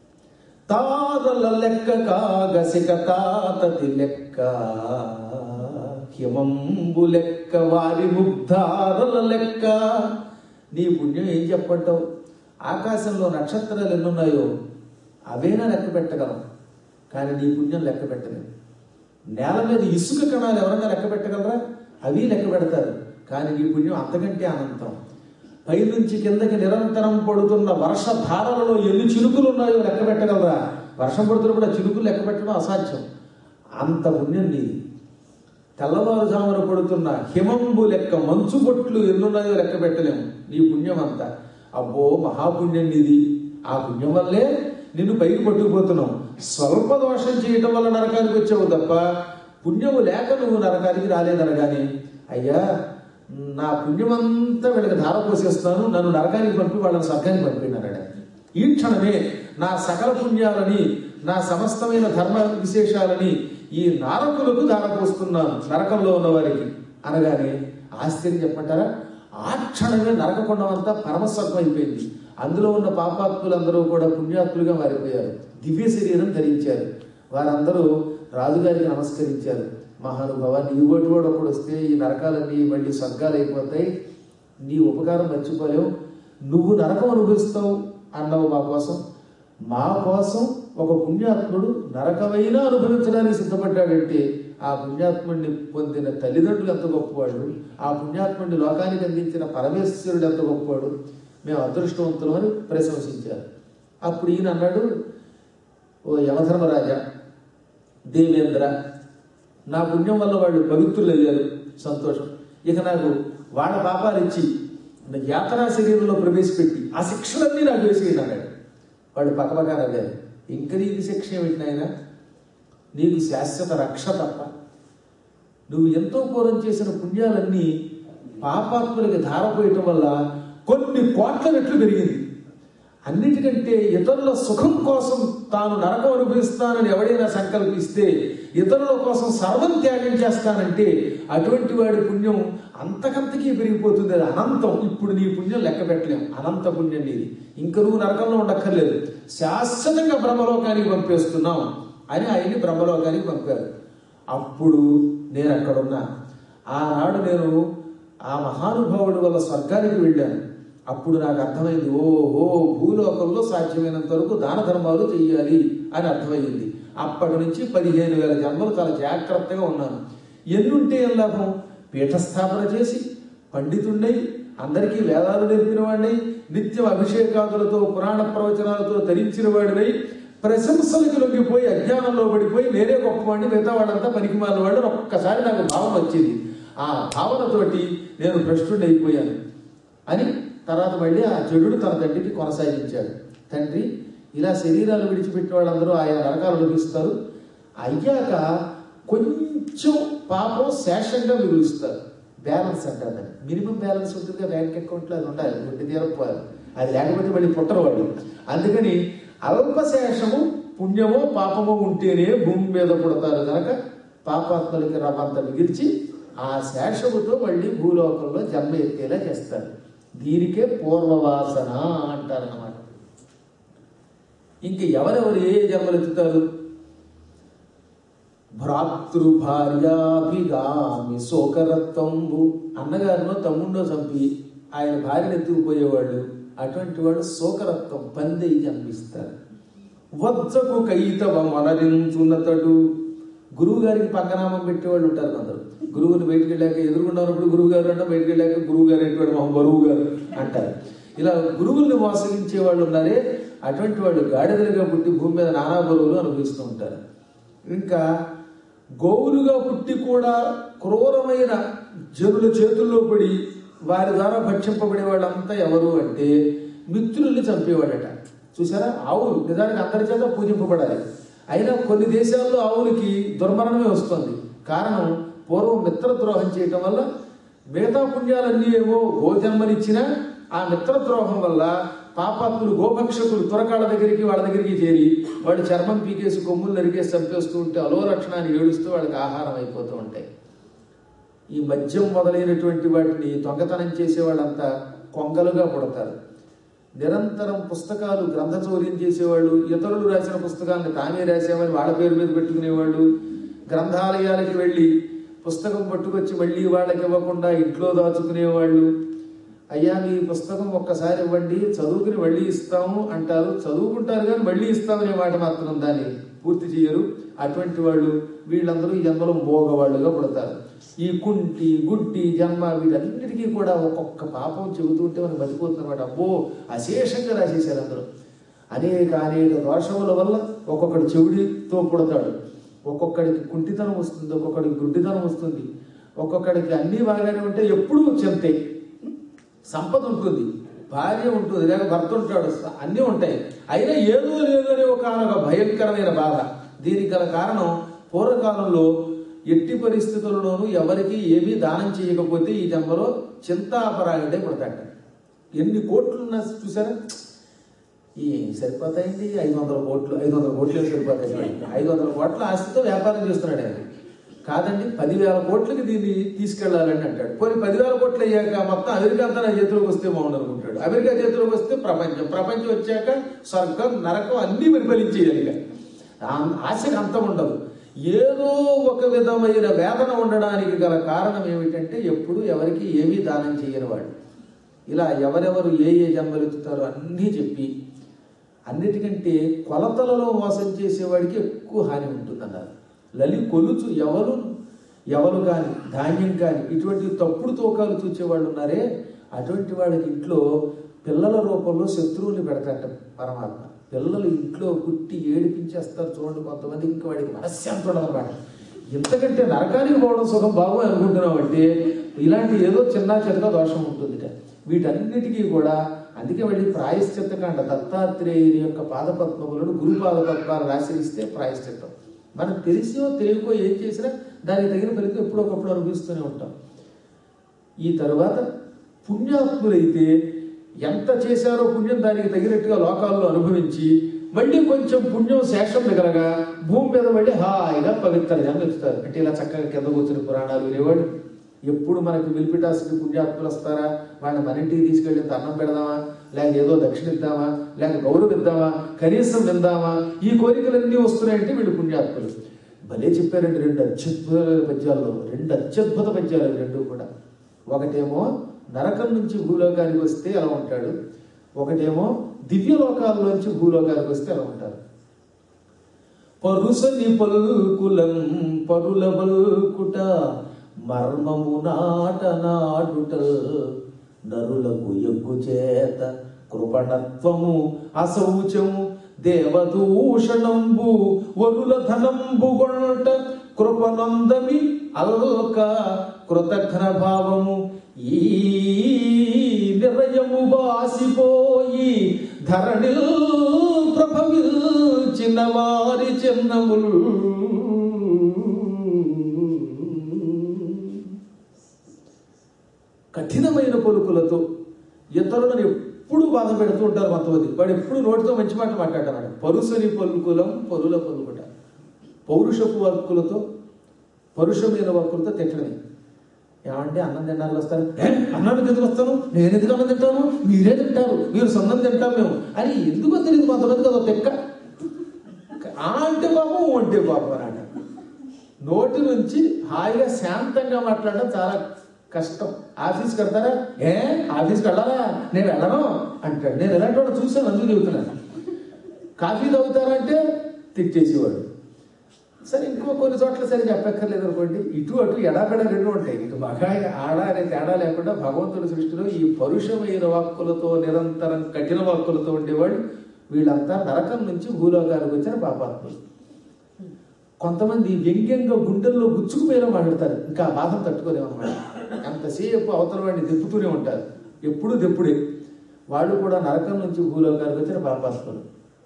తారల లెక్క కాగసిక తాతతి లెక్క హిమంబు లెక్క వారి ముగ్ధారల లెక్క నీ పుణ్యం ఏం చెప్పంటావు ఆకాశంలో నక్షత్రాలు ఎన్నున్నాయో అవేనా లెక్క పెట్టగలం కానీ నీ పుణ్యం లెక్క పెట్టలేవు నేల మీద ఇసుక కణాలు ఎవరైనా లెక్క పెట్టగలరా అవి లెక్క పెడతారు కానీ నీ పుణ్యం అంతకంటే అనంతం పైనుంచి కిందకి నిరంతరం పడుతున్న వర్ష ధారలలో ఎన్ని చినుకులు ఉన్నాయో లెక్క పెట్టగలరా వర్షం పడుతున్నప్పుడు ఆ చినుకులు లెక్క పెట్టడం అసాధ్యం అంత పుణ్యం నీది తెల్లవారుజామున పడుతున్న హిమంబు లెక్క మంచు బొట్లు ఎన్నున్నాయో లెక్క పెట్టలేము నీ పుణ్యం అంతా అబ్బో మహాపుణ్యం నీది ఆ పుణ్యం వల్లే నిన్ను పైకి పట్టుకుపోతున్నావు స్వల్ప దోషం చేయటం వల్ల నరకానికి వచ్చావు తప్ప పుణ్యము లేక నువ్వు నరకానికి రాలేదనగానే అయ్యా నా పుణ్యమంతా వీళ్ళకి ధార పోసేస్తాను నన్ను నరకానికి పంపి వాళ్ళని స్వర్గానికి పంపినారాడు ఈ క్షణమే నా సకల పుణ్యాలని నా సమస్తమైన ధర్మ విశేషాలని ఈ నారకులకు ధారపోస్తున్నాను నరకంలో ఉన్న వారికి అనగానే ఆశ్చర్యం చెప్పంటారా ఆ క్షణమే నరకకొండం అంతా పరమస్వర్గం అయిపోయింది అందులో ఉన్న పాపాత్ములందరూ కూడా పుణ్యాత్ములుగా మారిపోయారు దివ్య శరీరం ధరించారు వారందరూ రాజుగారికి నమస్కరించారు మహానుభావ నీ ఓటి వాడు ఒకడు వస్తే ఈ నరకాలన్నీ మళ్ళీ స్వర్గాలు అయిపోతాయి నీ ఉపకారం మర్చిపోలేవు నువ్వు నరకం అనుభవిస్తావు అన్నావు మా కోసం మా కోసం ఒక పుణ్యాత్ముడు నరకమైనా అనుభవించడానికి సిద్ధపడ్డాడంటే ఆ పుణ్యాత్ముడిని పొందిన తల్లిదండ్రులు ఎంత గొప్పవాళ్ళు ఆ పుణ్యాత్ముడిని లోకానికి అందించిన పరమేశ్వరుడు ఎంత గొప్పవాడు మేము అదృష్టవంతులు అని ప్రశంసించారు అప్పుడు ఈయన అన్నాడు ఓ యమధర్మరాజా దేవేంద్ర నా పుణ్యం వల్ల వాళ్ళు పవిత్రులు అయ్యారు సంతోషం ఇక నాకు వాళ్ళ పాపాలు ఇచ్చి నా యాతనా శరీరంలో ప్రవేశపెట్టి ఆ శిక్షలన్నీ నాకు వేసేయండి అన్నాడు వాళ్ళు పక్కపక్క నవ్వారు ఇంక నీకు శిక్ష ఏమిటి నాయన నీకు శాశ్వత రక్ష తప్ప నువ్వు ఎంతో పూర్వం చేసిన పుణ్యాలన్నీ పాపాత్ములకి ధారపోయటం వల్ల కొన్ని కోట్ల రెట్లు పెరిగింది అన్నిటికంటే ఇతరుల సుఖం కోసం తాను నరకం అనుభవిస్తానని ఎవడైనా సంకల్పిస్తే ఇతరుల కోసం సర్వం త్యాగం చేస్తానంటే అటువంటి వాడి పుణ్యం అంతకంతకీ పెరిగిపోతుంది అది అనంతం ఇప్పుడు నీ పుణ్యం లెక్క పెట్టలేం అనంత పుణ్యం నీది ఇంక నువ్వు నరకంలో ఉండక్కర్లేదు శాశ్వతంగా బ్రహ్మలోకానికి పంపేస్తున్నాం అని ఆయన్ని బ్రహ్మలోకానికి పంపారు అప్పుడు నేను అక్కడున్నా ఆనాడు నేను ఆ మహానుభావుడి వల్ల స్వర్గానికి వెళ్ళాను అప్పుడు నాకు అర్థమైంది ఓహో భూలోకంలో సాధ్యమైనంత వరకు దాన ధర్మాలు చెయ్యాలి అని అర్థమైంది అప్పటి నుంచి పదిహేను వేల జన్మలు చాలా జాగ్రత్తగా ఉన్నాను ఎన్నుంటే ఏం లాభం పీఠస్థాపన చేసి పండితుండై అందరికీ వేదాలు నేర్పిన వాడినై నిత్యం అభిషేకాదులతో పురాణ ప్రవచనాలతో ధరించిన వాడినై ప్రశంసలకు లొంగిపోయి అజ్ఞానంలో పడిపోయి నేనే గొప్పవాడిని మిగతా వాళ్ళంతా పనికి వాళ్ళు ఒక్కసారి నాకు భావన వచ్చింది ఆ భావనతోటి నేను భ్రష్టుడిని అయిపోయాను అని తర్వాత మళ్ళీ ఆ చెడుడు తన తండ్రికి కొనసాగించాడు తండ్రి ఇలా శరీరాలు విడిచిపెట్టిన వాళ్ళందరూ ఆయా నరకాలు లభిస్తారు అయ్యాక కొంచెం పాపం శేషంగా మిగులుస్తారు బ్యాలెన్స్ అంటారు దాన్ని మినిమం బ్యాలెన్స్ ఉంటుంది బ్యాంక్ అకౌంట్లో అది ఉండాలి ఒట్టి తీరపోవాలి అది లేకపోతే మళ్ళీ పుట్టరు వాళ్ళు అందుకని అల్పశేషము పుణ్యమో పాపమో ఉంటేనే భూమి మీద పుడతారు కనుక పాపాత్మలకి రవంత మిగిల్చి ఆ శేషముతో మళ్ళీ భూలోకంలో జన్మ ఎత్తేలా చేస్తారు దీనికే పూర్వవాసన అంటారన్నమాట ఇంక ఎవరెవరు ఏ జన్మలు ఎత్తుతారు భ్రాతృభార్యాభిగామి శోకరత్వంబు అన్నగారినో తమ్ముండో చంపి ఆయన భార్యను ఎత్తుకుపోయేవాళ్ళు అటువంటి వాళ్ళు శోకరత్వం పంది జన్మిస్తారు వజ్జకు కైతవ మనరించున్నతడు గురువు గారికి పక్కనామం పెట్టేవాళ్ళు ఉంటారు కొందరు గురువుని బయటికి వెళ్ళాక ఎదుర్కొన్నప్పుడు గురువు గారు అంటే బయటికి వెళ్ళాక గురువు గారు ఎటువంటి మొహం బరువు గారు అంటారు ఇలా గురువుల్ని మోసగించే వాళ్ళు ఉన్నారే అటువంటి వాళ్ళు గాడిదలుగా పుట్టి భూమి మీద నానా బరువులు అనుభవిస్తూ ఉంటారు ఇంకా గోవులుగా పుట్టి కూడా క్రూరమైన జనుల చేతుల్లో పడి వారి ద్వారా భక్షింపబడే వాళ్ళంతా ఎవరు అంటే మిత్రుల్ని చంపేవాడట చూసారా ఆవులు నిజానికి అందరి చేత పూజింపబడాలి అయినా కొన్ని దేశాల్లో ఆవులకి దుర్మరణమే వస్తుంది కారణం పూర్వం మిత్రద్రోహం చేయటం వల్ల మిగతా పుణ్యాలన్నీ ఏమో గోజన్మనిచ్చినా ఆ మిత్రద్రోహం వల్ల పాపాత్ములు గోభక్షకులు తురకాళ్ళ దగ్గరికి వాళ్ళ దగ్గరికి చేరి వాడు చర్మం పీకేసి కొమ్ములు నరికేసి చంపేస్తూ ఉంటే అలో లక్షణాన్ని ఏడుస్తూ వాళ్ళకి ఆహారం అయిపోతూ ఉంటాయి ఈ మద్యం మొదలైనటువంటి వాటిని దొంగతనం చేసే వాళ్ళంతా కొంగలుగా పుడతారు నిరంతరం పుస్తకాలు గ్రంథ చౌర్యం చేసేవాళ్ళు ఇతరులు రాసిన పుస్తకాలను తామే రాసామని వాళ్ళ పేరు మీద పెట్టుకునేవాళ్ళు గ్రంథాలయాలకి వెళ్ళి పుస్తకం పట్టుకొచ్చి మళ్ళీ వాళ్ళకి ఇవ్వకుండా ఇంట్లో దాచుకునేవాళ్ళు అయ్యా మీ పుస్తకం ఒక్కసారి ఇవ్వండి చదువుకుని మళ్ళీ ఇస్తాము అంటారు చదువుకుంటారు కానీ మళ్ళీ ఇస్తామనే మాట మాత్రం దాన్ని పూర్తి చేయరు అటువంటి వాళ్ళు వీళ్ళందరూ ఈ జన్మలో మోగవాళ్ళుగా పుడతారు ఈ కుంటి గుడ్డి జన్మ వీటన్నిటికీ కూడా ఒక్కొక్క పాపం చెబుతుంటే మనం బతిపోతున్నమాట అబ్బో అశేషంగా రాసేశారు అందరూ అనేక అనేక దోషముల వల్ల ఒక్కొక్కడు చెవుడితో పుడతాడు ఒక్కొక్కడికి కుంటితనం వస్తుంది ఒక్కొక్కడికి గుడ్డితనం వస్తుంది ఒక్కొక్కడికి అన్నీ బాగానే ఉంటే ఎప్పుడూ చెంతే సంపద ఉంటుంది భార్య ఉంటుంది లేక భర్త ఉంటాడు అన్నీ ఉంటాయి అయినా ఏదో లేదో అనే ఒక ఒక భయంకరమైన బాధ దీనికి గల కారణం పూర్వకాలంలో ఎట్టి పరిస్థితుల్లోనూ ఎవరికి ఏమీ దానం చేయకపోతే ఈ జన్మలో చింతాపరాయుడే పుడతాట ఎన్ని కోట్లు ఉన్నా చూసారా ఈ సరిపోతాయండి ఐదు వందల కోట్లు ఐదు వందల కోట్లు ఏం సరిపోతాయి ఐదు వందల కోట్ల ఆస్తితో వ్యాపారం చేస్తున్నాడు ఆయన కాదండి పదివేల కోట్లకి దీన్ని తీసుకెళ్లాలని అంటాడు పోనీ పదివేల కోట్లు అయ్యాక మొత్తం అమెరికా అంతా నా చేతిలోకి వస్తే బాగుండు అనుకుంటాడు అమెరికా చేతిలోకి వస్తే ప్రపంచం ప్రపంచం వచ్చాక స్వర్గం నరకం అన్నీ పరిపాలించేయాలి ఇక ఆ- ఆశకు అంతం ఉండదు ఏదో ఒక విధమైన వేదన ఉండడానికి గల కారణం ఏమిటంటే ఎప్పుడు ఎవరికి ఏమీ దానం చేయని వాడు ఇలా ఎవరెవరు ఏ ఏ జన్మలు ఎత్తుతారో అన్నీ చెప్పి అన్నిటికంటే కొలతలలో మోసం చేసేవాడికి ఎక్కువ హాని ఉంటుందన్నారు లలి కొలుచు ఎవరు ఎవరు కానీ ధాన్యం కానీ ఇటువంటి తప్పుడు తూకాలు చూచేవాళ్ళు ఉన్నారే అటువంటి వాళ్ళకి ఇంట్లో పిల్లల రూపంలో శత్రువుల్ని పెడతాట పరమాత్మ పిల్లలు ఇంట్లో పుట్టి ఏడిపించేస్తారు చూడండి కొంతమంది ఇంకా వాడికి మనశ్శాంతి ఉండదన్నమాట ఇంతకంటే నరకానికి పోవడం సుఖం బాగు అనుకుంటున్నాం అంటే ఇలాంటి ఏదో చిన్న చిన్న దోషం ఉంటుందిట వీటన్నిటికీ కూడా అందుకే మళ్ళీ ప్రాయశ్చిత్తకాండ దత్తాత్రేయుని యొక్క పాదపద్మములను గురు పాదపద్మాలు ఆశ్రయిస్తే ప్రాయశ్చిత్తం మనకు తెలిసో తెలియకో ఏం చేసినా దానికి తగిన ఫలితం ఎప్పుడో ఒకప్పుడు అనుభవిస్తూనే ఉంటాం ఈ తరువాత పుణ్యాత్ములైతే ఎంత చేశారో పుణ్యం దానికి తగినట్టుగా లోకాల్లో అనుభవించి మళ్ళీ కొంచెం పుణ్యం శేషం మిగలగా భూమి మీద మళ్ళీ హాయిగా పవిత్ర జన్మ ఇస్తారు అంటే ఇలా చక్కగా కింద కూర్చుని పురాణాలు వినేవాడు ఎప్పుడు మనకి విలిపిటాసుకి పుణ్యాత్ములు వస్తారా వాళ్ళని మన ఇంటికి తీసుకెళ్ళి ఇంత అన్నం పెడదామా లేక ఏదో దక్షిణ ఇద్దామా లేక గౌరవం ఇద్దామా కనీసం విందామా ఈ కోరికలన్నీ వస్తున్నాయంటే వీళ్ళు పుణ్యాత్ములు భలే చెప్పారండి రెండు అత్యద్భుతమైన పద్యాల్లో రెండు అత్యద్భుత పద్యాలు అవి రెండు కూడా ఒకటేమో నరకం నుంచి భూలోకానికి వస్తే అలా ఉంటాడు ఒకటేమో దివ్య లోకాల్లోంచి భూలోకానికి వస్తే అలా ఉంటారు పరుసని పల్కులం పరుల బల్కుట మర్మము నాట నాడుట నరులకు ఎగ్గు చేత కృపణత్వము అశౌచము దేవదూషణంబు వరుల ధనంబు గొంట కృపనందమి అల్క కృతఘ్న భావము ఈ నిరయము బాసిపోయి ధరణి ప్రభవిల్చిన వారి చిన్నములు కఠినమైన పలుకులతో ఇతరులను ఎప్పుడు బాధ పెడుతూ ఉంటారు కొంతమంది వాడు ఎప్పుడు నోటితో మంచి మాట మాట్లాడతాడు పరుసని పలుకులం పరుల పలుకుట పౌరుషపు వర్కులతో పరుషమైన వర్కులతో తిట్టడమే ఏమంటే అన్నం తినడానికి వస్తారు "ఏ, అన్నానికి ఎందుకు వస్తాను నేను ఎందుకు అన్నం తింటాను మీరే తింటారు మీరు సొన్నం తింటాం మేము అని ఎందుకో తెలియదు కొంతమందికి అదో తెక్క ఆ అంటే పాపం ఊ అంటే పాపం అని అంటారు. నోటి నుంచి హాయిగా శాంతంగా మాట్లాడడం చాలా కష్టం ఆఫీస్కి వెళ్తారా ఏ ఆఫీస్కి వెళ్ళాలా నేను వెళ్ళను అంటాడు నేను ఎలాంటి వాడు చూసాను అందుకు చెబుతున్నాను కాఫీ తాగుతారంటే తిట్టేసేవాడు సరే ఇంకో కొన్ని చోట్ల సరే చెప్పక్కర్లేదు అనుకోండి ఇటు అటు ఎడాపెడ రెండు ఉంటాయి ఇటు మగ ఆడ అనే తేడా లేకుండా భగవంతుడి సృష్టిలో ఈ పరుషమైన వాక్కులతో నిరంతరం కఠిన వాక్కులతో ఉండేవాడు వీళ్ళంతా నరకం నుంచి భూలోకానికి వచ్చిన పాపాత్ములు కొంతమంది వ్యంగ్యంగా గుండెల్లో గుచ్చుకుపోయేలా మాట్లాడతారు ఇంకా ఆ బాధను తట్టుకోలేమన్నమాట ఎంతసేపు అవతల వాడిని దెప్పుతూనే ఉంటారు ఎప్పుడు దెప్పుడే వాళ్ళు కూడా నరకం నుంచి భూలోకానికి వచ్చిన పాపాత్ములు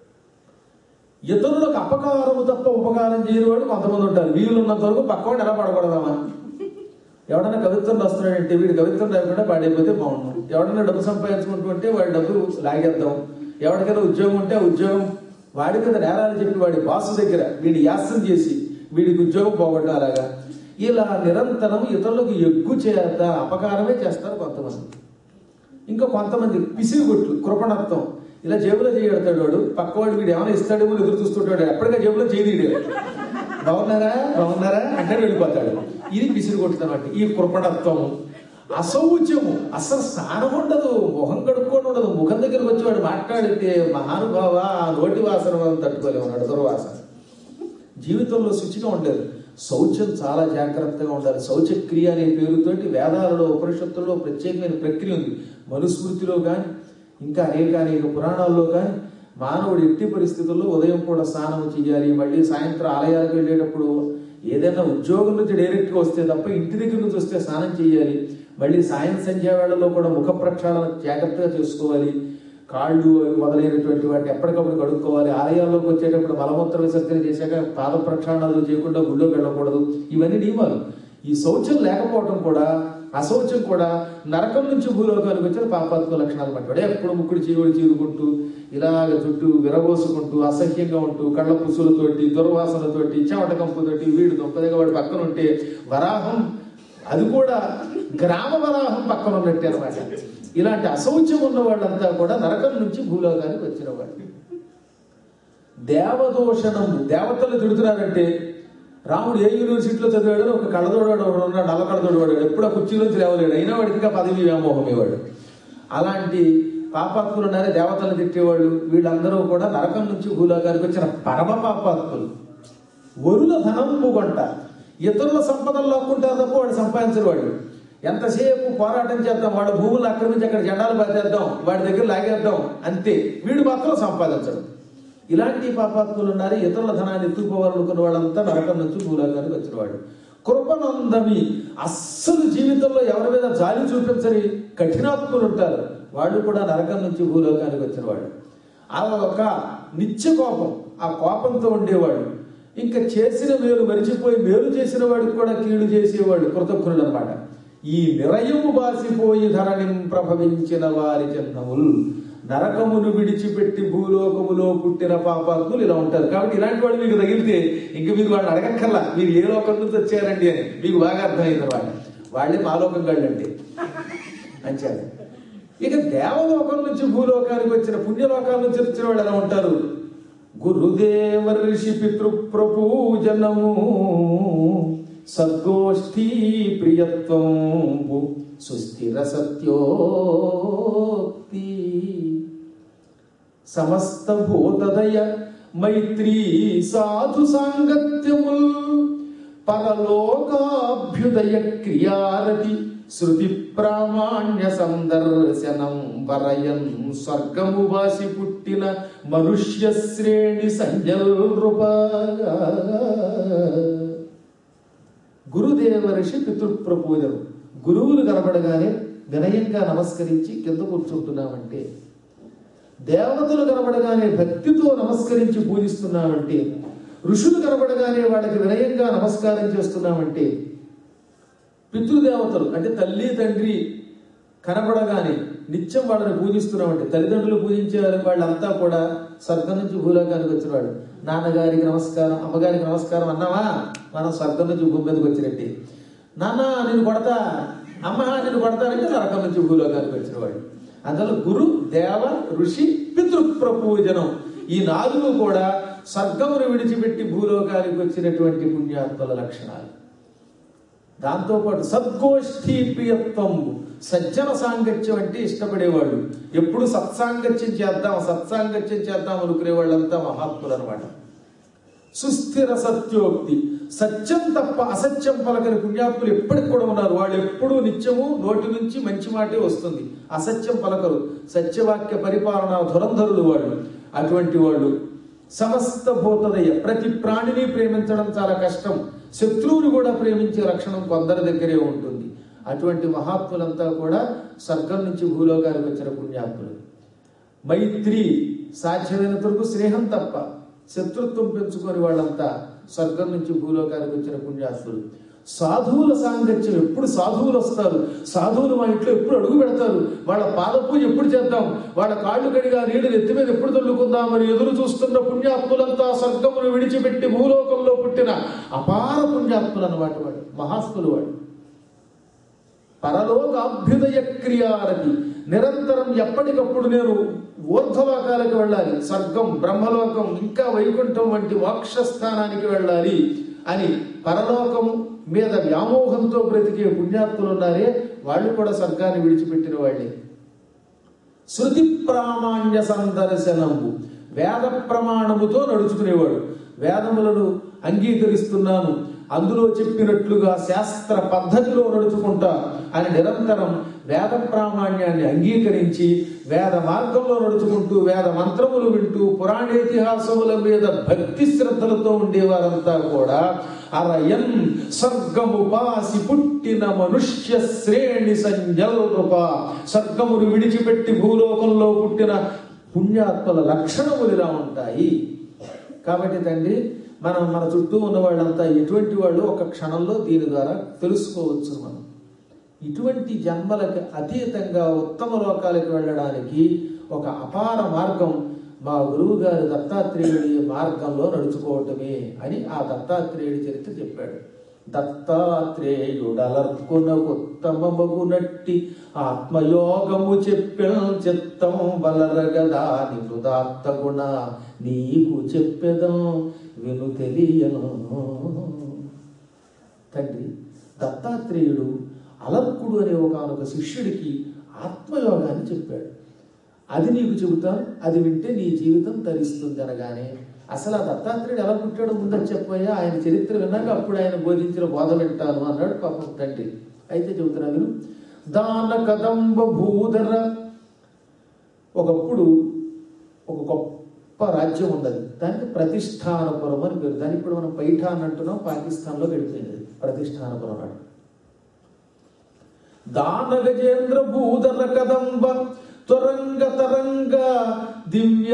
ఇతరులకు అపకారము తప్ప ఉపకారం చేయని వాడు కొంతమంది ఉంటారు వీలున్నంత వరకు పక్కవాడు ఎలా పడకూడదామా ఎవడన్నా కవిత్వం రాస్తున్నాడంటే వీడు కవిత్వం రాకుండా పాడైపోతే బాగుండు ఎవడన్నా డబ్బు సంపాదించుకుంటూ ఉంటే వాడి డబ్బు లాగేద్దాం ఎవరికైనా ఉద్యోగం ఉంటే ఆ ఉద్యోగం వాడి మీద నేరాలు చెప్పి వాడి బాసు దగ్గర వీడి యాస్తం చేసి వీడికి ఉద్యోగం పోగొట్టడం అలాగా ఇలా నిరంతరం ఇతరులకు ఎగ్గు చేత అపకారమే చేస్తారు కొంతమంది ఇంకా కొంతమంది పిసిరిగొట్లు కృపణత్వం ఇలా జేబులో చేయడతాడు వాడు పక్కవాడు వీడు ఏమైనా ఇస్తాడేమో అని ఎదురు చూస్తుంటాడు ఎప్పటికీ జేబులో చేయదీడే బాగున్నారా బాగున్నారా అంటే వెళ్ళిపోతాడు ఇది పిసిరిగొట్టుతనమాట ఈ కృపణత్వము అసౌచ్యము అసలు స్నానం ఉండదు మొహం కడుక్కోవడం ఉండదు ముఖం దగ్గరకు వచ్చి వాడు మాట్లాడితే మహానుభావ ఆ నోటి వాసన మనం తట్టుకోలేమన్నాడు దుర్వాసన జీవితంలో శుచిగా ఉండలేదు శౌచం చాలా జాగ్రత్తగా ఉండాలి శౌచక్రియ అనే పేరుతోటి వేదాలలో ఉపనిషత్తుల్లో ప్రత్యేకమైన ప్రక్రియ ఉంది మనుస్మృతిలో కానీ ఇంకా అనేక అనేక పురాణాల్లో కానీ మానవుడు ఎట్టి పరిస్థితుల్లో ఉదయం కూడా స్నానం చేయాలి మళ్ళీ సాయంత్రం ఆలయాలకు వెళ్ళేటప్పుడు ఏదైనా ఉద్యోగం నుంచి డైరెక్ట్గా వస్తే తప్ప ఇంటి దగ్గర నుంచి వస్తే స్నానం చేయాలి మళ్ళీ సాయం సంధ్యా వేళల్లో కూడా ముఖ ప్రక్షాళన జాగ్రత్తగా చేసుకోవాలి కాళ్ళు అవి మొదలైనటువంటి వాటిని ఎప్పటికప్పుడు కడుక్కోవాలి ఆలయాల్లోకి వచ్చేటప్పుడు మలమూత్ర విసర్జన చేశాక పాద ప్రక్షాళనలు చేయకుండా గుళ్ళోకి వెళ్ళకూడదు ఇవన్నీ నియమాలు ఈ శౌచం లేకపోవడం కూడా అశౌచం కూడా నరకం నుంచి భూలోకానికి వచ్చిన పాపాత్మ లక్షణాలు పట్టాడు ఎప్పుడు ముక్కుడు చీవుడు చీరుకుంటూ ఇలాగ చుట్టూ విరబోసుకుంటూ అసహ్యంగా ఉంటూ కళ్ళ పుసులతోటి దుర్వాసనతోటి చెమట కంపుతోటి వీడు దొంపదిగా వాడు పక్కన ఉంటే వరాహం అది కూడా గ్రామ వరాహం పక్కన ఉన్నట్టే అనమాట ఇలాంటి అశౌచ్యం ఉన్న వాళ్ళంతా కూడా నరకం నుంచి భూలోకానికి వచ్చిన వాళ్ళు దేవదోషణం దేవతలు తిడుతున్నారంటే రాముడు ఏ యూనివర్సిటీలో చదివాడో ఒక కళ్ళదోడాడు ఒకడు ఉన్నాడు నల్ల కళ్ళదోడు ఎప్పుడు ఆ కుర్చీలోంచి లేవలేడు అయినా వాడికి ఇంకా పదవి వ్యామోహం ఇవాడు అలాంటి పాపాత్ములు ఉన్నారే దేవతలు తిట్టేవాళ్ళు వీళ్ళందరూ కూడా నరకం నుంచి భూలోకానికి వచ్చిన పరమ పాపాత్ములు వరుల ధనం పూగొంట ఇతరుల సంపదలు లాక్కుంటారు తప్ప వాడు సంపాదించరు వాడు ఎంతసేపు పోరాటం చేద్దాం వాడు భూములు ఆక్రమించి అక్కడ జెండాలు బాధేద్దాం వాడి దగ్గర లాగేద్దాం అంతే వీడు మాత్రం సంపాదించడు ఇలాంటి పాపాత్ములు ఉన్నారు ఇతరుల ధనాన్ని ఎత్తుకోవాలనుకున్న వాళ్ళంతా నరకం నుంచి భూలోకానికి వచ్చినవాడు కృపనందమి అస్సలు జీవితంలో ఎవరి మీద జాలి చూపించని కఠినాత్ములు ఉంటారు వాళ్ళు కూడా నరకం నుంచి భూలోకానికి వచ్చినవాడు ఆ ఒక నిత్య కోపం ఆ కోపంతో ఉండేవాడు ఇంకా చేసిన మేలు మరిచిపోయి మేలు చేసిన వాడికి కూడా కీడు చేసేవాడు కృతజ్ఞుడు అనమాట ఈ నిరయము బాసిపోయి ధరణిం ప్రభవించిన వారి చిహ్నములు నరకమును విడిచిపెట్టి భూలోకములో పుట్టిన పాపాత్ములు ఇలా ఉంటారు కాబట్టి ఇలాంటి వాళ్ళు మీకు తగిలితే ఇంక మీరు వాళ్ళని అడగక్కర్లా మీరు ఏ లోకం నుంచి వచ్చారండి అని మీకు బాగా అర్థమైంది వాళ్ళు వాళ్ళే మాలోకం వాళ్ళంటే అంచారు ఇక దేవలోకం నుంచి భూలోకానికి వచ్చిన పుణ్యలోకాల నుంచి వచ్చిన వాళ్ళు ఎలా ఉంటారు గురుదేవ ఋషి పితృ ప్రపూజనము సద్గోష్ఠీ ప్రియత్వం సుస్థిర సత్యోక్తి సమస్త భూతదయ మైత్రీ సాధు సాంగత్యముల్ పరలోకాభ్యుదయ క్రియారతి శృతి ప్రామాణ్య సందర్శనం వరయన్ స్వర్గము వాసి పుట్టిన మనుష్య శ్రేణి సంజల్ గురుదేవ ఋషి పితృప్రపూజలు గురువులు కనబడగానే వినయంగా నమస్కరించి కింద కూర్చుంటున్నామంటే దేవతలు కనబడగానే భక్తితో నమస్కరించి పూజిస్తున్నామంటే ఋషులు కనబడగానే వాళ్ళకి వినయంగా నమస్కారం చేస్తున్నామంటే పితృదేవతలు అంటే తల్లి తండ్రి కనబడగానే నిత్యం వాళ్ళని పూజిస్తున్నామంటే తల్లిదండ్రులు పూజించే వాళ్ళంతా కూడా స్వర్గం నుంచి భూలోకానికి వచ్చిన వాళ్ళు నాన్నగారికి నమస్కారం అమ్మగారికి నమస్కారం అన్నావా మనం స్వర్గం నుంచి భూమి మీదకి వచ్చినట్టే నాన్న నేను కొడతా అమ్మ నేను కొడతానంటే నరకం నుంచి భూలోకానికి వచ్చిన వాడు అందులో గురు దేవ ఋషి పితృప్రపూజనం ఈ నాలుగు కూడా స్వర్గమును విడిచిపెట్టి భూలోకానికి వచ్చినటువంటి పుణ్యాత్మల లక్షణాలు దాంతోపాటు సద్గోష్ఠీ ప్రియత్వం సజ్జన సాంగత్యం అంటే ఇష్టపడేవాళ్ళు ఎప్పుడు సత్సాంగత్యం చేద్దాం సత్సాంగత్యం చేద్దాం అనుకునే వాళ్ళంతా మహాత్ములు అనమాట సుస్థిర సత్యోక్తి సత్యం తప్ప అసత్యం పలకని పుణ్యాత్ములు ఎప్పటికి కూడా ఉన్నారు వాళ్ళు ఎప్పుడూ నిత్యము నోటి నుంచి మంచి మాటే వస్తుంది అసత్యం పలకరు సత్యవాక్య పరిపాలన ధురంధరులు వాళ్ళు అటువంటి వాళ్ళు సమస్త భూతదయ ప్రతి ప్రాణిని ప్రేమించడం చాలా కష్టం శత్రువుని కూడా ప్రేమించే లక్షణం కొందరి దగ్గరే ఉంటుంది అటువంటి మహాత్ములంతా కూడా స్వర్గం నుంచి భూలోకానికి వచ్చిన పుణ్యాత్ములు మైత్రి సాధ్యమైనంత వరకు స్నేహం తప్ప శత్రుత్వం పెంచుకొని వాళ్ళంతా స్వర్గం నుంచి భూలోకానికి వచ్చిన పుణ్యాత్ములు సాధువుల సాంగత్యం ఎప్పుడు సాధువులు వస్తారు సాధువులు మా ఇంట్లో ఎప్పుడు అడుగు పెడతారు వాళ్ళ పాదపూజ ఎప్పుడు చేద్దాం వాళ్ళ కాళ్ళు కడిగా నీళ్ళు ఎత్తి మీద ఎప్పుడు తల్లుకుందామని ఎదురు చూస్తున్న పుణ్యాత్ములంతా స్వర్గమును విడిచిపెట్టి భూలోకంలో పుట్టిన అపార పుణ్యాత్ములు అన్నమాట వాడు మహాత్ములు వాడు పరలోక అభ్యుదయ క్రియారతి నిరంతరం ఎప్పటికప్పుడు నేను ఊర్ధ్వలోకాలకు వెళ్ళాలి స్వర్గం బ్రహ్మలోకం ఇంకా వైకుంఠం వంటి మోక్ష స్థానానికి వెళ్ళాలి అని పరలోకం మీద వ్యామోహంతో బ్రతికే పుణ్యాత్ములు ఉన్నారే వాళ్ళు కూడా స్వర్గాన్ని విడిచిపెట్టిన వాళ్ళే శృతి ప్రామాణ్య సందర్శనము వేద ప్రమాణముతో నడుచుకునేవాడు వేదములను అంగీకరిస్తున్నాను అందులో చెప్పినట్లుగా శాస్త్ర పద్ధతిలో నడుచుకుంటా అని నిరంతరం వేద ప్రామాణ్యాన్ని అంగీకరించి వేద మార్గంలో నడుచుకుంటూ వేద మంత్రములు వింటూ పురాణేతిహాసముల మీద భక్తి శ్రద్ధలతో ఉండేవారంతా కూడా అరయన్ స్వర్గముపాసి పుట్టిన మనుష్య శ్రేణి సంజల్రూప స్వర్గమును విడిచిపెట్టి భూలోకంలో పుట్టిన పుణ్యాత్మల లక్షణములు ఇలా ఉంటాయి కాబట్టి తండ్రి మనం మన చుట్టూ ఉన్న వాళ్ళంతా ఎటువంటి వాళ్ళు ఒక క్షణంలో దీని ద్వారా తెలుసుకోవచ్చు మనం ఇటువంటి జన్మలకు అతీతంగా ఉత్తమ లోకాలకు వెళ్ళడానికి ఒక అపార మార్గం మా గురువు గారి దత్తాత్రేయుడి మార్గంలో నడుచుకోవటమే అని ఆ దత్తాత్రేయుడి చరిత్ర చెప్పాడు దత్తాత్రేయుడలర్కునకుత్తమగునట్టి ఆత్మయోగము చెప్పిన చిత్తం బలరగదాని హృదాత్త గుణ నీకు చెప్పెదం విను తెలియను తండ్రి దత్తాత్రేయుడు అలర్కుడు అనే ఒకనొక శిష్యుడికి ఆత్మయోగాన్ని చెప్పాడు అది నీకు చెబుతాను అది వింటే నీ జీవితం తరిస్తుంది అనగానే అసలు ఆ దత్తాత్రేయుడు ఎలా పుట్టాడో ముందని చెప్పాయా ఆయన చరిత్ర విన్నాక అప్పుడు ఆయన బోధించిన బోధ వింటాను అన్నాడు పాపం తండ్రి అయితే చెబుతున్నా విను దాన కదంబ భూధర ఒకప్పుడు ఒక గొప్ప రాజ్యం ఉన్నది దానికి ప్రతిష్టానపురం అని పేరు దానికి ఇప్పుడు మనం పైఠాన్ అంటున్నాం పాకిస్తాన్లో గడిపోయింది ప్రతిష్టానపురం నాడు దాన గజేంద్ర భూధర కదంబ త్వరంగ తరంగ దివ్య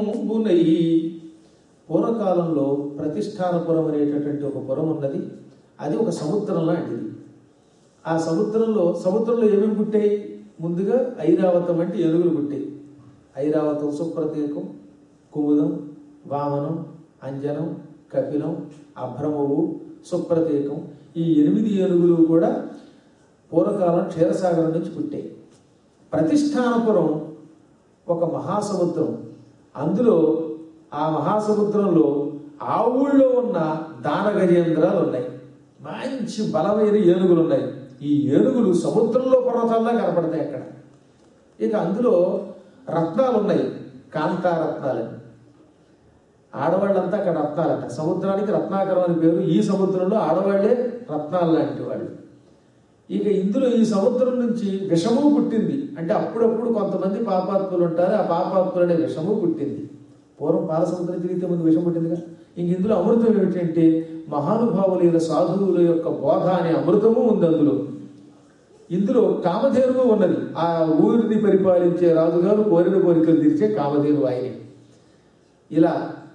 కాంతారసికంబునై పూర్వకాలంలో ప్రతిష్టానపురం అనేటటువంటి ఒక పురం ఉన్నది అది ఒక సముద్రం లాంటిది ఆ సముద్రంలో సముద్రంలో ఏమేమి పుట్టాయి ముందుగా ఐరావతం అంటే ఏనుగులు పుట్టాయి ఐరావతం సుప్రతీకం కుముదం వామనం అంజనం కపిలం అభ్రమవు సుప్రతీకం ఈ ఎనిమిది ఏనుగులు కూడా పూర్వకాలం క్షీరసాగరం నుంచి పుట్టాయి ప్రతిష్టానపురం ఒక మహాసముద్రం అందులో ఆ మహాసముద్రంలో ఆ ఊళ్ళో ఉన్న దాన గజేంద్రాలు ఉన్నాయి మంచి బలమైన ఏనుగులు ఉన్నాయి ఈ ఏనుగులు సముద్రంలో పర్వతాల్లో కనపడతాయి అక్కడ ఇక అందులో రత్నాలు ఉన్నాయి కాంతారత్నాలని ఆడవాళ్ళంతా అక్కడ రత్నాలట సముద్రానికి రత్నాకరం అని పేరు ఈ సముద్రంలో ఆడవాళ్లే రత్నాలు లాంటి వాళ్ళు ఇక ఇందులో ఈ సముద్రం నుంచి విషము పుట్టింది అంటే అప్పుడప్పుడు కొంతమంది పాపాత్ములు ఉంటారు ఆ పాపాత్ములు అనే విషము పుట్టింది పూర్వం పాల సముద్రం తిరిగితే ముందు విషం పుట్టిందిగా ఇంక ఇందులో అమృతం ఏమిటంటే మహానుభావులైన సాధువుల యొక్క బోధ అనే అమృతము ఉంది అందులో ఇందులో కామధేనువు ఉన్నది ఆ ఊరిని పరిపాలించే రాజుగారు కోరిన కోరికలు తీర్చే కామధేను ఆయనే ఇలా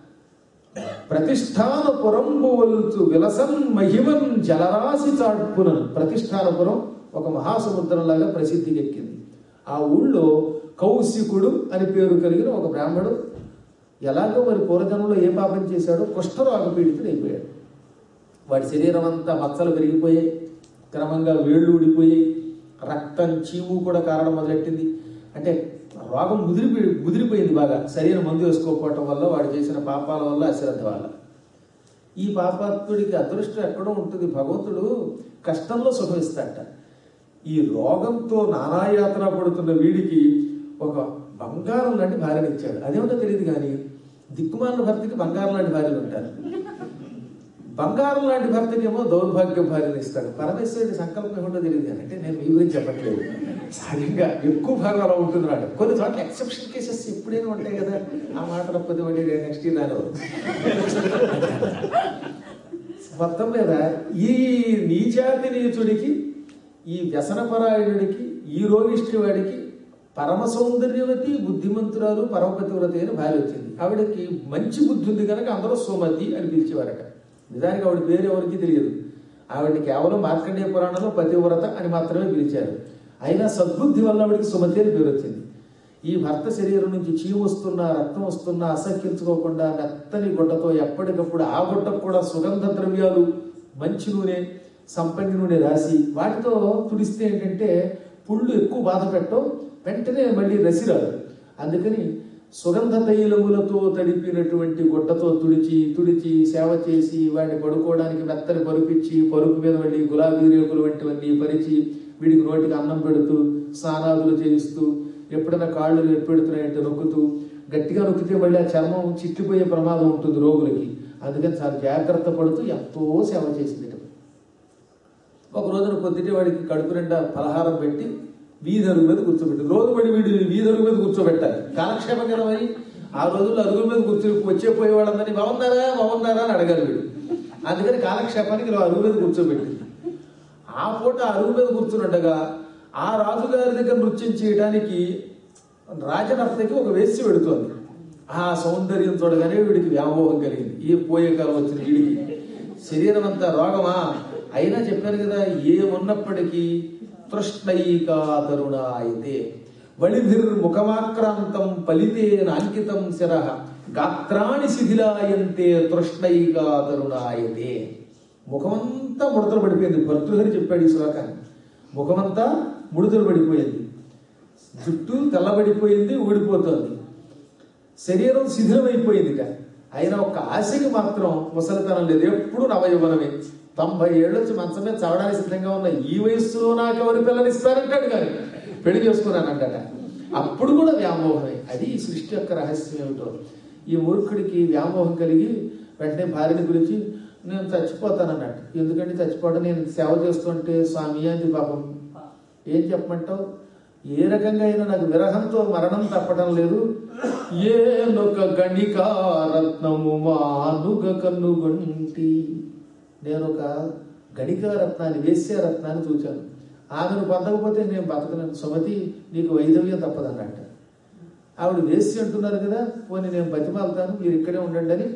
ప్రతిష్టానపురంబువల్చు విలసన్ మహిమన్ జలరాశి చాడ్పునన్ ప్రతిష్టానపురం ఒక మహాసముద్రంలాగా ప్రసిద్ధికి ఎక్కింది ఆ ఊళ్ళో కౌశికుడు అని పేరు కలిగిన ఒక బ్రాహ్మడు ఎలాగో మరి పూర్వజన్మలో ఏ పాపం చేశాడో కుష్ఠరోగ పీడితుడు అయిపోయాడు వాడి శరీరం అంతా మచ్చలు పెరిగిపోయాయి క్రమంగా వేళ్ళు ఊడిపోయి రక్తం చీము కూడా కారణం మొదలెట్టింది అంటే రోగం ముదిరిపోయి ముదిరిపోయింది బాగా శరీరం మందు వేసుకోకపోవటం వల్ల వాడు చేసిన పాపాల వల్ల అశ్రద్ధ వల్ల ఈ పాపాత్ముడికి అదృష్టం ఎక్కడో ఉంటుంది భగవంతుడు కష్టంలో సుఖం ఇస్తాడట ఈ రోగంతో నానాయాతన పడుతున్న వీడికి ఒక బంగారం లాంటి భార్యను ఇచ్చాడు అదేమిటో తెలియదు కానీ దిక్కుమాలిన భర్తకి బంగారం లాంటి భార్యలు ఉంటారు బంగారం లాంటి భర్తకి ఏమో దౌర్భాగ్య భార్యను ఇస్తాడు పరమేశ్వరుడి సంకల్పం ఏమిటో తెలియదు కానీ అంటే నేను మీ గురించి చెప్పట్లేదు సరిగ్గా ఎక్కువ భాగం అలా ఉంటుంది నాడు కొన్ని చోట్ల ఎక్సెప్షన్ కేసెస్ ఎప్పుడైనా ఉంటాయి కదా ఆ మాట తప్పది మళ్ళీ నెక్స్ట్ ఇయర్ రాను మొత్తం మీద ఈ నీచాతి నీచుడికి ఈ వ్యసనపరాయణుడికి ఈ రోగిష్టి వాడికి పరమ సౌందర్యవతి బుద్ధిమంతురాలు పరమపతివ్రత అయిన భార్య వచ్చింది ఆవిడకి మంచి బుద్ధి ఉంది కనుక అందరూ సుమతి అని పిలిచేవారట నిజానికి ఆవిడ పేరు ఎవరికి తెలియదు ఆవిడని కేవలం మార్కండేయ పురాణంలో పతివ్రత అని మాత్రమే పిలిచారు అయినా సద్బుద్ధి వల్ల ఆవిడకి సుమతి అని పేరు వచ్చింది ఈ భర్త శరీరం నుంచి చీ వస్తున్నా రక్తం వస్తున్నా అసహ్యించుకోకుండా మెత్తని గుడ్డతో ఎప్పటికప్పుడు ఆ గుడ్డకు కూడా సుగంధ ద్రవ్యాలు మంచి నూనె సంపంగి నూనె రాసి వాటితో తుడిస్తే ఏంటంటే పుళ్ళు ఎక్కువ బాధ పెట్టవు వెంటనే మళ్ళీ రసిరాదు అందుకని సుగంధ తైలములతో తడిపినటువంటి గుడ్డతో తుడిచి తుడిచి సేవ చేసి వాడిని పడుకోవడానికి మెత్తని పరుపిచ్చి పరుపు మీద మళ్ళీ గులాబీ రేకులు వంటివన్నీ పరిచి వీడికి నోటికి అన్నం పెడుతూ స్నానాదులు చేయిస్తూ ఎప్పుడైనా కాళ్ళు ఎప్పెడుతున్నాయంటే నొక్కుతూ గట్టిగా నొక్కితే మళ్ళీ ఆ చర్మం చిట్లిపోయే ప్రమాదం ఉంటుంది రోగులకి అందుకని చాలా జాగ్రత్త పడుతూ ఎంతో సేవ చేసింది ఒక రోజున పొద్దుటే వాడికి కడుపు నిండా పలహారం పెట్టి వీధి అరుగు మీద కూర్చోబెట్టి రోజు పడి వీడు వీధి అరుగు మీద కూర్చోబెట్టాలి కాలక్షేపం కదా మరి ఆ రోజుల్లో అరుగుల మీద కూర్చొని వచ్చే పోయే వాళ్ళందరినీ బాగున్నారా బాగున్నారా అని అడగాలి వీడు అందుకని కాలక్షేపానికి ఇలా అరుగు మీద కూర్చోబెట్టింది ఆ పూట అరుగు మీద కూర్చున్నట్టుగా ఆ రాజుగారి దగ్గర నృత్యం చేయడానికి రాజనర్తకి ఒక వేసి పెడుతోంది ఆ సౌందర్యం చూడగానే వీడికి వ్యామోహం కలిగింది ఈ పోయే కాలం వచ్చిన వీడికి శరీరం అంతా రోగమా అయినా చెప్పాను కదా ఏమున్నప్పటికీ తృష్ణైకాతరుణ అయితే వళిభిర్ ముఖమాక్రాంతం పలితేన అంకితం శర గాత్రాణి శిథిలాయంతే తృష్ణైకాతరుణాయతే ముఖమంతా ముడతలు పడిపోయింది భర్తృహరి చెప్పాడు ఈ శ్లోకాన్ని ముఖమంతా ముడతలు పడిపోయింది జుట్టు తెల్లబడిపోయింది ఊడిపోతోంది శరీరం శిథిలమైపోయింది ఇక అయినా ఒక ఆశకి మాత్రం ముసలితనం లేదు ఎప్పుడు నవయవనమే తొంభై ఏళ్ళు వచ్చి మంచం మీద చవడానికి సిద్ధంగా ఉన్న ఈ వయస్సులో నాకు ఎవరు పిల్లనిస్తారంటాడు కానీ పెళ్లి చేసుకున్నానంటట అప్పుడు కూడా వ్యామోహమే అది ఈ సృష్టి యొక్క రహస్యం ఏమిటో ఈ మూర్ఖుడికి వ్యామోహం కలిగి వెంటనే భార్యని గురించి నేను చచ్చిపోతానన్నట్టు ఎందుకంటే చచ్చిపోవడం నేను సేవ చేస్తుంటే స్వామి అంది పాపం ఏం చెప్పమంటావు ఏ రకంగా అయినా నాకు విరహంతో మరణం తప్పడం లేదు ఏ నొక గణికారత్నము మానుగ కన్నుగొంటి నేను ఒక గణికారత్నాన్ని వేశ్యారత్నాన్ని చూచాను ఆమెను పొందకపోతే నేను బతకలేను సుమతి నీకు వైదవ్యం తప్పదన్నట్ట ఆవిడ వేసి అంటున్నారు కదా పోనీ నేను బతిమాలుతాను మీరు ఇక్కడే ఉండండి అని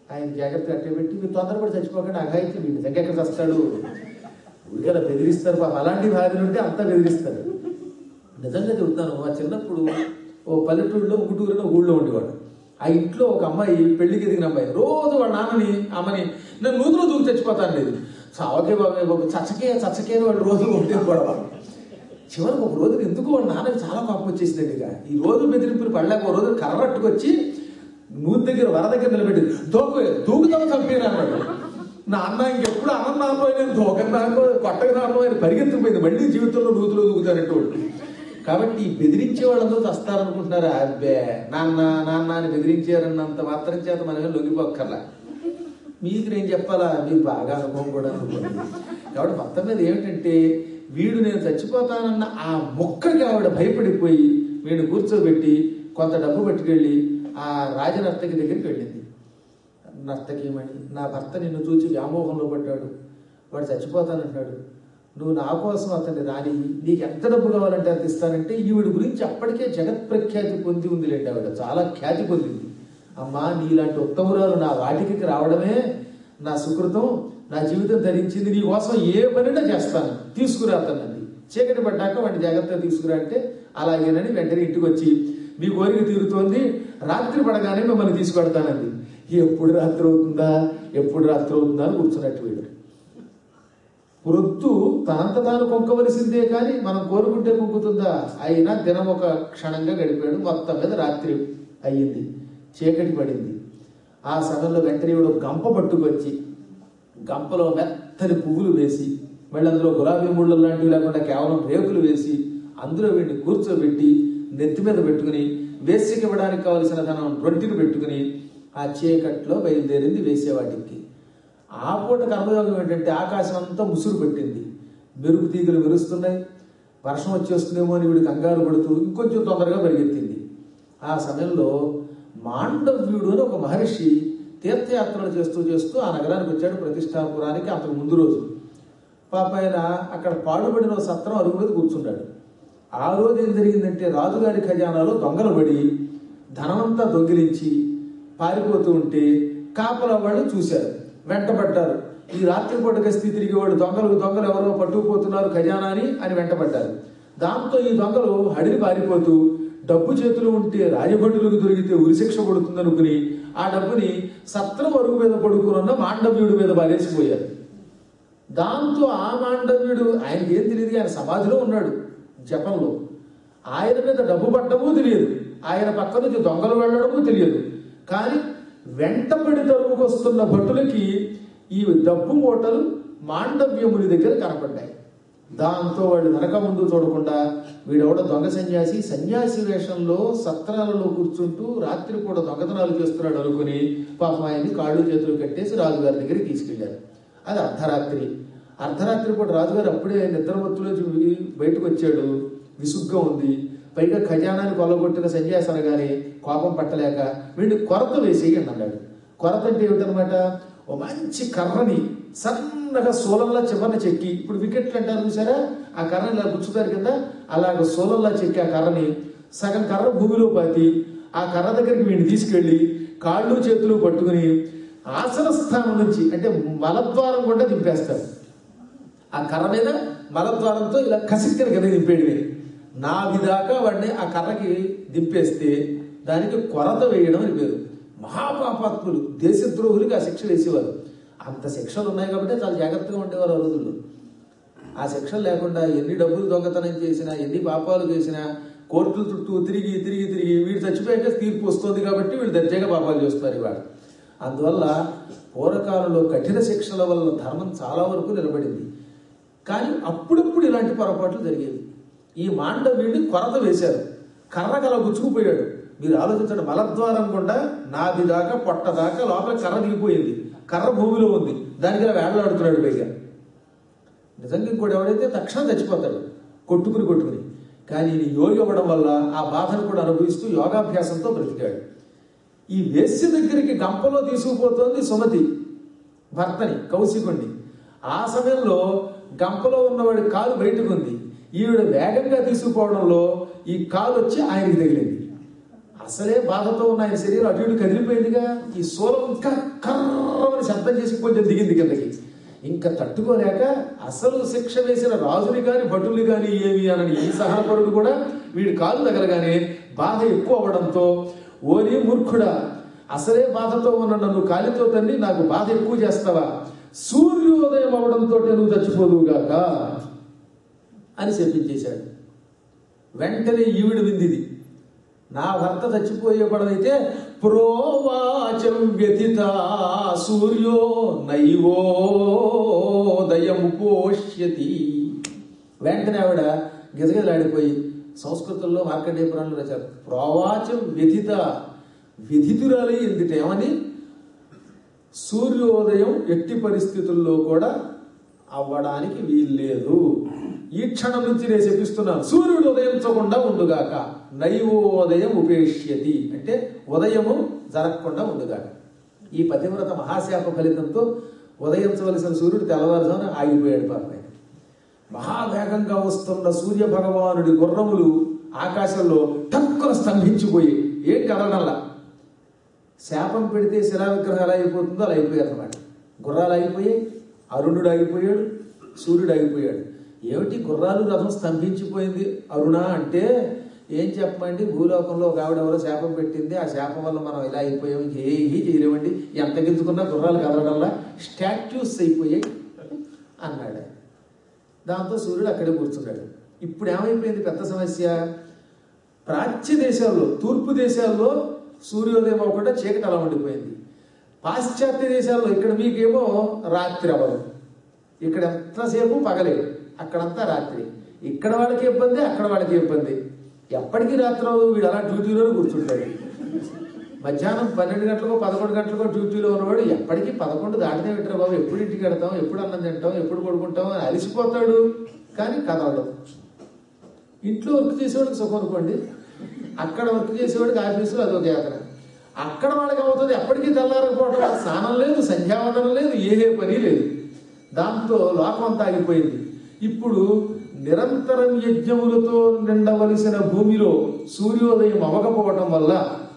ఆయన జాగ్రత్తగా అట్టే పెట్టి మీరు తొందరపడి చచ్చిపోకండి అఘాయిత్యం వీడు నిజంగా ఎక్కడ చస్తాడు ఊరికలా బెదిరిస్తారు పాప అలాంటి భార్యలు ఉంటే అంతా బెదిరిస్తారు నిజంగా చెబుతాను మా చిన్నప్పుడు ఓ పల్లెటూరులో ఊటూరులో ఊళ్ళో ఉండేవాడు ఆ ఇంట్లో ఒక అమ్మాయి పెళ్లికి ఎదిగిన అమ్మాయి రోజు వాళ్ళ నాన్నని అమ్మని నేను నూతులో దూకి చచ్చిపోతాను లేదు చావకే బాబాయ్ బాబు చచ్చకే చచ్చకే అని వాళ్ళు రోజు ఒకటే గొడవ చివరికి ఒక రోజు ఎందుకు వాళ్ళ నాన్నకి చాలా కోపం వచ్చేసింది ఇక ఈ రోజు బెదిరింపులు పడలేక ఒక రోజు కర్రట్టుకొచ్చి నూతి దగ్గర వర దగ్గర నిలబెట్టి దూకు దూకుతావు చంపేరు అన్నాడు నా అన్న ఇంకెప్పుడు అన్నం నాన్నో నేను దూకం నాన్నో కొట్టక నాన్నో ఆయన పరిగెత్తిపోయింది మళ్ళీ జీవితంలో నూతిలో దూకుతానంటూ వాడు. కాబట్టి ఈ బెదిరించే వాళ్ళందరూ వస్తారనుకుంటున్నారా అబ్బే నాన్న నాన్న అని బెదిరించారన్నంత మాత్రం చేత మనమే లొంగిపోక్కర్లా మీకు నేను చెప్పాలా మీరు బాగా అనుభవం కూడా అనుకోండి కాబట్టి మొత్తం మీద ఏమిటంటే వీడు నేను చచ్చిపోతానన్న ఆ మొక్కకి ఆవిడ భయపడిపోయి వీడు కూర్చోబెట్టి కొంత డబ్బు పట్టుకెళ్ళి ఆ రాజనర్తకి దగ్గరికి వెళ్ళింది నర్తకీమణి నా భర్త నిన్ను చూచి వ్యామోహంలో పడ్డాడు వాడు చచ్చిపోతానంటాడు నువ్వు నా కోసం అతన్ని రాని నీకు ఎంత డబ్బు కావాలంటే అంత ఇస్తానంటే ఈవిడ గురించి అప్పటికే జగత్ ప్రఖ్యాతి పొంది ఉందిలేండి ఆవిడ చాలా ఖ్యాతి పొందింది అమ్మా నీలాంటి ఉత్తమురాలు నా వాటికి రావడమే నా సుకృతం నా జీవితం ధరించింది నీ కోసం ఏ పనినా చేస్తాను తీసుకురా అతన్ని చీకటి పడ్డాక వాడిని జాగ్రత్తగా తీసుకురా అంటే అలాగేనని వెంటనే ఇంటికి వచ్చి మీ కోరిక తీరుతోంది రాత్రి పడగానే మిమ్మల్ని తీసుకెడతానంది ఎప్పుడు రాత్రి అవుతుందా ఎప్పుడు రాత్రి అవుతుందా అని కూర్చున్నట్టు వీడు ప్రొద్దు తనంత తాను కొంకవలసిందే కానీ మనం కోరుకుంటే కొంకుతుందా అయినా దినం ఒక క్షణంగా గడిపాడు మొత్తం మీద రాత్రి అయ్యింది చీకటి పడింది ఆ సమయంలో వెంటనే వీడు ఒక గంప పట్టుకొచ్చి గంపలో మెత్తని పువ్వులు వేసి మళ్ళీ అందులో గులాబీ ముళ్ళు లాంటివి లేకుండా కేవలం రేకులు వేసి అందులో వీడిని కూర్చోబెట్టి నెత్తి మీద పెట్టుకుని వేసికి ఇవ్వడానికి కావలసిన ధనం రొట్టెలు పెట్టుకుని ఆ చీకట్లో బయలుదేరింది వేసేవాటికి ఆ పూట కర్మయోగం ఏంటంటే ఆకాశం అంతా ముసురు పెట్టింది మెరుగు తీగలు మెరుస్తున్నాయి వర్షం వచ్చేస్తుందేమో అని వీడు కంగారు పడుతూ ఇంకొంచెం తొందరగా పరిగెత్తింది ఆ సమయంలో మాండవ్యుడు అని ఒక మహర్షి తీర్థయాత్రలు చేస్తూ చేస్తూ ఆ నగరానికి వచ్చాడు ప్రతిష్టాపురానికి అంతకు ముందు రోజు పాప ఆయన అక్కడ పాడుబడిన ఓ సత్రం అరుగు మీద కూర్చున్నాడు ఆ రోజు ఏం జరిగిందంటే రాజుగారి ఖజానాలో దొంగలు పడి ధనమంతా దొంగిలించి పారిపోతూ ఉంటే కాపలా వాళ్ళు చూశారు వెంటబడ్డారు ఈ రాత్రిపూట గస్తీ తిరిగి వాడు దొంగలు దొంగలు ఎవరో పట్టుకుపోతున్నారు ఖజానాని అని వెంటబడ్డారు దాంతో ఈ దొంగలు హడిని పారిపోతూ డబ్బు చేతులు ఉంటే రాజభటులకు దొరికితే ఉరిశిక్ష పడుతుందనుకుని ఆ డబ్బుని సత్రం అరుగు మీద పడుకున్న మాండవ్యుడి మీద బారేసిపోయారు దాంతో ఆ మాండవ్యుడు ఆయనకి ఏం తెలియదు ఆయన సమాధిలో ఉన్నాడు జపంలో ఆయన మీద డబ్బు పట్టము తెలియదు ఆయన పక్క నుంచి దొంగలు వెళ్ళడము తెలియదు కానీ వెంటపడి తరుముకొస్తున్న భటులకి ఈ డబ్బు మూటలు మాండవ్యముని దగ్గర కనపడ్డాయి దాంతో వాళ్ళు వెనక ముందు చూడకుండా వీడెవడ దొంగ సన్యాసి సన్యాసి వేషంలో సత్రాలలో కూర్చుంటూ రాత్రి కూడా దొంగతనాలు చేస్తున్నాడు అనుకుని పాపం ఆయన్ని కాళ్ళు చేతులు కట్టేసి రాజుగారి దగ్గరికి తీసుకెళ్లారు అది అర్ధరాత్రి అర్ధరాత్రి పూట రాజుగారు అప్పుడే నిద్రమత్తులో బయటకు వచ్చాడు విసుగ్గా ఉంది పైగా ఖజానాన్ని కొలగొట్టిన సన్యాసి అనగానే కోపం పట్టలేక వీడిని కొరత వేసేయండి అన్నాడు కొరత అంటే ఏమిటనమాట ఓ మంచి కర్రని సన్నగా సోలంలా చివరన చెక్కి ఇప్పుడు వికెట్లు అంటారు చూసారా ఆ కర్రని ఇలా గుచ్చుతారు కింద అలాగ సోలంలా చెక్కి ఆ కర్రని సగం కర్ర భూమిలో పాతి ఆ కర్ర దగ్గరికి వీడిని తీసుకెళ్లి కాళ్ళు చేతులు పట్టుకుని ఆసన స్థానం నుంచి అంటే మలద్వారం కూడా దింపేస్తారు ఆ కర్ర మీద మలద్వారంతో ఇలా కసిక్కిన కింద దింపేయడమే నాభి దాకా వాడిని ఆ కర్రకి దింపేస్తే దానికి కొరత వేయడం అని పేరు మహాపాపాత్ములు దేశద్రోహులకి ఆ శిక్ష వేసేవారు అంత శిక్షలు ఉన్నాయి కాబట్టి చాలా జాగ్రత్తగా ఉండేవారు ఆ రోజుల్లో ఆ శిక్షలు లేకుండా ఎన్ని డబ్బులు దొంగతనం చేసినా ఎన్ని పాపాలు చేసినా కోర్టుల చుట్టూ తిరిగి తిరిగి తిరిగి వీడు చచ్చిపోయాక తీర్పు వస్తుంది కాబట్టి వీళ్ళు దర్జాగా పాపాలు చేస్తారు ఇవాళ అందువల్ల పూర్వకాలంలో కఠిన శిక్షల వల్ల ధర్మం చాలా వరకు నిలబడింది కానీ అప్పుడప్పుడు ఇలాంటి పొరపాట్లు జరిగేవి ఈ మాండవీడిని కొరత వేశారు కర్ర కల గుచ్చుకుపోయాడు మీరు ఆలోచించండి మలద్వారం గుండా నాది దాకా పొట్ట దాకా లోపల కర్ర దిగిపోయింది కర్ర భూమిలో ఉంది దానికి ఇలా వేళ్లాడుతున్నాడు పైగా నిజంగా ఇంకోటి ఎవడైతే తక్షణం చచ్చిపోతాడు కొట్టుకుని కొట్టుకుని కానీ ఈయన యోగి అవ్వడం వల్ల ఆ బాధను కూడా అనుభవిస్తూ యోగాభ్యాసంతో బ్రతికాడు ఈ వేశ్య దగ్గరికి గంపలో తీసుకుపోతోంది సుమతి భర్తని కౌశికుణ్ణి ఆ సమయంలో గంపలో ఉన్నవాడి కాలు బయటకు ఉంది ఈవిడ వేగంగా తీసుకుపోవడంలో ఈ కాలు వచ్చి ఆయనకి తగిలింది అసలే బాధతో ఉన్న ఆయన శరీరం అటు ఇటు కదిలిపోయిందిగా ఈ సోలం ఇంకా కర్ర శబ్దం చేసి కొంచెం దిగింది కిందకి ఇంకా తట్టుకోలేక అసలు శిక్ష వేసిన రాజుని కాని భటుల్ని కాని ఏమి అనని ఈ సహనపరుడు కూడా వీడి కాలు తగలగానే బాధ ఎక్కువ అవడంతో ఓరి మూర్ఖుడా అసలే బాధతో ఉన్న నన్ను కాలితో తల్లి నాకు బాధ ఎక్కువ చేస్తావా సూర్యోదయం అవడంతో నువ్వు చచ్చిపోదువుగాక అని చెప్పించేశాడు వెంటనే ఈవిడ విందిది నా భర్త చచ్చిపోయే పడవైతే ప్రోవాచం వ్యతిత సూర్యో నైవోదయము పోష్యతి వెంటనే ఆవిడ గిజగిజలాడిపోయి సంస్కృతంలో మార్కండేయ పురాణంలో రాశారు ప్రోవాచం వ్యతిత విధితురాలి ఎందుకు ఏమని సూర్యోదయం ఎట్టి పరిస్థితుల్లో కూడా అవ్వడానికి వీల్లేదు ఈ క్షణం నుంచి నేను చెప్పిస్తున్నాను సూర్యుడు ఉదయించకుండా ఉండుగాక నైవోదయం ఉపేష్యతి అంటే ఉదయము జరగకుండా ఉండుగాక ఈ పతివ్రత మహాశాప ఫలితంతో ఉదయించవలసిన సూర్యుడు తెల్లవారుజామున ఆగిపోయాడు పాపం ఆయన. మహావేగంగా వస్తున్న సూర్య భగవానుడి గుర్రములు ఆకాశంలో టక్కున స్తంభించిపోయి ఏం కదలడంలా శాపం పెడితే శిలా విగ్రహం ఎలా అయిపోతుందో అలా అయిపోయారు అనమాట గుర్రాలు ఆగిపోయాయి అరుణుడు ఆగిపోయాడు సూర్యుడు ఆగిపోయాడు ఏమిటి గుర్రాలు రథం స్తంభించిపోయింది అరుణ అంటే ఏం చెప్పమండి భూలోకంలో ఒక ఆవిడ ఎవరో శాపం పెట్టింది ఆ శాపం వల్ల మనం ఇలా అయిపోయాం ఏమీ చేయలేమండి ఎంత గింజుకున్నా గుర్రాలు కదలడంలా స్టాట్యూస్ అయిపోయాయి అన్నాడు ఆయన. దాంతో సూర్యుడు అక్కడే కూర్చున్నాడు ఇప్పుడు ఏమైపోయింది పెద్ద సమస్య ప్రాచ్య దేశాల్లో తూర్పు దేశాల్లో సూర్యోదయం అవ్వకుండా చీకటి అలా ఉండిపోయింది పాశ్చాత్య దేశాల్లో ఇక్కడ మీకేమో రాత్రి అవ్వదు ఇక్కడ ఎంతసేపు పగలే అక్కడంతా రాత్రి ఇక్కడ వాళ్ళకి ఇబ్బంది అక్కడ వాళ్ళకి ఇబ్బంది ఎప్పటికీ రాత్రి అవ్వదు వీడు అలా డ్యూటీలో కూర్చుంటాడు మధ్యాహ్నం పన్నెండు గంటలకో పదకొండు గంటలకో డ్యూటీలో ఉన్నవాడు ఎప్పటికీ పదకొండు దాటితే పెట్టరు బాబు ఎప్పుడు ఇంటికి వెడతాం ఎప్పుడు అన్నం తింటాం ఎప్పుడు పడుకుంటాం అని అలిసిపోతాడు కానీ కదలడం ఇంట్లో వర్క్ చేసేవాడికి సుఖం అనుకోండి అక్కడ వర్క్ చేసేవాడికి ఆఫీసులో అదొక యాత్ర అక్కడ వాళ్ళకి అవుతుంది ఎప్పటికీ తెల్లారకపోవడం వాళ్ళకి స్నానం లేదు సంధ్యావందనం లేదు ఏ పని లేదు దాంతో లోకం అంతా ఆగిపోయింది ఇప్పుడు నిరంతరం యజ్ఞములతో నిండవలసిన భూమిలో సూర్యోదయం అవ్వకపోవటం వల్ల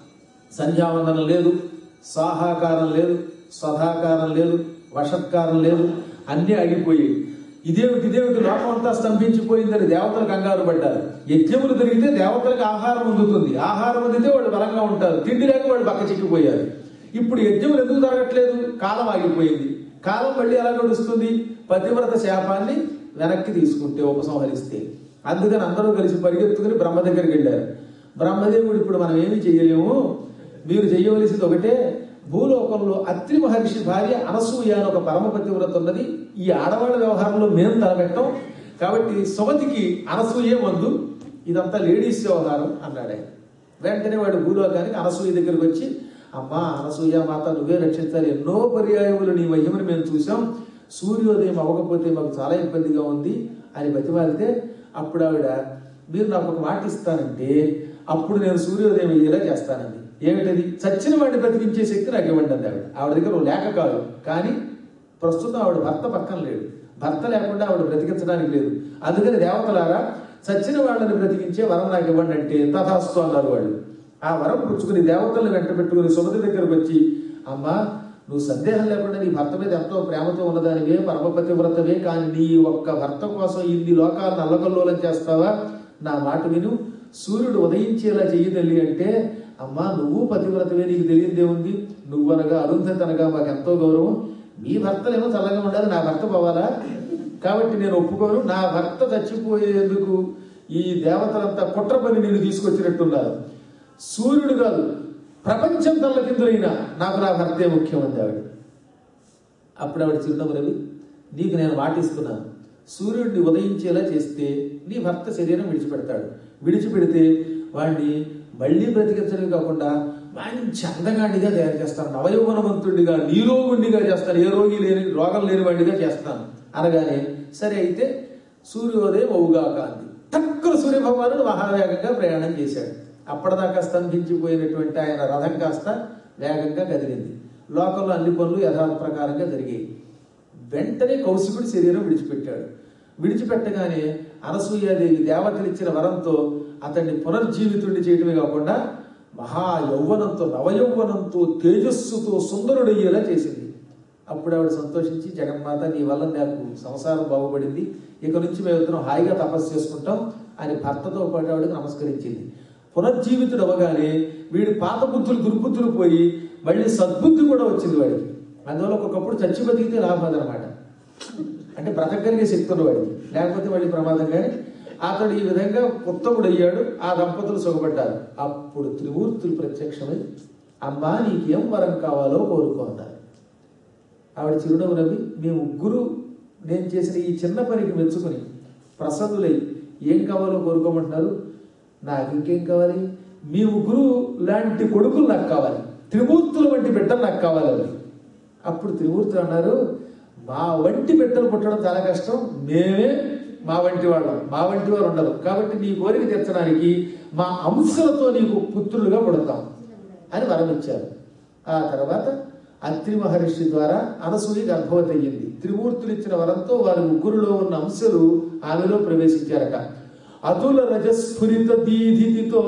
సంధ్యావందనం లేదు సాహాకారం లేదు స్వధాకారం లేదు వషత్కారం లేదు అన్నీ ఆగిపోయాయి ఇదేమిటి ఇదేమిటి లోకం అంతా స్తంభించిపోయిందని దేవతలు కంగారు పడ్డారు యజ్ఞములు జరిగితే దేవతలకు ఆహారం అందుతుంది ఆహారం అందితే వాళ్ళు బలంగా ఉంటారు తిండి లేక వాళ్ళు పక్క చిక్కిపోయారు ఇప్పుడు యజ్ఞములు ఎందుకు జరగట్లేదు కాలం ఆగిపోయింది కాలం మళ్ళీ ఎలా గడుస్తుంది పతివ్రత శాపాన్ని వెనక్కి తీసుకుంటే ఉపసంహరిస్తే అందుకని అందరూ కలిసి పరిగెత్తుకుని బ్రహ్మ దగ్గరికి వెళ్ళారు బ్రహ్మదేవుడు ఇప్పుడు మనం ఏమీ చేయలేము మీరు చేయవలసింది ఒకటే భూలోకంలో అత్రి మహర్షి భార్య అనసూయ అని ఒక పరమ పతివ్రత ఉన్నది ఈ ఆడవాళ్ళ వ్యవహారంలో మేము తలపెట్టాం కాబట్టి సుమతికి అనసూయే మందు ఇదంతా లేడీస్ వ్యవహారం అన్నాడు ఆయన వెంటనే వాడు భూలోకానికి అనసూయ దగ్గరికి వచ్చి అమ్మా అనసూయ మాత నువ్వే రక్షించాలి ఎన్నో పర్యాయములు నీ మహిమను మేము చూసాం సూర్యోదయం అవ్వకపోతే మాకు చాలా ఇబ్బందిగా ఉంది అని బతిమాలితే అప్పుడు ఆవిడ మీరు నాకు ఒక మాట ఇస్తానంటే అప్పుడు నేను సూర్యోదయం అయ్యేలా చేస్తానండి ఏమిటది చచ్చిన వాడిని బ్రతికించే శక్తి నాకు ఇవ్వండి అంది ఆవిడ ఆవిడ దగ్గర ఓ లేక కాదు కానీ ప్రస్తుతం ఆవిడ భర్త పక్కన లేడు భర్త లేకుండా ఆవిడ బ్రతికించడానికి లేదు అందుకని దేవతలారా చచ్చిన వాళ్ళని బ్రతికించే వరం నాకు ఇవ్వండి అంటే తథాస్తు అన్నారు వాళ్ళు ఆ వరం పుచ్చుకుని దేవతలను వెంట పెట్టుకుని సుమతి దగ్గరకు వచ్చి అమ్మా నువ్వు సందేహం లేకుండా నీ భర్త మీద ఎంతో ప్రేమతో ఉన్నదానివే పరమపతి వ్రతవే కానీ నీ ఒక్క భర్త కోసం ఇన్ని లోకాలను అల్లకల్లోలం చేస్తావా నా మాట విను సూర్యుడు ఉదయించేలా చెయ్యి తల్లి అంటే అమ్మా నువ్వు పతివ్రతవే నీకు తెలియదే ఉంది నువ్వనగా అరుంధతి అనగా మాకు ఎంతో గౌరవం మీ భర్తలేమో చల్లగా ఉండాలి నా భర్త పోవాలా కాబట్టి నేను ఒప్పుకోను నా భర్త చచ్చిపోయేందుకు ఈ దేవతలంతా కుట్ర పని నేను తీసుకొచ్చినట్టున్నారు సూర్యుడు కాదు ప్రపంచం తల్ల కిందులైనా నాకు నా భర్తే ముఖ్యం అంది ఆవిడ అప్పుడు ఆవిడ చిరునవ్వు రవి నీకు నేను మాటిస్తున్నాను సూర్యుడిని ఉదయించేలా చేస్తే నీ భర్త శరీరం విడిచిపెడతాడు విడిచిపెడితే వాడిని మళ్ళీ బ్రతికించడం కాకుండా మంచి అందగాడిగా తయారు చేస్తాను నవయౌవనవంతుడిగా నీరోగుండిగా చేస్తాను ఏ రోగి లేని రోగం లేని వాడిగా చేస్తాను అనగానే సరే అయితే సూర్యోదయం అవుగాక అంది తక్కువ సూర్య భగవానుడు మహావేగంగా ప్రయాణం చేశాడు అప్పటిదాకా స్తంభించిపోయినటువంటి ఆయన రథం కాస్త వేగంగా కదిలింది లోకంలో అన్ని పనులు యథార్థ ప్రకారంగా జరిగాయి వెంటనే కౌశికుడి శరీరం విడిచిపెట్టాడు విడిచిపెట్టగానే అనసూయాదేవి దేవతలు ఇచ్చిన వరంతో అతన్ని పునర్జీవితుడిని చేయటమే కాకుండా మహా యౌవనంతో నవయౌవనంతో తేజస్సుతో సుందరుడయ్యేలా చేసింది అప్పుడు ఆవిడ సంతోషించి జగన్మాత నీ వల్ల నాకు సంసారం బాగుపడింది ఇక నుంచి మేమిద్దరం హాయిగా తపస్సు చేసుకుంటాం అని భర్తతో పాటు ఆవిడకి నమస్కరించింది పునర్జీవితుడు అవ్వగానే వీడి పాత బుద్ధులు దుర్బుద్ధులు పోయి మళ్ళీ సద్బుద్ధి కూడా వచ్చింది వాడికి అందువల్ల ఒక్కొక్కప్పుడు చచ్చి బతికితే లాభం అనమాట అంటే బ్రతకగలిగే శక్తి ఉన్నవాడికి లేకపోతే మళ్ళీ ప్రమాదం కానీ అతడు ఈ విధంగా ఉత్తముడు అయ్యాడు ఆ దంపతులు సుఖపడ్డారు అప్పుడు త్రిమూర్తులు ప్రత్యక్షమై అమ్మా నీకేం వరం కావాలో కోరుకో అన్నారు ఆవిడ చిరునవ్వు నవ్వి మీ ముగ్గురు నేను చేసిన ఈ చిన్న పనికి మెచ్చుకుని ప్రసన్నులై ఏం కావాలో కోరుకోమంటున్నారు నాకు ఇంకేం కావాలి మీ ముగ్గురు లాంటి కొడుకులు నాకు కావాలి త్రిమూర్తుల వంటి బిడ్డలు నాకు కావాలి అని. అప్పుడు త్రిమూర్తులు అన్నారు మా వంటి బిడ్డలు పుట్టడం చాలా కష్టం మేమే మా వంటి వాళ్ళం మా వంటి వారు ఉండరు కాబట్టి నీ కోరిక తీర్చడానికి మా అంశలతో నీకు పుత్రులుగా పుడతాం అని వరం ఇచ్చారు ఆ తర్వాత అత్రి మహర్షి ద్వారా అనసూయ గర్భవతి అయ్యింది త్రిమూర్తులు ఇచ్చిన వరంతో వారి ముగ్గురులో ఉన్న అంశలు ఆమెలో ప్రవేశించారట అతుల రజస్ఫురిత దీధితితో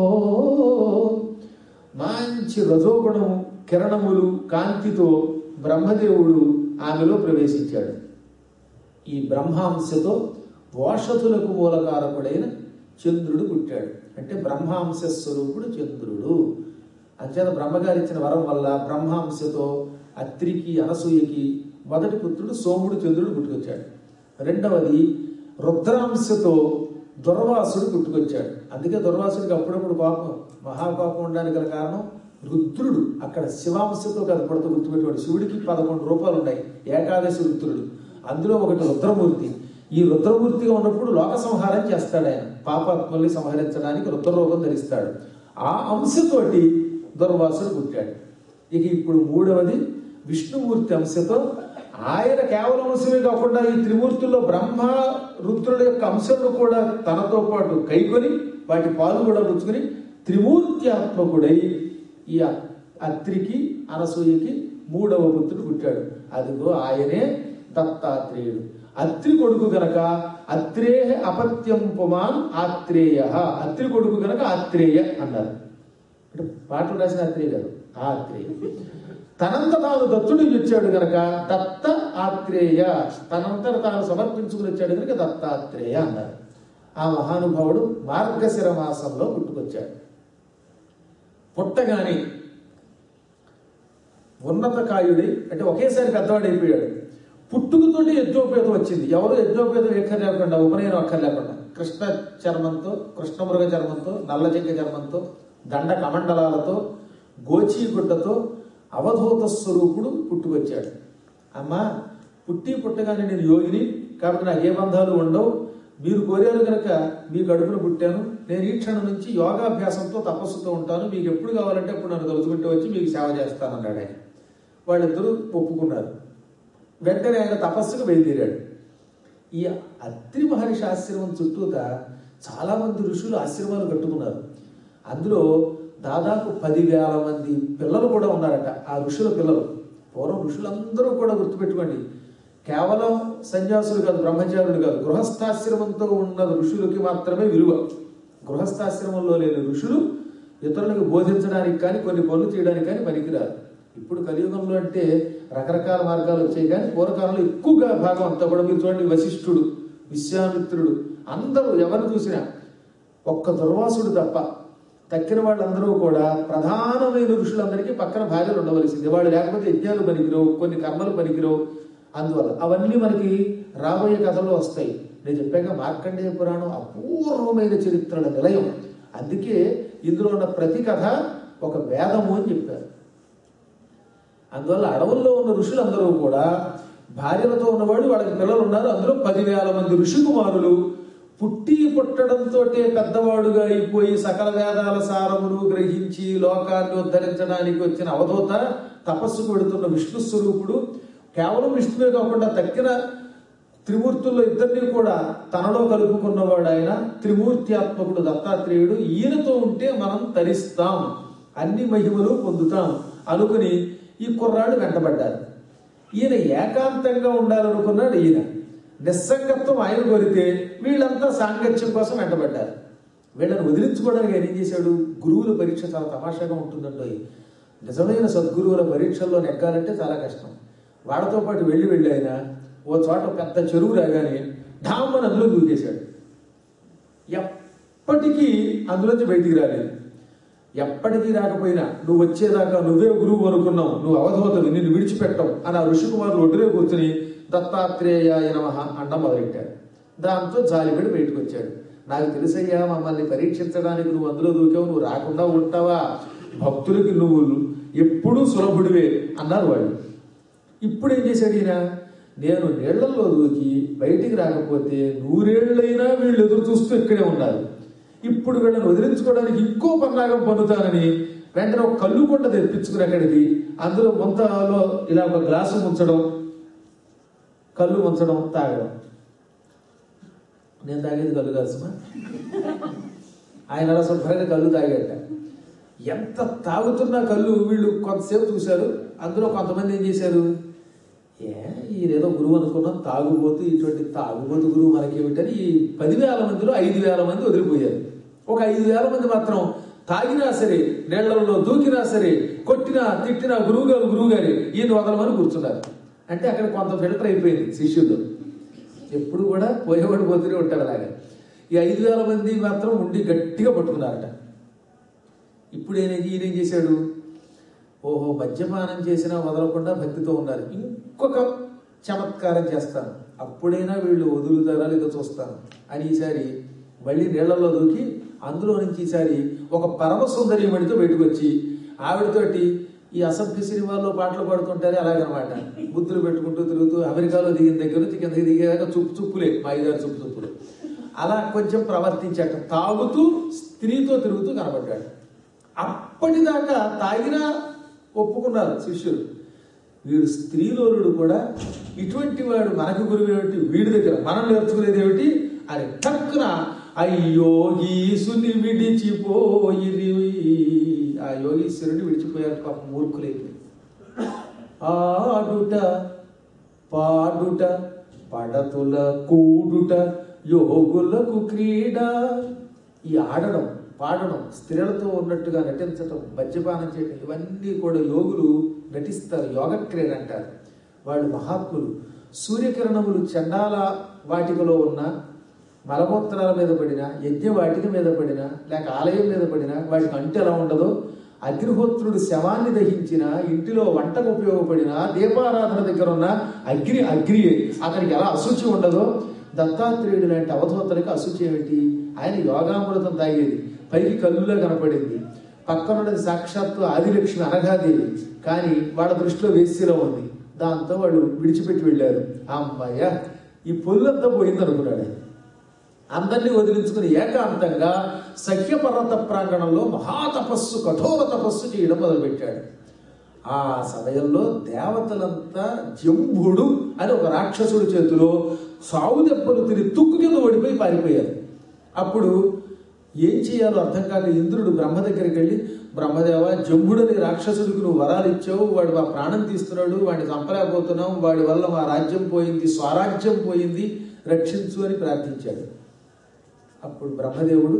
మంచి రజోగుణము కిరణములు కాంతితో బ్రహ్మదేవుడు ఆమెలో ప్రవేశించాడు ఈ బ్రహ్మాంశతో ఓషధులకు మూలకారకుడైన చంద్రుడు పుట్టాడు అంటే బ్రహ్మాంశ స్వరూపుడు చంద్రుడు అంచేత బ్రహ్మగారు ఇచ్చిన వరం వల్ల బ్రహ్మాంశతో అత్రికి అనసూయకి మొదటి పుత్రుడు సోముడు చంద్రుడు పుట్టుకొచ్చాడు రెండవది రుద్రాంశతో దుర్వాసుడు పుట్టుకొచ్చాడు అందుకే దుర్వాసుడికి అప్పుడప్పుడు కోపం మహాకోపం ఉండడానికి గల కారణం రుద్రుడు అక్కడ శివాంశతో కనపడుతూ గుర్తుపెట్టుకోండి శివుడికి పదకొండు రూపాలు ఉన్నాయి ఏకాదశి రుద్రుడు అందులో ఒకటి రుద్రమూర్తి ఈ రుద్రమూర్తిగా ఉన్నప్పుడు లోక సంహారం చేస్తాడు ఆయన పాపాత్మల్ని సంహరించడానికి రుద్రరూపం ధరిస్తాడు ఆ అంశతోటి దుర్వాసుడు పుట్టాడు ఇక ఇప్పుడు మూడవది విష్ణుమూర్తి అంశతో ఆయన కేవలం అంశమే కాకుండా ఈ త్రిమూర్తుల్లో బ్రహ్మ రుద్రుల యొక్క అంశంలో కూడా తనతో పాటు కైకొని వాటి పాలు కూడా పుచ్చుకొని త్రిమూర్తి ఆత్మకుడై ఈ అత్రికి అనసూయకి మూడవ పుత్రుడు పుట్టాడు అదిగో ఆయనే దత్తాత్రేయుడు అత్రి కొడుకు గనక అత్రేయ అపత్యం పుమాన్ ఆత్రేయ అత్రి కొడుకు గనక ఆత్రేయ అన్నారు అంటే పాటలు రాసిన ఆత్రేయ గారు ఆత్రేయ తనంత తాను దత్తుడు వచ్చాడు గనక దత్త ఆత్రేయ తనంతట తాను సమర్పించుకుని వచ్చాడు గనక దత్తాత్రేయ అన్నారు ఆ మహానుభావుడు మార్గశిర మాసంలో పుట్టుకొచ్చాడు పుట్టగానే ఉన్నత కాయుడి అంటే ఒకేసారి పెద్దవాడు అయిపోయాడు పుట్టుకతోటి యజ్ఞోపేతం వచ్చింది ఎవరు యజ్ఞోపేతం ఎక్కర్లేకుండా ఉపనయనం అక్కర్లేకుండా కృష్ణ చర్మంతో కృష్ణమృగ చర్మంతో నల్ల జింక చర్మంతో దండ కమండలాలతో గోచీ గుడ్డతో అవధూత స్వరూపుడు పుట్టుకొచ్చాడు అమ్మా పుట్టి పుట్టగానే నేను యోగిని కాబట్టి నాకు ఏ బంధాలు ఉండవు మీరు కోరారు కనుక మీ కడుపున పుట్టాను నేను ఈ క్షణం నుంచి యోగాభ్యాసంతో తపస్సుతో ఉంటాను మీకు ఎప్పుడు కావాలంటే అప్పుడు నన్ను తలుచుకుంటూ వచ్చి మీకు సేవ చేస్తానన్నాడు ఆయన వాళ్ళిద్దరూ ఒప్పుకున్నారు వెంటనే ఆయన తపస్సుకు బయలుదేరాడు ఈ అత్రి మహర్షి ఆశ్రమం చుట్టూత చాలా మంది ఋషులు ఆశ్రమాలు కట్టుకున్నారు అందులో దాదాపు పదివేల మంది పిల్లలు కూడా ఉన్నారట ఆ ఋషుల పిల్లలు పూర్వం ఋషులందరూ కూడా గుర్తుపెట్టుకోండి కేవలం సన్యాసులు కాదు బ్రహ్మచారులు కాదు గృహస్థాశ్రమంతో ఉన్న ఋషులకి మాత్రమే విలువ గృహస్థాశ్రమంలో లేని ఋషులు ఇతరులకు బోధించడానికి కానీ కొన్ని పనులు చేయడానికి కానీ పనికిరారు ఇప్పుడు కలియుగంలో అంటే రకరకాల మార్గాలు వచ్చాయి కానీ పూర్వకాలంలో ఎక్కువగా భాగం అంతా కూడా మీరు చూడండి వశిష్ఠుడు విశ్వామిత్రుడు అందరూ ఎవరిని చూసినా ఒక్క దుర్వాసుడు తప్ప తక్కిన వాళ్ళందరూ కూడా ప్రధానమైన ఋషులందరికీ పక్కన భార్యలు ఉండవలసింది వాళ్ళు లేకపోతే యజ్ఞాలు పనికిరావు కొన్ని కర్మలు పనికిరావు అందువల్ల అవన్నీ మనకి రాబోయే కథలో వస్తాయి నేను చెప్పాక మార్కండేయ పురాణం అపూర్వమైన చరిత్రల నిలయం అందుకే ఇందులో ఉన్న ప్రతి కథ ఒక వేదము అని చెప్పారు అందువల్ల అడవుల్లో ఉన్న ఋషులందరూ కూడా భార్యలతో ఉన్నవాడు వాళ్ళకి పిల్లలు ఉన్నారు అందులో పదివేల మంది ఋషి కుమారులు పుట్టి పుట్టడంతో పెద్దవాడుగా అయిపోయి సకల వేదాల సారమును గ్రహించి లోకాన్ని ఉద్ధరించడానికి వచ్చిన అవధూత తపస్సుకు పెడుతున్న విష్ణు స్వరూపుడు కేవలం విష్ణువే కాకుండా తక్కిన త్రిమూర్తుల్లో ఇద్దరిని కూడా తనలో కలుపుకున్నవాడు ఆయన త్రిమూర్తి ఆత్మకుడు దత్తాత్రేయుడు ఈయనతో ఉంటే మనం తరిస్తాం అన్ని మహిమలు పొందుతాం అనుకుని ఈ కుర్రాడు వెంటబడ్డారు ఈయన ఏకాంతంగా ఉండాలనుకున్నాడు ఈయన నిస్సంగత్వం ఆయన కోరితే వీళ్ళంతా సాంగత్యం కోసం వెంటబడ్డారు వీళ్ళని వదిలించుకోవడానికి ఆయన ఏం చేశాడు గురువుల పరీక్ష చాలా తమాషాగా ఉంటుందండి నిజమైన సద్గురువుల పరీక్షల్లో నెగ్గాలంటే చాలా కష్టం వాళ్ళతో పాటు వెళ్ళి వెళ్ళి ఆయన ఓ చోట పెద్ద చెరువు రాగానే ఢామ్మని అందులో దూకేశాడు ఎప్పటికీ అందులోంచి బయటికి రాలేదు ఎప్పటికీ రాకపోయినా నువ్వు వచ్చేదాకా నువ్వే గురువు అనుకున్నావు నువ్వు అవధూతవి నిన్ను విడిచిపెట్టవు అని ఆ ఋషికుమారులు ఒడ్డునే కూర్చుని దత్తాత్రేయాయ నమః అండం మొదలెట్టాడు దాంతో జాలిపడి బయటకు వచ్చాడు నాకు తెలుసయ్యా మమ్మల్ని పరీక్షించడానికి నువ్వు అందులో దూకావు నువ్వు రాకుండా ఉంటావా భక్తులకి నువ్వు ఎప్పుడూ సులభుడివే అన్నారు వాళ్ళు ఇప్పుడు ఏం చేశాడు ఈయన నేను నీళ్లలో దూకి బయటికి రాకపోతే నూరేళ్లైనా వీళ్ళు ఎదురు చూస్తూ ఇక్కడే ఉన్నారు ఇప్పుడు వీళ్ళని వదిలించుకోవడానికి ఇంకో పన్నాగం పొందుతానని వెంటనే ఒక కళ్ళు కొండ తెప్పించుకుని అక్కడికి అందులో ముంతలో ఇలా ఒక గ్లాసు ముంచడం కళ్ళు ముంచడం తాగడం నేను తాగేది కళ్ళు కాదు సుమా ఆయన అలా శుభ్రంగా కళ్ళు తాగేట ఎంత తాగుతున్నా కళ్ళు వీళ్ళు కొంతసేపు చూశారు అందులో కొంతమంది ఏం చేశారు ఏ ఈయనేదో గురువు అనుకున్నాం తాగుబోతు ఇటువంటి తాగుబోతు గురువు మనకేమిటని ఈ పదివేల మందిలో ఐదు వేల మంది వదిలిపోయారు ఒక ఐదు వేల మంది మాత్రం తాగినా సరే నీళ్లలో దూకినా సరే కొట్టినా తిట్టినా గురువు గారు గురువు గారి ఈయన వదలమని కూర్చున్నారు అంటే అక్కడ కొంత ఫిల్టర్ అయిపోయింది శిష్యులు ఎప్పుడు కూడా పోయేవాడు పోతూనే ఉంటారు అలాగే ఈ ఐదు వేల మంది మాత్రం ఉండి గట్టిగా పట్టుకున్నారట ఇప్పుడు ఈయన ఈయన ఏం చేశాడు ఓహో మద్యపానం చేసినా వదలకుండా భక్తితో ఉన్నారు ఇంకొక చమత్కారం చేస్తాను అప్పుడైనా వీళ్ళు వదులుతారా లేదో చూస్తాను అని ఈసారి మళ్ళీ నీళ్లలో దూకి అందులో నుంచి ఈసారి ఒక పరమ సుందరీమణితో బయటకు వచ్చి ఆవిడతోటి ఈ అసభ్య సినిమాల్లో పాటలు పాడుతుంటారే అలాగనమాట బుద్ధులు పెట్టుకుంటూ తిరుగుతూ అమెరికాలో దిగిన దగ్గర నుంచి కిందకి దిగేదాకా చుప్పు చుప్పులే మా ఐదారు చుప్పు చుప్పులు అలా కొంచెం ప్రవర్తించాక తాగుతూ స్త్రీతో తిరుగుతూ కనబడ్డాడు అప్పటిదాకా తాగినా ఒప్పుకున్నారు శిష్యులు వీడు స్త్రీలోనుడు కూడా ఇటువంటి వాడు మనకు గురువు ఏమిటి వీడి దగ్గర మనం నేర్చుకునేది ఏమిటి అని టక్కున అయ్యో ఈసుని విడిచిపోయి ఆ యోగీశ్వరుని విడిచిపోయారు పాప మూర్ఖులైపోయి ఆడుట పాడుట పడతుల కూడుట యోగులకు క్రీడ ఈ ఆడడం పాడడం స్త్రీలతో ఉన్నట్టుగా నటించటం మద్యపానం చేయటం ఇవన్నీ కూడా యోగులు నటిస్తారు యోగక్రియలు అంటారు వాళ్ళు మహాత్ములు సూర్యకిరణములు చండాల వాటికలో ఉన్న మలమూత్రాల మీద పడిన యజ్ఞ వాటిక మీద పడిన లేక ఆలయం మీద పడిన వాటికి అంటు ఎలా ఉండదో అగ్నిహోత్రుడు శవాన్ని దహించిన ఇంటిలో వంటకు ఉపయోగపడిన దీపారాధన దగ్గర ఉన్న అగ్ని అగ్నియే అతనికి ఎలా అశుచి ఉండదో దత్తాత్రేయుడు లాంటి అవధూతలకు అశుచి ఏమిటి ఆయన యోగామృతం తాగేది పైకి కళ్ళులో కనపడింది పక్కనున్నది సాక్షాత్తు ఆదిలక్ష్మి అనగాదేవి కానీ వాళ్ళ దృష్టిలో వేసిలో ఉంది దాంతో వాళ్ళు విడిచిపెట్టి వెళ్ళారు అమ్మాయ్య ఈ పొల్లంతా పోయింది అనుకున్నాడు ఆయన. అందరినీ వదిలించుకుని ఏకాంతంగా సఖ్యపర్వత ప్రాంగణంలో మహాతపస్సు కఠోర తపస్సు చేయడం మొదలుపెట్టాడు ఆ సమయంలో దేవతలంతా జంభుడు అని ఒక రాక్షసుడి చేతిలో సావు దెబ్బలు తిని తుక్కు కింద ఓడిపోయి పారిపోయారు అప్పుడు ఏం చేయాలో అర్థం కాక ఇంద్రుడు బ్రహ్మ దగ్గరికి వెళ్ళి బ్రహ్మదేవ జంబుడని రాక్షసుడికి నువ్వు వరాలు ఇచ్చావు వాడు మా ప్రాణం తీస్తున్నాడు వాడిని చంపలేకపోతున్నాం వాడి వల్ల మా రాజ్యం పోయింది స్వరాజ్యం పోయింది రక్షించు అని ప్రార్థించాడు అప్పుడు బ్రహ్మదేవుడు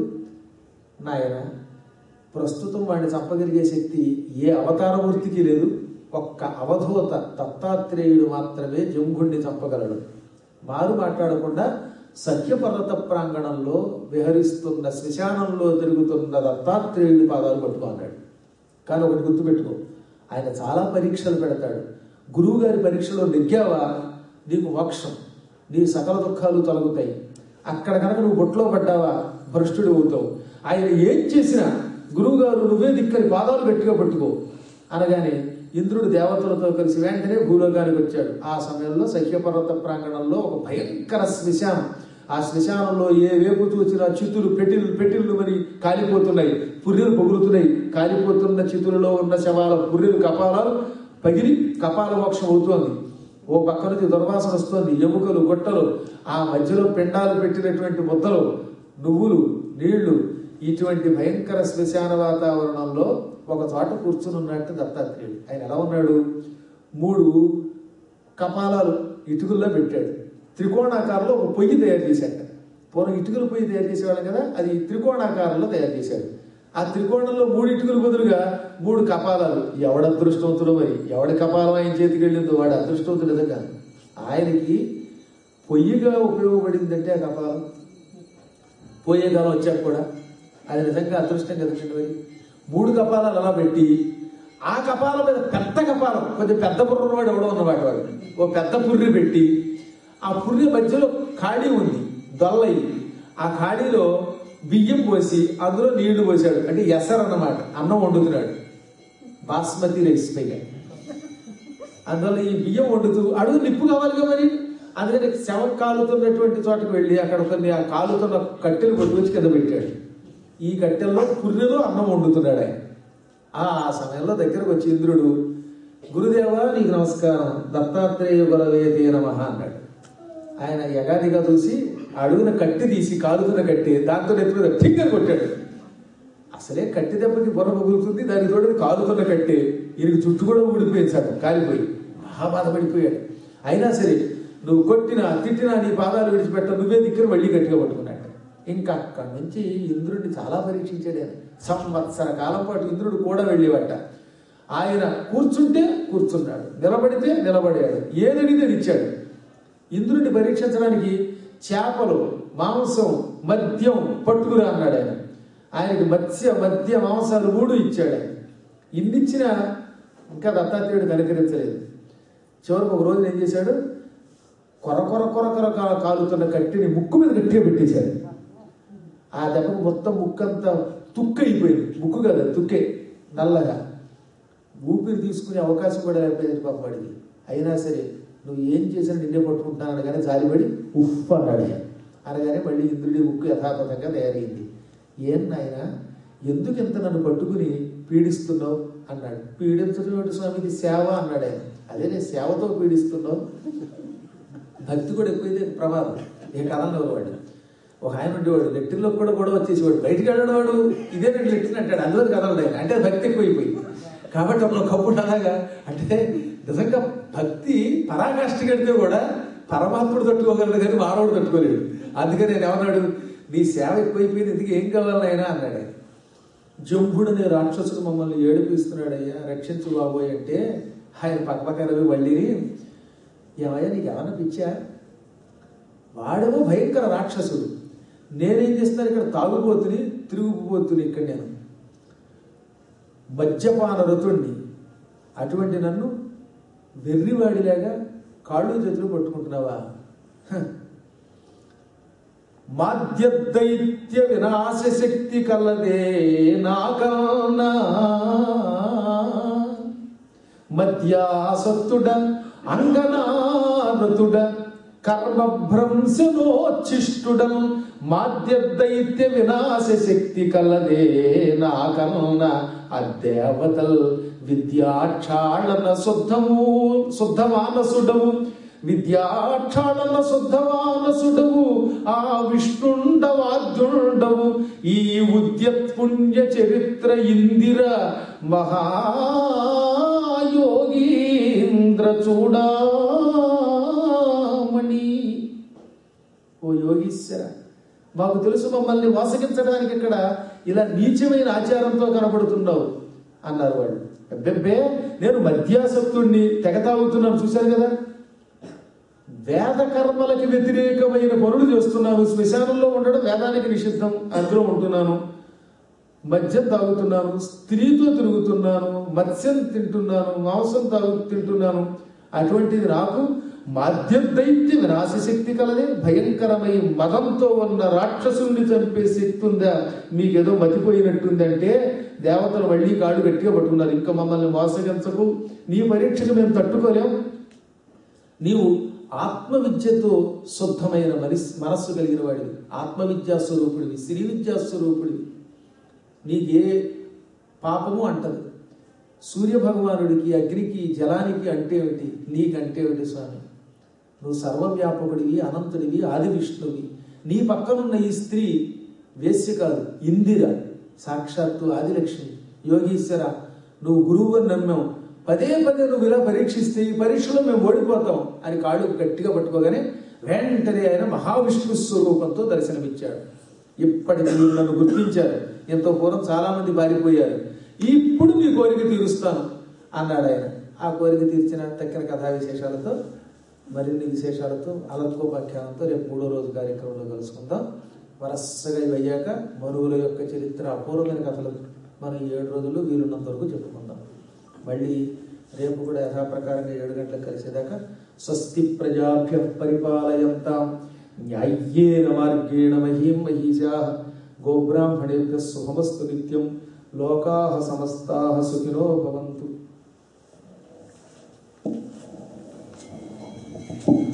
నాయన ప్రస్తుతం వాడిని చంపగలిగే శక్తి ఏ అవతారమూర్తికి లేదు ఒక్క అవధూత దత్తాత్రేయుడు మాత్రమే జంఘుణ్ణి చంపగలడు మారు మాట్లాడకుండా సత్యపర్వత ప్రాంగణంలో విహరిస్తున్న శ్మశానంలో తిరుగుతున్న దత్తాత్రేయుడి పాదాలు పట్టుకున్నాడు కానీ ఒకటి గుర్తుపెట్టుకో ఆయన చాలా పరీక్షలు పెడతాడు గురువు గారి పరీక్షలో నెగ్గావా నీకు మోక్షం నీ సకల దుఃఖాలు తొలగుతాయి అక్కడ కనుక నువ్వు బొట్లో పడ్డావా భ్రష్టుడు అవుతావు ఆయన ఏం చేసినా గురువు గారు నువ్వే దిక్కని పాదాలు గట్టిగా పట్టుకో అనగానే ఇంద్రుడు దేవతలతో కలిసి వెంటనే భూలోకానికి వచ్చాడు ఆ సమయంలో సఖ్యపర్వత ప్రాంగణంలో ఒక భయంకర శ్మశానం ఆ శ్మశానంలో ఏ వేపు చూసినా చితులు పెట్టిల్లు పెట్టిల్లు మరి కాలిపోతున్నాయి పుర్రెలు పొగులుతున్నాయి కాలిపోతున్న చితులలో ఉన్న శవాల పుర్రెలు కపాలాలు పగిలి కపాల మోక్షం అవుతోంది ఓ పక్క నుంచి దుర్వాసన వస్తుంది ఎముకలు గొట్టలు ఆ మధ్యలో పిండాలు పెట్టినటువంటి ముద్దలు నువ్వులు నీళ్లు ఇటువంటి భయంకర శ్మశాన వాతావరణంలో ఒక చోట కూర్చుని ఉన్నట్టు దత్తాత్రేయుడు ఆయన ఎలా ఉన్నాడు మూడు కపాలాలు ఇటుకల్లో పెట్టాడు త్రికోణాకారంలో ఒక పొయ్యి తయారు చేశాడు పూర్వం ఇటుకల పొయ్యి తయారు చేసేవాళ్ళం కదా అది త్రికోణాకారంలో తయారు చేశాడు ఆ త్రికోణంలో మూడు ఇటుకలు బదులుగా మూడు కపాలాలు ఎవడ అదృష్టవంతుడు మరి ఎవడి కపాలం ఆయన చేతికి వెళ్ళిందో వాడు అదృష్టవంతుడు నిజంగా ఆయనకి పొయ్యిగా ఉపయోగపడిందంటే ఆ కపాలం పోయే కాలం వచ్చాక కూడా అది నిజంగా అదృష్టం కదండి మరి మూడు కపాలాలు అలా పెట్టి ఆ కపాలం మీద పెద్ద కపాలం కొంచెం పెద్ద పుర్ర వాడు ఎవడో ఉన్నవాడు వాడు ఓ పెద్ద పుర్రి పెట్టి ఆ పుర్రి మధ్యలో ఖాళీ ఉంది దొల్లయి ఆ ఖాళీలో బియ్యం పోసి అందులో నీళ్లు పోసాడు అంటే ఎసర్ అన్నమాట అన్నం వండుతున్నాడు బాస్మతి రైస్ పైగా అందువల్ల ఈ బియ్యం వండుతూ అడుగు నిప్పు కావాలిగా మరి అందుకని శవం కాలుతున్నటువంటి చోటకు వెళ్ళి అక్కడ కొన్ని ఆ కాలుతున్న కట్టెలు కొట్టుకొచ్చి కింద పెట్టాడు ఈ కట్టెల్లో పుర్రెలో అన్నం వండుతున్నాడు ఆయన ఆ సమయంలో దగ్గరకు వచ్చి ఇంద్రుడు గురుదేవా నీకు నమస్కారం దత్తాత్రేయ గురవేదే నమ అన్నాడు ఆయన యగాదిగా చూసి అడుగున కట్టి తీసి కాలుతున్న కట్టి దాంతో ఎత్తుకుని ఠింగర్ కొట్టాడు అసలే కట్టి దెబ్బకి బుర్ర పగులుతుంది దానికి తోడు కాలుతున్న కట్టే ఈయనకి చుట్టూ కూడా ఊడిపోయింది సగం కాలిపోయి మహా బాధపడిపోయాడు అయినా సరే నువ్వు కొట్టినా తిట్టినా నీ పాదాలు విడిచిపెట్ట నువ్వే దిక్కున మళ్ళీ గట్టిగా పట్టుకున్నాడు ఇంకా అక్కడి నుంచి ఇంద్రుడిని చాలా పరీక్షించాడు ఆయన సంవత్సర కాలం పాటు ఇంద్రుడు కూడా వెళ్ళేవట ఆయన కూర్చుంటే కూర్చున్నాడు నిలబడితే నిలబడాడు ఏదడిగితే అది ఇచ్చాడు ఇంద్రుడిని పరీక్షించడానికి చేపలు మాంసం మద్యం పట్టుకురా అన్నాడు ఆయన ఆయనకి మత్స్య మద్య మాంసాలు మూడు ఇచ్చాడు ఆయన ఇన్నిచ్చినా ఇంకా దత్తాత్రేయుడు కనికరించలేదు చివరికి ఒక రోజున ఏం చేశాడు కొర కొర కొర కొర కా- కాలుతున్న కట్టిని ముక్కు మీద గట్టిగా పెట్టేశాడు ఆ దెబ్బకు మొత్తం ముక్కంతా తుక్కు అయిపోయింది ముక్కు కదా తుక్కే నల్లగా ఊపిరి తీసుకునే అవకాశం కూడా లేకపోయింది పాప వాడికి అయినా సరే నువ్వు ఏం చేసినా నిన్నే పట్టుకుంటాను అనగానే జాలిపడి ఉఫ్ అన్నాడు ఆయన. అనగానే మళ్ళీ ఇంద్రుడి ముక్కు యథాతథంగా తయారైంది ఏం నాయన ఎందుకు ఇంత నన్ను పట్టుకుని పీడిస్తున్నావు అన్నాడు పీడించడం స్వామిది సేవ అన్నాడు ఆయన అదే నేను సేవతో పీడిస్తున్నావు భక్తి కూడా ఎక్కువైతే ప్రమాదం ఏ కథంలో వాడు ఒక ఆయన ఉండేవాడు లెట్టిన్లో కూడా గొడవ వచ్చేసేవాడు బయటికి వెళ్ళడవాడు ఇదే నేను లెట్టిన్ అంటాడు అందులో కదలడు ఆయన అంటే భక్తి ఎక్కువైపోయింది కాబట్టి అప్పుడు కప్పుడు అలాగా అంటే నిజంగా భక్తి పరాకాష్ఠ కడితే కూడా పరమాత్ముడు తట్టుకోగలడు కానీ మానవుడు తట్టుకోలేడు అందుకని నేను ఏమన్నాడు నీ సేవ ఎక్కువైపోయింది ఇందుకు ఏం కావాలైనా అన్నాడు ఆయన జంభుడు అనే రాక్షసుడు మమ్మల్ని ఏడిపిస్తున్నాడయ్యా రక్షించు బాబోయ్ అంటే ఆయన పక్కపక్కన మళ్ళీని ఏమయ్యా నీకు ఏమన్నా పిచ్చా వాడేమో భయంకర రాక్షసుడు నేనేం చేస్తాను ఇక్కడ తాగుబోతుని తిరుగుబోతుని ఇక్కడ నేను మద్యపాన రతుణ్ణి అటువంటి నన్ను వెర్రివాడిలాగా కాళ్ళు చేతులు పట్టుకుంటున్నావా హ. మాద్యదైత్య వినాశ శక్తి కలదే నాకన్నా మధ్యాసక్తుడ అంగనారతుడ కర్మభ్రంశనోచ్చిష్టుడం మాద్యదైత్య వినాశ శక్తి కలదే నాకన్న అదేవతల్ విద్యాక్షాళన శుద్ధము శుద్ధమానసుడము విద్యాక్షాళన శుద్ధమానసుడవు ఆ విష్ణుండవాద్యుండవు ఈ ఉద్యత్ పుణ్య చరిత్ర ఇందిర మహాయోగీంద్ర చూడామణి ఓ యోగీశ్వర మాకు తెలుసు మమ్మల్ని మోసగించడానికి ఇక్కడ ఇలా నీచమైన ఆచారంతో కనబడుతున్నావు అన్నారు వాళ్ళు అబ్బెబ్బే నేను మధ్యాసక్తుణ్ణి తెగ తాగుతున్నాను చూశారు కదా వేద కర్మలకి వ్యతిరేకమైన పనులు చేస్తున్నాను శ్మశానంలో ఉండడం వేదానికి నిషిద్ధం అందులో ఉంటున్నాను మద్యం తాగుతున్నాను స్త్రీతో తిరుగుతున్నాను మత్స్యం తింటున్నాను మాంసం తాగు తింటున్నాను అటువంటిది నాకు మాధ్యం దైత్య వినాశ శక్తి కలదే భయంకరమై మదంతో ఉన్న రాక్షసుల్ని చంపే శక్తి ఉందా మీకేదో మతిపోయినట్టుందంటే దేవతలు మళ్ళీ కాళ్ళు గట్టిగా పట్టుకున్నారు ఇంకా మమ్మల్ని మోసగించకు నీ పరీక్షకు మేము తట్టుకోలేం నీవు ఆత్మవిద్యతో శుద్ధమైన మనస్ మనస్సు కలిగిన వాడివి ఆత్మవిద్యా స్వరూపుడివి శ్రీ విద్యా స్వరూపుడివి నీకే పాపము అంటదు సూర్య భగవానుడికి అగ్నికి జలానికి అంటే ఏమిటి నీకంటే ఏమిటి స్వామి నువ్వు సర్వవ్యాపకుడివి అనంతుడివి ఆది విష్ణువి నీ పక్కనున్న ఈ స్త్రీ వేశ్య కాదు ఇందిర సాక్షాత్తు ఆదిలక్ష్మి యోగీశ్వర నువ్వు గురువు అని నమ్మాం పదే పదే నువ్వు ఇలా పరీక్షిస్తే ఈ పరీక్షలో మేము ఓడిపోతాం అని కాళ్ళు గట్టిగా పట్టుకోగానే వెంటనే ఆయన మహావిష్ణు స్వరూపంతో దర్శనమిచ్చాడు ఇప్పటికి మీరు నన్ను గుర్తించారు ఎంతో పూర్వం చాలా మంది పారిపోయారు ఇప్పుడు మీ కోరిక తీరుస్తాను అన్నాడు ఆయన ఆ కోరిక తీర్చిన తక్కిన కథా విశేషాలతో మరిన్ని విశేషాలతో అలత్కోపాఖ్యానంతో రేపు మూడో రోజు కార్యక్రమంలో కలుసుకుందాం వరసగా ఇవి అయ్యాక మనువుల యొక్క చరిత్ర అపూర్వమైన కథలు మనం ఈ ఏడు రోజుల్లో వీలున్నంత వరకు చెప్పుకుందాం మళ్ళీ రేపు కూడా యథాప్రకారంగా ఏడు గంటలకు కలిసేదాకా స్వస్తి ప్రజాభ్య పరిపాలయంతాం న్యాయ్యేన మార్గేణ మహీం మహీషా గోబ్రాహ్మణేభ్య శుభమస్తు నిత్యం లోకా సమస్తా సుఖినో భవంతు